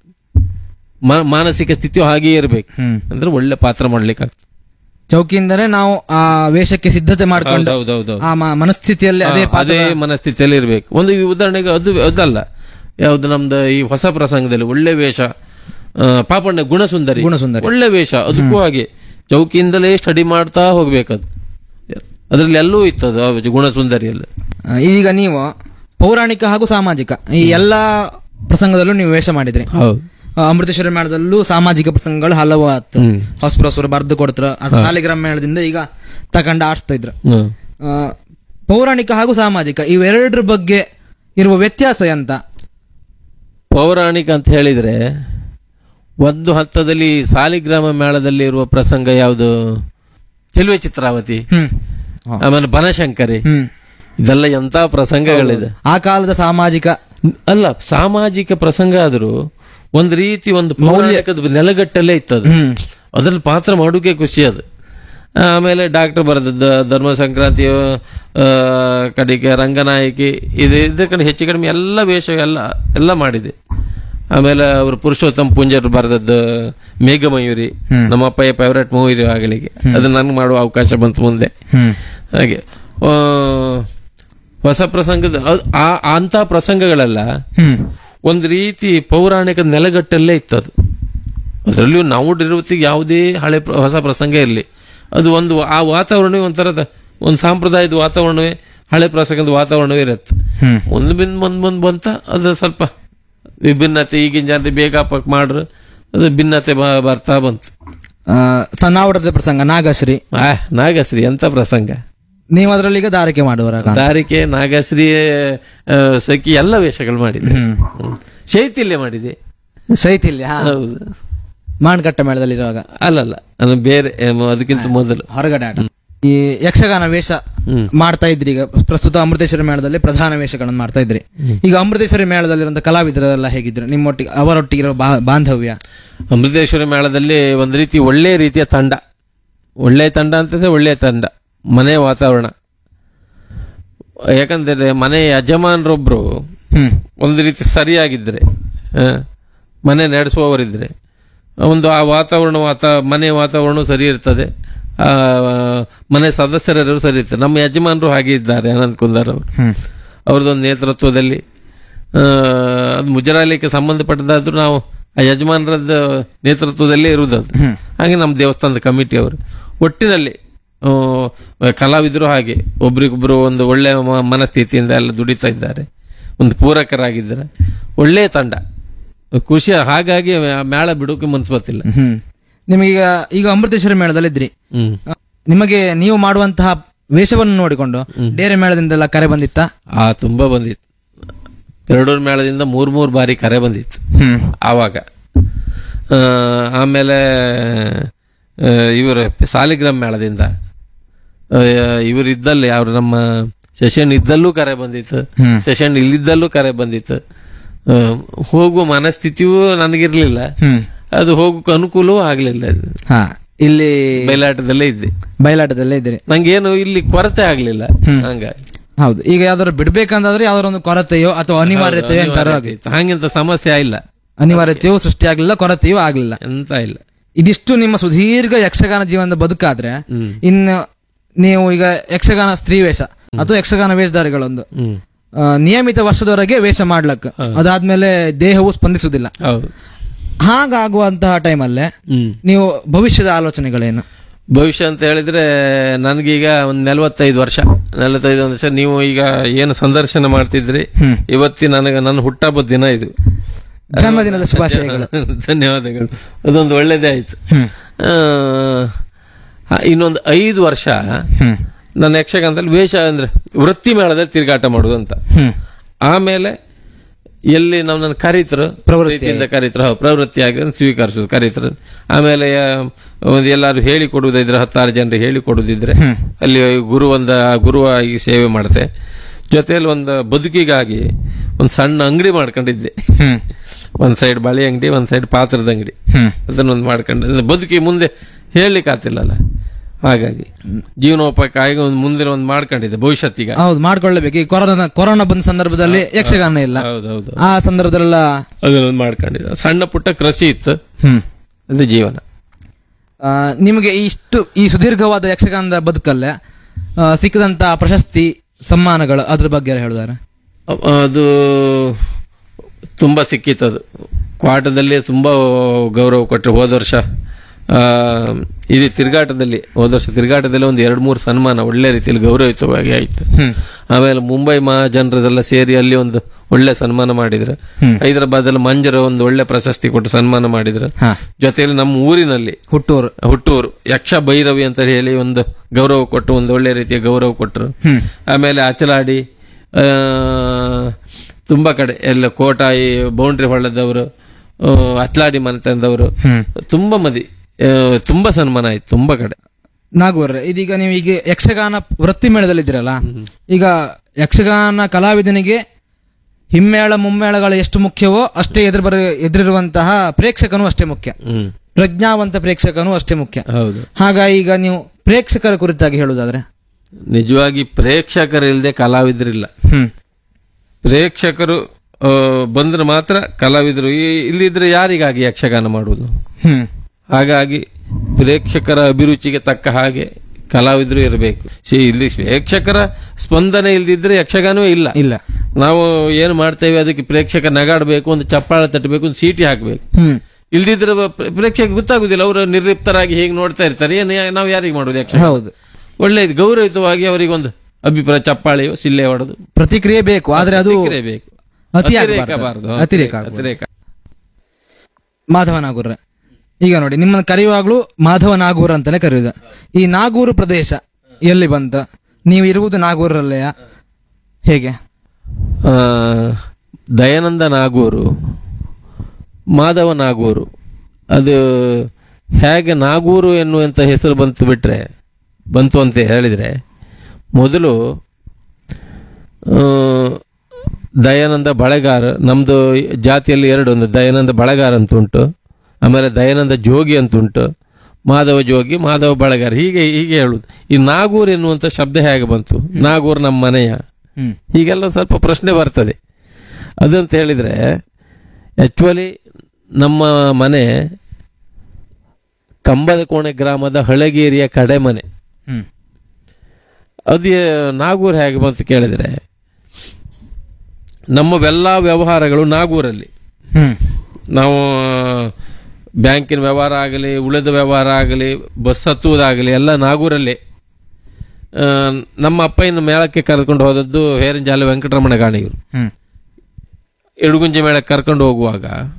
ಮ- ಮಾನಸಿಕ ಸ್ಥಿತಿಯು ಹಾಗೆಯೇ ಇರಬೇಕು ಹ್ಮ್ ಅಂದ್ರೆ ಒಳ್ಳೆ ಪಾತ್ರ ಮಾಡ್ಲಿಕ್ಕಾಗ್ತದೆ ಚೌಕಿಯಿಂದಲೇ ನಾವು ಆ ವೇಷಕ್ಕೆ ಸಿದ್ಧತೆ ಮಾಡ್ಕೊಂಡು ಹೌದೌದು ಆ ಮ- ಮನಸ್ಥಿತಿಯಲ್ಲಿ ಅದೇ ಪಾತ್ರ ಅದೇ ಮನಸ್ಥಿತಿಯಲ್ಲಿ ಇರಬೇಕು ಒಂದು ಈ ಉದಾಹರಣೆಗೆ ಅದು ಅದಲ್ಲ ಯಾವ್ದು ನಮ್ದು ಈ ಹೊಸ ಪ್ರಸಂಗದಲ್ಲಿ ಒಳ್ಳೆ ವೇಷ ಆ, ಪಾಪಣ್ಣ ಗುಣಸುಂದರಿ ಗುಣಸುಂದರಿ. ಒಳ್ಳೆ ವೇಷ ಅದಕ್ಕೂ ಹಾಗೆ ಚೌಕಿಯಿಂದಲೇ ಸ್ಟಡಿ ಮಾಡ್ತಾ ಹೋಗ್ಬೇಕದು ಅದ್ರಲ್ಲಿ ಎಲ್ಲೂ ಇತ್ತದು ಆ ಗುಣಸುಂದರಿಯಲ್ಲಿ ಆ, ಈಗ ನೀವು ಪೌರಾಣಿಕ ಹಾಗೂ ಸಾಮಾಜಿಕ ಈ ಎಲ್ಲಾ ಪ್ರಸಂಗದಲ್ಲೂ ನೀವು ವೇಷ ಮಾಡಿದ್ರಿ ಹೌದು ಆ, ಅಮೃತೇಶ್ವರ ಮೇಳದಲ್ಲೂ ಸಾಮಾಜಿಕ ಪ್ರಸಂಗಗಳು ಹಲವು ಆತು ಹ್ಮ್. ಹೊಸಬ್ರೊಸರು ಬರೆದು ಕೊಡ್ತಾರ ಅದು ಸಾಲಿಗ್ರಾಮ ಮೇಳದಿಂದ ಈಗ ತಕೊಂಡ ಆಡಿಸ್ತಾ ಇದ್ರು ಹ್ಮ್. ಆ, ಪೌರಾಣಿಕ ಹಾಗೂ ಸಾಮಾಜಿಕ ಇವೆರಡರ ಬಗ್ಗೆ ಇರುವ ವ್ಯತ್ಯಾಸ ಎಂತ ಪೌರಾಣಿಕ ಅಂತ ಹೇಳಿದ್ರೆ ಒಂದು ಹಂತದಲ್ಲಿ ಸಾಲಿಗ್ರಾಮ ಮೇಳದಲ್ಲಿ ಇರುವ ಪ್ರಸಂಗ ಯಾವುದು ಚೆಲುವೆ ಚಿತ್ರಾವತಿ ಹ್ಮ್ ಆಮೇಲೆ ಬನಶಂಕರಿ ಹ್ಮ್ ಇದೆಲ್ಲ ಎಂತ ಪ್ರಸಂಗಗಳಿದೆ ಆ ಕಾಲದ ಸಾಮಾಜಿಕ ಅಲ್ಲ ಸಾಮಾಜಿಕ ಪ್ರಸಂಗ ಆದ್ರೂ ಒಂದ್ ರೀತಿ ಒಂದು ಪೌರಾಣಿಕದ ನೆಲಗಟ್ಟಲ್ಲೇ ಇತ್ತದು ಹ್ಮ್ ಅದ್ರಲ್ಲಿ ಪಾತ್ರ ಮಾಡೋಕೆ ಖುಷಿ ಅದು ಆಮೇಲೆ ಡಾಕ್ಟರ್ ಬರೆದದ್ದು ಧರ್ಮ ಸಂಕ್ರಾಂತಿ ಆ, ಕಡೆಗೆ ರಂಗನಾಯಕಿ ಇದು ಇದ್ರ ಕಡೆ ಹೆಚ್ಚು ಕಡಿಮೆ ಎಲ್ಲ ವೇಷ ಎಲ್ಲ ಎಲ್ಲ ಮಾಡಿದೆ ಆಮೇಲೆ ಅವರು ಪುರುಷೋತ್ತಮ ಪುಂಜರು ಬರೆದದ್ದು ಮೇಘಮಯೂರಿ ಹ್ಮ್. ನಮ್ಮ ಅಪ್ಪಯ್ಯ ಫೇವ್ರೇಟ್ ಮೂವಿ ಆಗಲಿಕ್ಕೆ ಅದನ್ನ ನನಗೆ ಮಾಡುವ ಅವಕಾಶ ಬಂತು ಮುಂದೆ ಹ್ಮ್ ಹಾಗೆ ಆ, ಹೊಸ ಪ್ರಸಂಗದ ಅದ್- ಆ ಅಂತ ಪ್ರಸಂಗಗಳೆಲ್ಲ ಹ್ಮ್ ಒಂದು ರೀತಿ ಪೌರಾಣಿಕ ನೆಲಗಟ್ಟಲ್ಲೇ ಇತ್ತದು ಅದರಲ್ಲಿಯೂ ನಾವು ಇರುವತ್ತಿಗೆ ಯಾವುದೇ ಹಳೆ ಪ್ರ- ಹೊಸ ಪ್ರಸಂಗ ಇರಲಿ ಅದು ಒಂದು ಆ ವಾತಾವರಣವೇ ಒಂಥರದ ಒಂದು ಸಾಂಪ್ರದಾಯದ ವಾತಾವರಣವೇ ಹಳೆ ಪ್ರಸಂಗದ ವಾತಾವರಣವೇ ಇರುತ್ತೆ ಹ್ಮ್ ಒಂದು ಬಿಂದ್ ಮುಂದ್ ಮುಂದ್ ಬಂತ ಅದು ಸ್ವಲ್ಪ ವಿಭಿನ್ನತೆ ಈಗಿನ ಜನರಿಗೆ ಬೇಗ ಪಕ್ ಮಾಡ್ರು ಅದು ಭಿನ್ನತೆ ಬ- ಬರ್ತಾ ಬಂತು ಆ, ಸಣ್ಣಾವಡದ ಪ್ರಸಂಗ ನಾಗಶ್ರೀ ಆ ನಾಗಶ್ರೀ ಎಂತ ಪ್ರಸಂಗ ನೀವು ಅದರಲ್ಲಿ ಈಗ ದಾರಿಕೆ ಮಾಡುವರ ದಾರಿಕೆ ನಾಗಶ್ರೀ ಆ, ಸಖಿ ಎಲ್ಲ ವೇಷಗಳು ಮಾಡಿದೆ ಹ್ಮ್ ಹ್ಮ್. ಶೈಥಿಲ್ಯ ಮಾಡಿದೆ ಶೈಥಿಲ್ಯ ಹಾ. ಹೌದು ಮಾನ್ಕಟ್ಟ ಮೇಳದಲ್ಲಿರುವಾಗ ಅಲ್ಲಲ್ಲ ಅದು ಬೇರೆ ಏ, ಅದಕ್ಕಿಂತ ಮೊದಲು ಹೊರಗಡೆ ಆಟ ಈ ಯಕ್ಷಗಾನ ವೇಷ ಹ್ಮ್. ಮಾಡ್ತಾ ಇದ್ರಿ ಈಗ ಪ್ರಸ್ತುತ ಅಮೃತೇಶ್ವರಿ ಮೇಳದಲ್ಲಿ ಪ್ರಧಾನ ವೇಷಗಳನ್ನು ಮಾಡ್ತಾ ಇದ್ರಿ ಈಗ ಅಮೃತೇಶ್ವರಿ ಮೇಳದಲ್ಲಿರುವಂತ ಕಲಾವಿದರೆಲ್ಲ ಹೇಗಿದ್ರು ನಿಮ್ಮೊಟ್ಟಿಗೆ ಅವರೊಟ್ಟಿಗಿರೋ ಬಾ- ಬಾಂಧವ್ಯ ಅಮೃತೇಶ್ವರಿ ಮೇಳದಲ್ಲಿ ಒಂದು ರೀತಿ ಒಳ್ಳೆ ರೀತಿಯ ತಂಡ ಒಳ್ಳೆ ತಂಡ ಅಂತಂದ್ರೆ ಒಳ್ಳೆಯ ತಂಡ ಮನೆ ವಾತಾವರಣ ಯಾಕಂದ್ರೆ ಮನೆ ಯಜಮಾನರೊಬ್ರು ಹ್ಮ್ ಒಂದು ರೀತಿ ಸರಿಯಾಗಿದ್ರೆ ಆ, ಮನೆ ನಡೆಸುವವರಿದ್ರೆ ಒಂದು ಆ ವಾತಾವರಣ ವಾತ ಮನೆ ವಾತಾವರಣ ಸರಿ ಇರ್ತದೆ ಆ, ಮನೆ ಸದಸ್ಯರೆಲ್ಲರೂ ಸರಿ ಇರ್ತಾರೆ ನಮ್ಮ ಯಜಮಾನರು ಹಾಗೆ ಇದ್ದಾರೆ ಅನಂತ್ ಕುಂದಾರ್ ಅವರು ಹ್ಮ್ ಅವ್ರದ್ದೊಂದು ನೇತೃತ್ವದಲ್ಲಿ ಆ, ಅದು ಮುಜರಾಲಿಕ್ಕೆ ಸಂಬಂಧಪಟ್ಟದಾದ್ರೂ ನಾವು ಆ ಯಜಮಾನರದ ನೇತೃತ್ವದಲ್ಲೇ ಇರುವುದದು ಹ್ಮ್. ಹಾಗೆ ನಮ್ಮ ದೇವಸ್ಥಾನದ ಕಮಿಟಿ ಅವರು ಒಟ್ಟಿನಲ್ಲಿ ಆ, ಕಲಾವಿದರು ಹಾಗೆ ಒಬ್ರಿಗೊಬ್ರು ಒಂದು ಒಳ್ಳೆಯ ಮ- ಮನಸ್ಥಿತಿಯಿಂದ ಎಲ್ಲ ದುಡಿತಾ ಇದ್ದಾರೆ ಒಂದು ಪೂರಕರಾಗಿದ್ದಾರೆ ಒಳ್ಳೆಯ ತಂಡ ಖುಷಿ ಹಾಗಾಗಿ ಆ ಮೇಳ ಬಿಡೋಕೆ ಮನ್ಸು ಬರ್ತಿಲ್ಲ ಹ್ಮ್ ನಿಮಗೀಗ ಈಗ ಅಮೃತೇಶ್ವರಿ ಮೇಳದಲ್ಲಿ ಇದ್ರಿ ಹ್ಮ್ ಆ, ನಿಮಗೆ ನೀವು ಮಾಡುವಂತಹ ವೇಷವನ್ನು ನೋಡಿಕೊಂಡು ಡೇರೆ ಮೇಳದಿಂದೆಲ್ಲ ಕರೆ ಬಂದಿತ್ತಾ ಆ ತುಂಬಾ ಬಂದಿತ್ತು ಎರಡೂರು ಮೇಳದಿಂದ ಮೂರ್ ಮೂರ್ ಬಾರಿ ಕರೆ ಬಂದಿತ್ತು ಹ್ಮ್ ಆವಾಗ ಆ, ಆಮೇಲೆ ಇವರು ಸಾಲಿಗ್ರಾಮ್ ಮೇಳದಿಂದ ಇವರು ಇದ್ದಲ್ಲಿ ಅವರು ನಮ್ಮ ಶಶನ್ ಇದ್ದಲ್ಲೂ ಕರೆ ಬಂದಿತ್ತು ಹ್ಮ್. ಶಶನ್ ಇಲ್ಲಿದ್ದಲ್ಲೂ ಕರೆ ಬಂದಿತ್ತು ಆ, ಹೋಗುವ ಮನಸ್ಥಿತಿಯೂ ನನಗಿರ್ಲಿಲ್ಲ ಹ್ಮ್ ಅದು ಹೋಗಕ್ಕೆ ಅನುಕೂಲವೂ ಆಗ್ಲಿಲ್ಲ ಹಾ ಇಲ್ಲಿ ಬಯಲಾಟದಲ್ಲೇ ಇದ್ದೆ ಬಯಲಾಟದಲ್ಲೇ ಇದ್ದೀರಿ ನಂಗೇನು ಇಲ್ಲಿ ಕೊರತೆ ಆಗ್ಲಿಲ್ಲ ಹಂಗಾಗಿ ಹೌದು ಈಗ ಯಾವ್ದಾದ್ರು ಬಿಡ್ಬೇಕಂತಾದ್ರೆ ಯಾವ್ದಾರ ಒಂದು ಕೊರತೆಯೋ ಅಥವಾ ಅನಿವಾರ್ಯತೆಯೋ ಅಂತಾರೋ ಆಗಿ ಹಂಗಿಂತ ಸಮಸ್ಯೆ ಇಲ್ಲ ಅನಿವಾರ್ಯತೆಯೋ ಸೃಷ್ಟಿ ಆಗ್ಲಿಲ್ಲ ಕೊರತೆಯೋ ಆಗ್ಲಿಲ್ಲ ಎಂತ ಇಲ್ಲ ಇದಿಷ್ಟು ನಿಮ್ಮ ಸುದೀರ್ಘ ಯಕ್ಷಗಾನ ಜೀವನದ ಬದುಕಾದ್ರೆ ಹ್ಮ್. ಇನ್ನು ನೀವು ಈಗ ಯಕ್ಷಗಾನ ಸ್ತ್ರೀ ವೇಷ ಅಥವಾ ಯಕ್ಷಗಾನ ವೇಷಧಾರಿಗಳೊಂದು ಹ್ಮ್ ಆ, ನಿಯಮಿತ ವರ್ಷದವರೆಗೆ ವೇಷ ಮಾಡ್ಲಕ್ ಅದಾದ್ಮೇಲೆ ದೇಹವು ಸ್ಪಂದಿಸುದಿಲ್ಲ ಹೌದು ಹಾಗಾಗುವಂತಹ ಟೈಮಲ್ಲೇ ಹ್ಮ್ ನೀವು ಭವಿಷ್ಯದ ಆಲೋಚನೆಗಳೇನು ಭವಿಷ್ಯ ಅಂತ ಹೇಳಿದ್ರೆ ನನಗೀಗ ಒಂದು ನಲವತ್ತೈದು ವರ್ಷ ನಲವತ್ತೈದು ವರ್ಷ ನೀವು ಈಗ ಏನು ಸಂದರ್ಶನ ಮಾಡ್ತಿದ್ರಿ ಹ್ಮ್. ಇವತ್ತಿ ನನಗೆ ನನ್ನ ಹುಟ್ಟಹಬ್ಬದ ದಿನ ಇದು ಜನ್ಮದಿನದ ಶುಭಾಶಯಗಳು ಧನ್ಯವಾದಗಳು ಅದೊಂದು ಒಳ್ಳೇದೇ ಆಯ್ತು ಹ್ಮ್ ಆ, ಹ, ಇನ್ನೊಂದು ಐದು ವರ್ಷ ಹ್ಮ್ ನನ್ನ ಯಕ್ಷಗಾನದಲ್ಲಿ ವೇಷ ಅಂದ್ರೆ ವೃತ್ತಿ ಮೇಳದಲ್ಲಿ ತಿರುಗಾಟ ಮಾಡುದು ಅಂತ ಹ್ಮ್ ಆಮೇಲೆ ಎಲ್ಲಿ ನಮ್ಮನ್ನು ಕರೀತರು ಪ್ರವೃತ್ತಿ ಪ್ರೀತಿಯಿಂದ ಕರೀತರು ಹೌದು ಪ್ರವೃತ್ತಿಯಾಗಿ ಅದನ್ನ ಸ್ವೀಕರಿಸೋದು ಕರೀತರು ಆಮೇಲೆ ಆ, ಒಂದು ಎಲ್ಲಾರು ಹೇಳಿಕೊಡುವುದಿದ್ರೆ ಹತ್ತಾರು ಜನರಿಗೆ ಹೇಳಿಕೊಡುದಿದ್ರೆ ಅಲ್ಲಿ ಗುರು ಒಂದ ಗುರುವಾಗಿ ಸೇವೆ ಮಾಡ್ತೆ ಜೊತೆಯಲ್ಲಿ ಒಂದು ಬದುಕಿಗಾಗಿ ಒಂದು ಸಣ್ಣ ಅಂಗಡಿ ಮಾಡ್ಕೊಂಡಿದ್ದೆ ಹ್ಮ್ ಒಂದ್ ಸೈಡ್ ಬಳೆ ಅಂಗಡಿ ಒಂದ್ ಸೈಡ್ ಪಾತ್ರದ ಅಂಗಡಿ ಹ್ಮ್ ಅದನ್ನೊಂದು ಮಾಡ್ಕೊಂಡು ಬದುಕಿ ಮುಂದೆ ಹೇಳಲಿಕ್ಕೆ ಆಗ್ತಿಲ್ಲಲ್ಲ ಹಾಗಾಗಿ ಜೀವನೋಪಾಯಕ್ಕಾಗಿ ಒಂದು ಮುಂದಿನ ಒಂದು ಮಾಡ್ಕೊಂಡಿದ್ದೆ ಭವಿಷ್ಯತ್ತಿಗ ಹೌದು ಮಾಡ್ಕೊಳ್ಳೇಬೇಕು ಈ ಕೊರೋನಾ ಕೊರೋನಾ ಬಂದ ಸಂದರ್ಭದಲ್ಲಿ ಯಕ್ಷಗಾನ ಇಲ್ಲ ಹೌದೌದು ಆ ಸಂದರ್ಭದಲ್ಲೆಲ್ಲ ಅದನ್ನೊಂದು ಮಾಡ್ಕೊಂಡಿದ್ದೆ ಸಣ್ಣ ಪುಟ್ಟ ಕೃಷಿ ಇತ್ತು ಹ್ಮ್ ಅದು ಜೀವನ ಆ, ನಿಮಗೆ ಇಷ್ಟು ಈ ಸುದೀರ್ಘವಾದ ಯಕ್ಷಗಾನದ ಬದುಕಲ್ಲೇ ಆ, ಸಿಕ್ಕದಂತ ಪ್ರಶಸ್ತಿ ಸಮ್ಮಾನಗಳು ಅದ್ರ ಬಗ್ಗೆ ಯಾರು ಹೇಳಿದಾರೆ ಅ- ಅದು ತುಂಬಾ ಸಿಕ್ಕಿತ್ತದು ಕ್ವಾಟದಲ್ಲಿ ತುಂಬಾ ಗೌರವ ಕೊಟ್ಟರು ಹೋದ ವರ್ಷ ಆ, ಇದು ತಿರುಗಾಟದಲ್ಲಿ ಹೋದ ವರ್ಷ ತಿರುಗಾಟದಲ್ಲಿ ಒಂದು ಎರಡು ಮೂರು ಸನ್ಮಾನ ಒಳ್ಳೆ ರೀತಿಯಲ್ಲಿ ಗೌರವಿತವಾಗಿ ಆಯ್ತು ಹ್ಮ್ ಆಮೇಲೆ ಮುಂಬೈ ಮಹಾಜನರದೆಲ್ಲ ಸೇರಿ ಅಲ್ಲಿ ಒಂದು ಒಳ್ಳೆ ಸನ್ಮಾನ ಮಾಡಿದ್ರು ಹ್ಮ್. ಹೈದರಾಬಾದಲ್ಲಿ ಮಂಜರ ಒಂದು ಒಳ್ಳೆ ಪ್ರಶಸ್ತಿ ಕೊಟ್ಟು ಸನ್ಮಾನ ಮಾಡಿದ್ರು ಹಾ ಜೊತೆಯಲ್ಲಿ ನಮ್ಮ ಊರಿನಲ್ಲಿ ಹುಟ್ಟೂರು ಹುಟ್ಟೂರು ಯಕ್ಷ ಭೈರವಿ ಅಂತ ಹೇಳಿ ಒಂದು ಗೌರವ ಕೊಟ್ಟು ಒಂದು ಒಳ್ಳೆ ರೀತಿಯ ಗೌರವ ಕೊಟ್ಟರು ಹ್ಮ್ ಆಮೇಲೆ ಅಚಲಾಡಿ ಆ, ತುಂಬಾ ಕಡೆ ಎಲ್ಲ ಕೋಟಾಯಿ ಬೌಂಡ್ರಿ ಹೊಳ್ಳದವರು ಆ, ಅತ್ಲಾಡಿ ಮನೆತನದವರು ಹ್ಮ್ ತುಂಬಾ ಮದಿ ಆ, ತುಂಬಾ ಸನ್ಮಾನ ಆಯ್ತು ತುಂಬಾ ಕಡೆ ನಾಗೂರ್ರೆ ಇದೀಗ ನೀವು ಈಗ ಯಕ್ಷಗಾನ ವೃತ್ತಿ ಮೇಳದಲ್ಲಿದ್ದೀರಲ್ಲ ಈಗ ಯಕ್ಷಗಾನ ಕಲಾವಿದನಿಗೆ ಹಿಮ್ಮೇಳ ಮುಮ್ಮೇಳಗಳು ಎಷ್ಟು ಮುಖ್ಯವೋ ಅಷ್ಟೇ ಎದುರು ಬರ ಎದುರಿರುವಂತಹ ಪ್ರೇಕ್ಷಕನು ಅಷ್ಟೇ ಮುಖ್ಯ ಹ್ಮ್ ಪ್ರಜ್ಞಾವಂತ ಪ್ರೇಕ್ಷಕನು ಅಷ್ಟೇ ಮುಖ್ಯ ಹೌದು ಹಾಗಾಗಿ ಈಗ ನೀವು ಪ್ರೇಕ್ಷಕರ ಕುರಿತಾಗಿ ಹೇಳುವುದಾದ್ರೆ ನಿಜವಾಗಿ ಪ್ರೇಕ್ಷಕರಿಲ್ಲದೆ ಕಲಾವಿದರಿಲ್ಲ ಹ್ಮ್ ಪ್ರೇಕ್ಷಕರು ಆ, ಬಂದ್ರೆ ಮಾತ್ರ ಕಲಾವಿದರು ಈ- ಇಲ್ಲಿದ್ರೆ ಯಾರಿಗಾಗಿ ಯಕ್ಷಗಾನ ಮಾಡುವುದು ಹ್ಮ್ ಹಾಗಾಗಿ ಪ್ರೇಕ್ಷಕರ ಅಭಿರುಚಿಗೆ ತಕ್ಕ ಹಾಗೆ ಕಲಾವಿದರು ಇರಬೇಕು ಇಲ್ಲಿ ಪ್ರೇಕ್ಷಕರ ಸ್ಪಂದನೆ ಇಲ್ದಿದ್ರೆ ಯಕ್ಷಗಾನವೇ ಇಲ್ಲ ಇಲ್ಲ ನಾವು ಏನು ಮಾಡ್ತೇವೆ ಅದಕ್ಕೆ ಪ್ರೇಕ್ಷಕ ನಗಾಡಬೇಕು ಒಂದು ಚಪ್ಪಾಳ ತಟ್ಟಬೇಕು ಒಂದು ಸೀಟಿ ಹಾಕಬೇಕು ಹ್ಮ್ ಇಲ್ದಿದ್ರೆ ಪ್ರ- ಪ್ರೇಕ್ಷಕ ಗೊತ್ತಾಗುದಿಲ್ಲ ಅವರು ನಿರ್ಲಿಪ್ತರಾಗಿ ಹೇಗೆ ನೋಡ್ತಾ ಇರ್ತಾರೆ ಏನು ಯಾ- ನಾವು ಯಾರಿಗೆ ಮಾಡೋದು ಯಕ್ಷ ಹೌದು ಒಳ್ಳೆ ಇದು ಗೌರವಿತವಾಗಿ ಅವರಿಗೆ ಒಂದು ಅಭಿಪ್ರಾಯ ಚಪ್ಪಾಳೆಯೋ ಸಿಲ್ಲೆ ಹೊಡೆದು ಪ್ರತಿಕ್ರಿಯೆ ಬೇಕು ಆದ್ರೆ ಅದು ಬೇಕು ಅತಿ ಅತಿರೇಕ ಆಗ್ಬಾರ್ದು. ಬಾರದು ಅತಿರೇಕ ಆಗ್ಬಾರ್ದು. ಅತಿರೇಕ ಮಾಧವ ನಾಗೂರ್ರೆ ಈಗ ನೋಡಿ ನಿಮ್ಮನ್ನು ಕರೆಯುವಾಗ್ಲೂ ಮಾಧವ ನಾಗೂರ್ ಅಂತಾನೆ ಕರೆಯುವುದು ಈ ನಾಗೂರು ಪ್ರದೇಶ ಎಲ್ಲಿ ಬಂತ ನೀವು ಇರುವುದು ನಾಗೂರಲ್ಲೆಯ ಹೇಗೆ ಆ, ದಯಾನಂದ ನಾಗೂರು ಮಾಧವ ನಾಗೂರು ಅದು ಹೇಗೆ ನಾಗೂರು ಎನ್ನುವಂಥ ಹೆಸರು ಬಂತು ಬಿಟ್ರೆ ಬಂತು ಅಂತ ಹೇಳಿದ್ರೆ ಮೊದಲು ಆ, ದಯಾನಂದ ಬಳೆಗಾರ ನಮ್ದು ಜಾತಿಯಲ್ಲಿ ಎರಡು ಒಂದು ದಯಾನಂದ ಬಳೆಗಾರ ಅಂತ ಉಂಟು ಆಮೇಲೆ ದಯಾನಂದ ಜೋಗಿ ಅಂತ ಉಂಟು ಮಾಧವ ಜೋಗಿ ಮಾಧವ ಬಳೆಗಾರ ಹೀಗೆ ಹೀಗೆ ಹೇಳುದು ಈ ನಾಗೂರ್ ಎನ್ನುವಂಥ ಶಬ್ದ ಹೇಗೆ ಬಂತು ನಾಗೂರ್ ನಮ್ಮ ಮನೆಯ ಹ್ಮ್ ಹೀಗೆಲ್ಲ ಒಂದ್ ಸ್ವಲ್ಪ ಪ್ರಶ್ನೆ ಬರ್ತದೆ ಅದಂತ ಹೇಳಿದ್ರೆ ಆಕ್ಚುಲಿ ನಮ್ಮ ಮನೆ ಕಂಬದ ಕೋಣೆ ಗ್ರಾಮದ ಹಳಗೇರಿಯ ಕಡೆ ಮನೆ ಹ್ಮ್ ಅದು ನಾಗೂರ್ ಹೇಗೆ ಬಂತು ಕೇಳಿದ್ರೆ ನಮ್ಮವೆಲ್ಲ ವ್ಯವಹಾರಗಳು ನಾಗೂರಲ್ಲಿ ಹ್ಮ್ ನಾವು ಬ್ಯಾಂಕಿನ ವ್ಯವಹಾರ ಆಗಲಿ ಉಳಿದ ವ್ಯವಹಾರ ಆಗಲಿ ಬಸ್ ಹತ್ತುವುದಾಗಲಿ ಎಲ್ಲ ನಾಗೂರಲ್ಲೇ ಆ, ನಮ್ಮ ಅಪ್ಪ ಇನ್ನು ಮೇಳಕ್ಕೆ ಕರೆದುಕೊಂಡು ಹೋದದ್ದು ಹೇರಂಜಾಲ ವೆಂಕಟರಮಣ ಗಾಣಿಗರು ಹ್ಮ್ ಎಡುಗುಂಜಿ ಮೇಳಕ್ಕೆ ಕರ್ಕೊಂಡು ಹೋಗುವಾಗ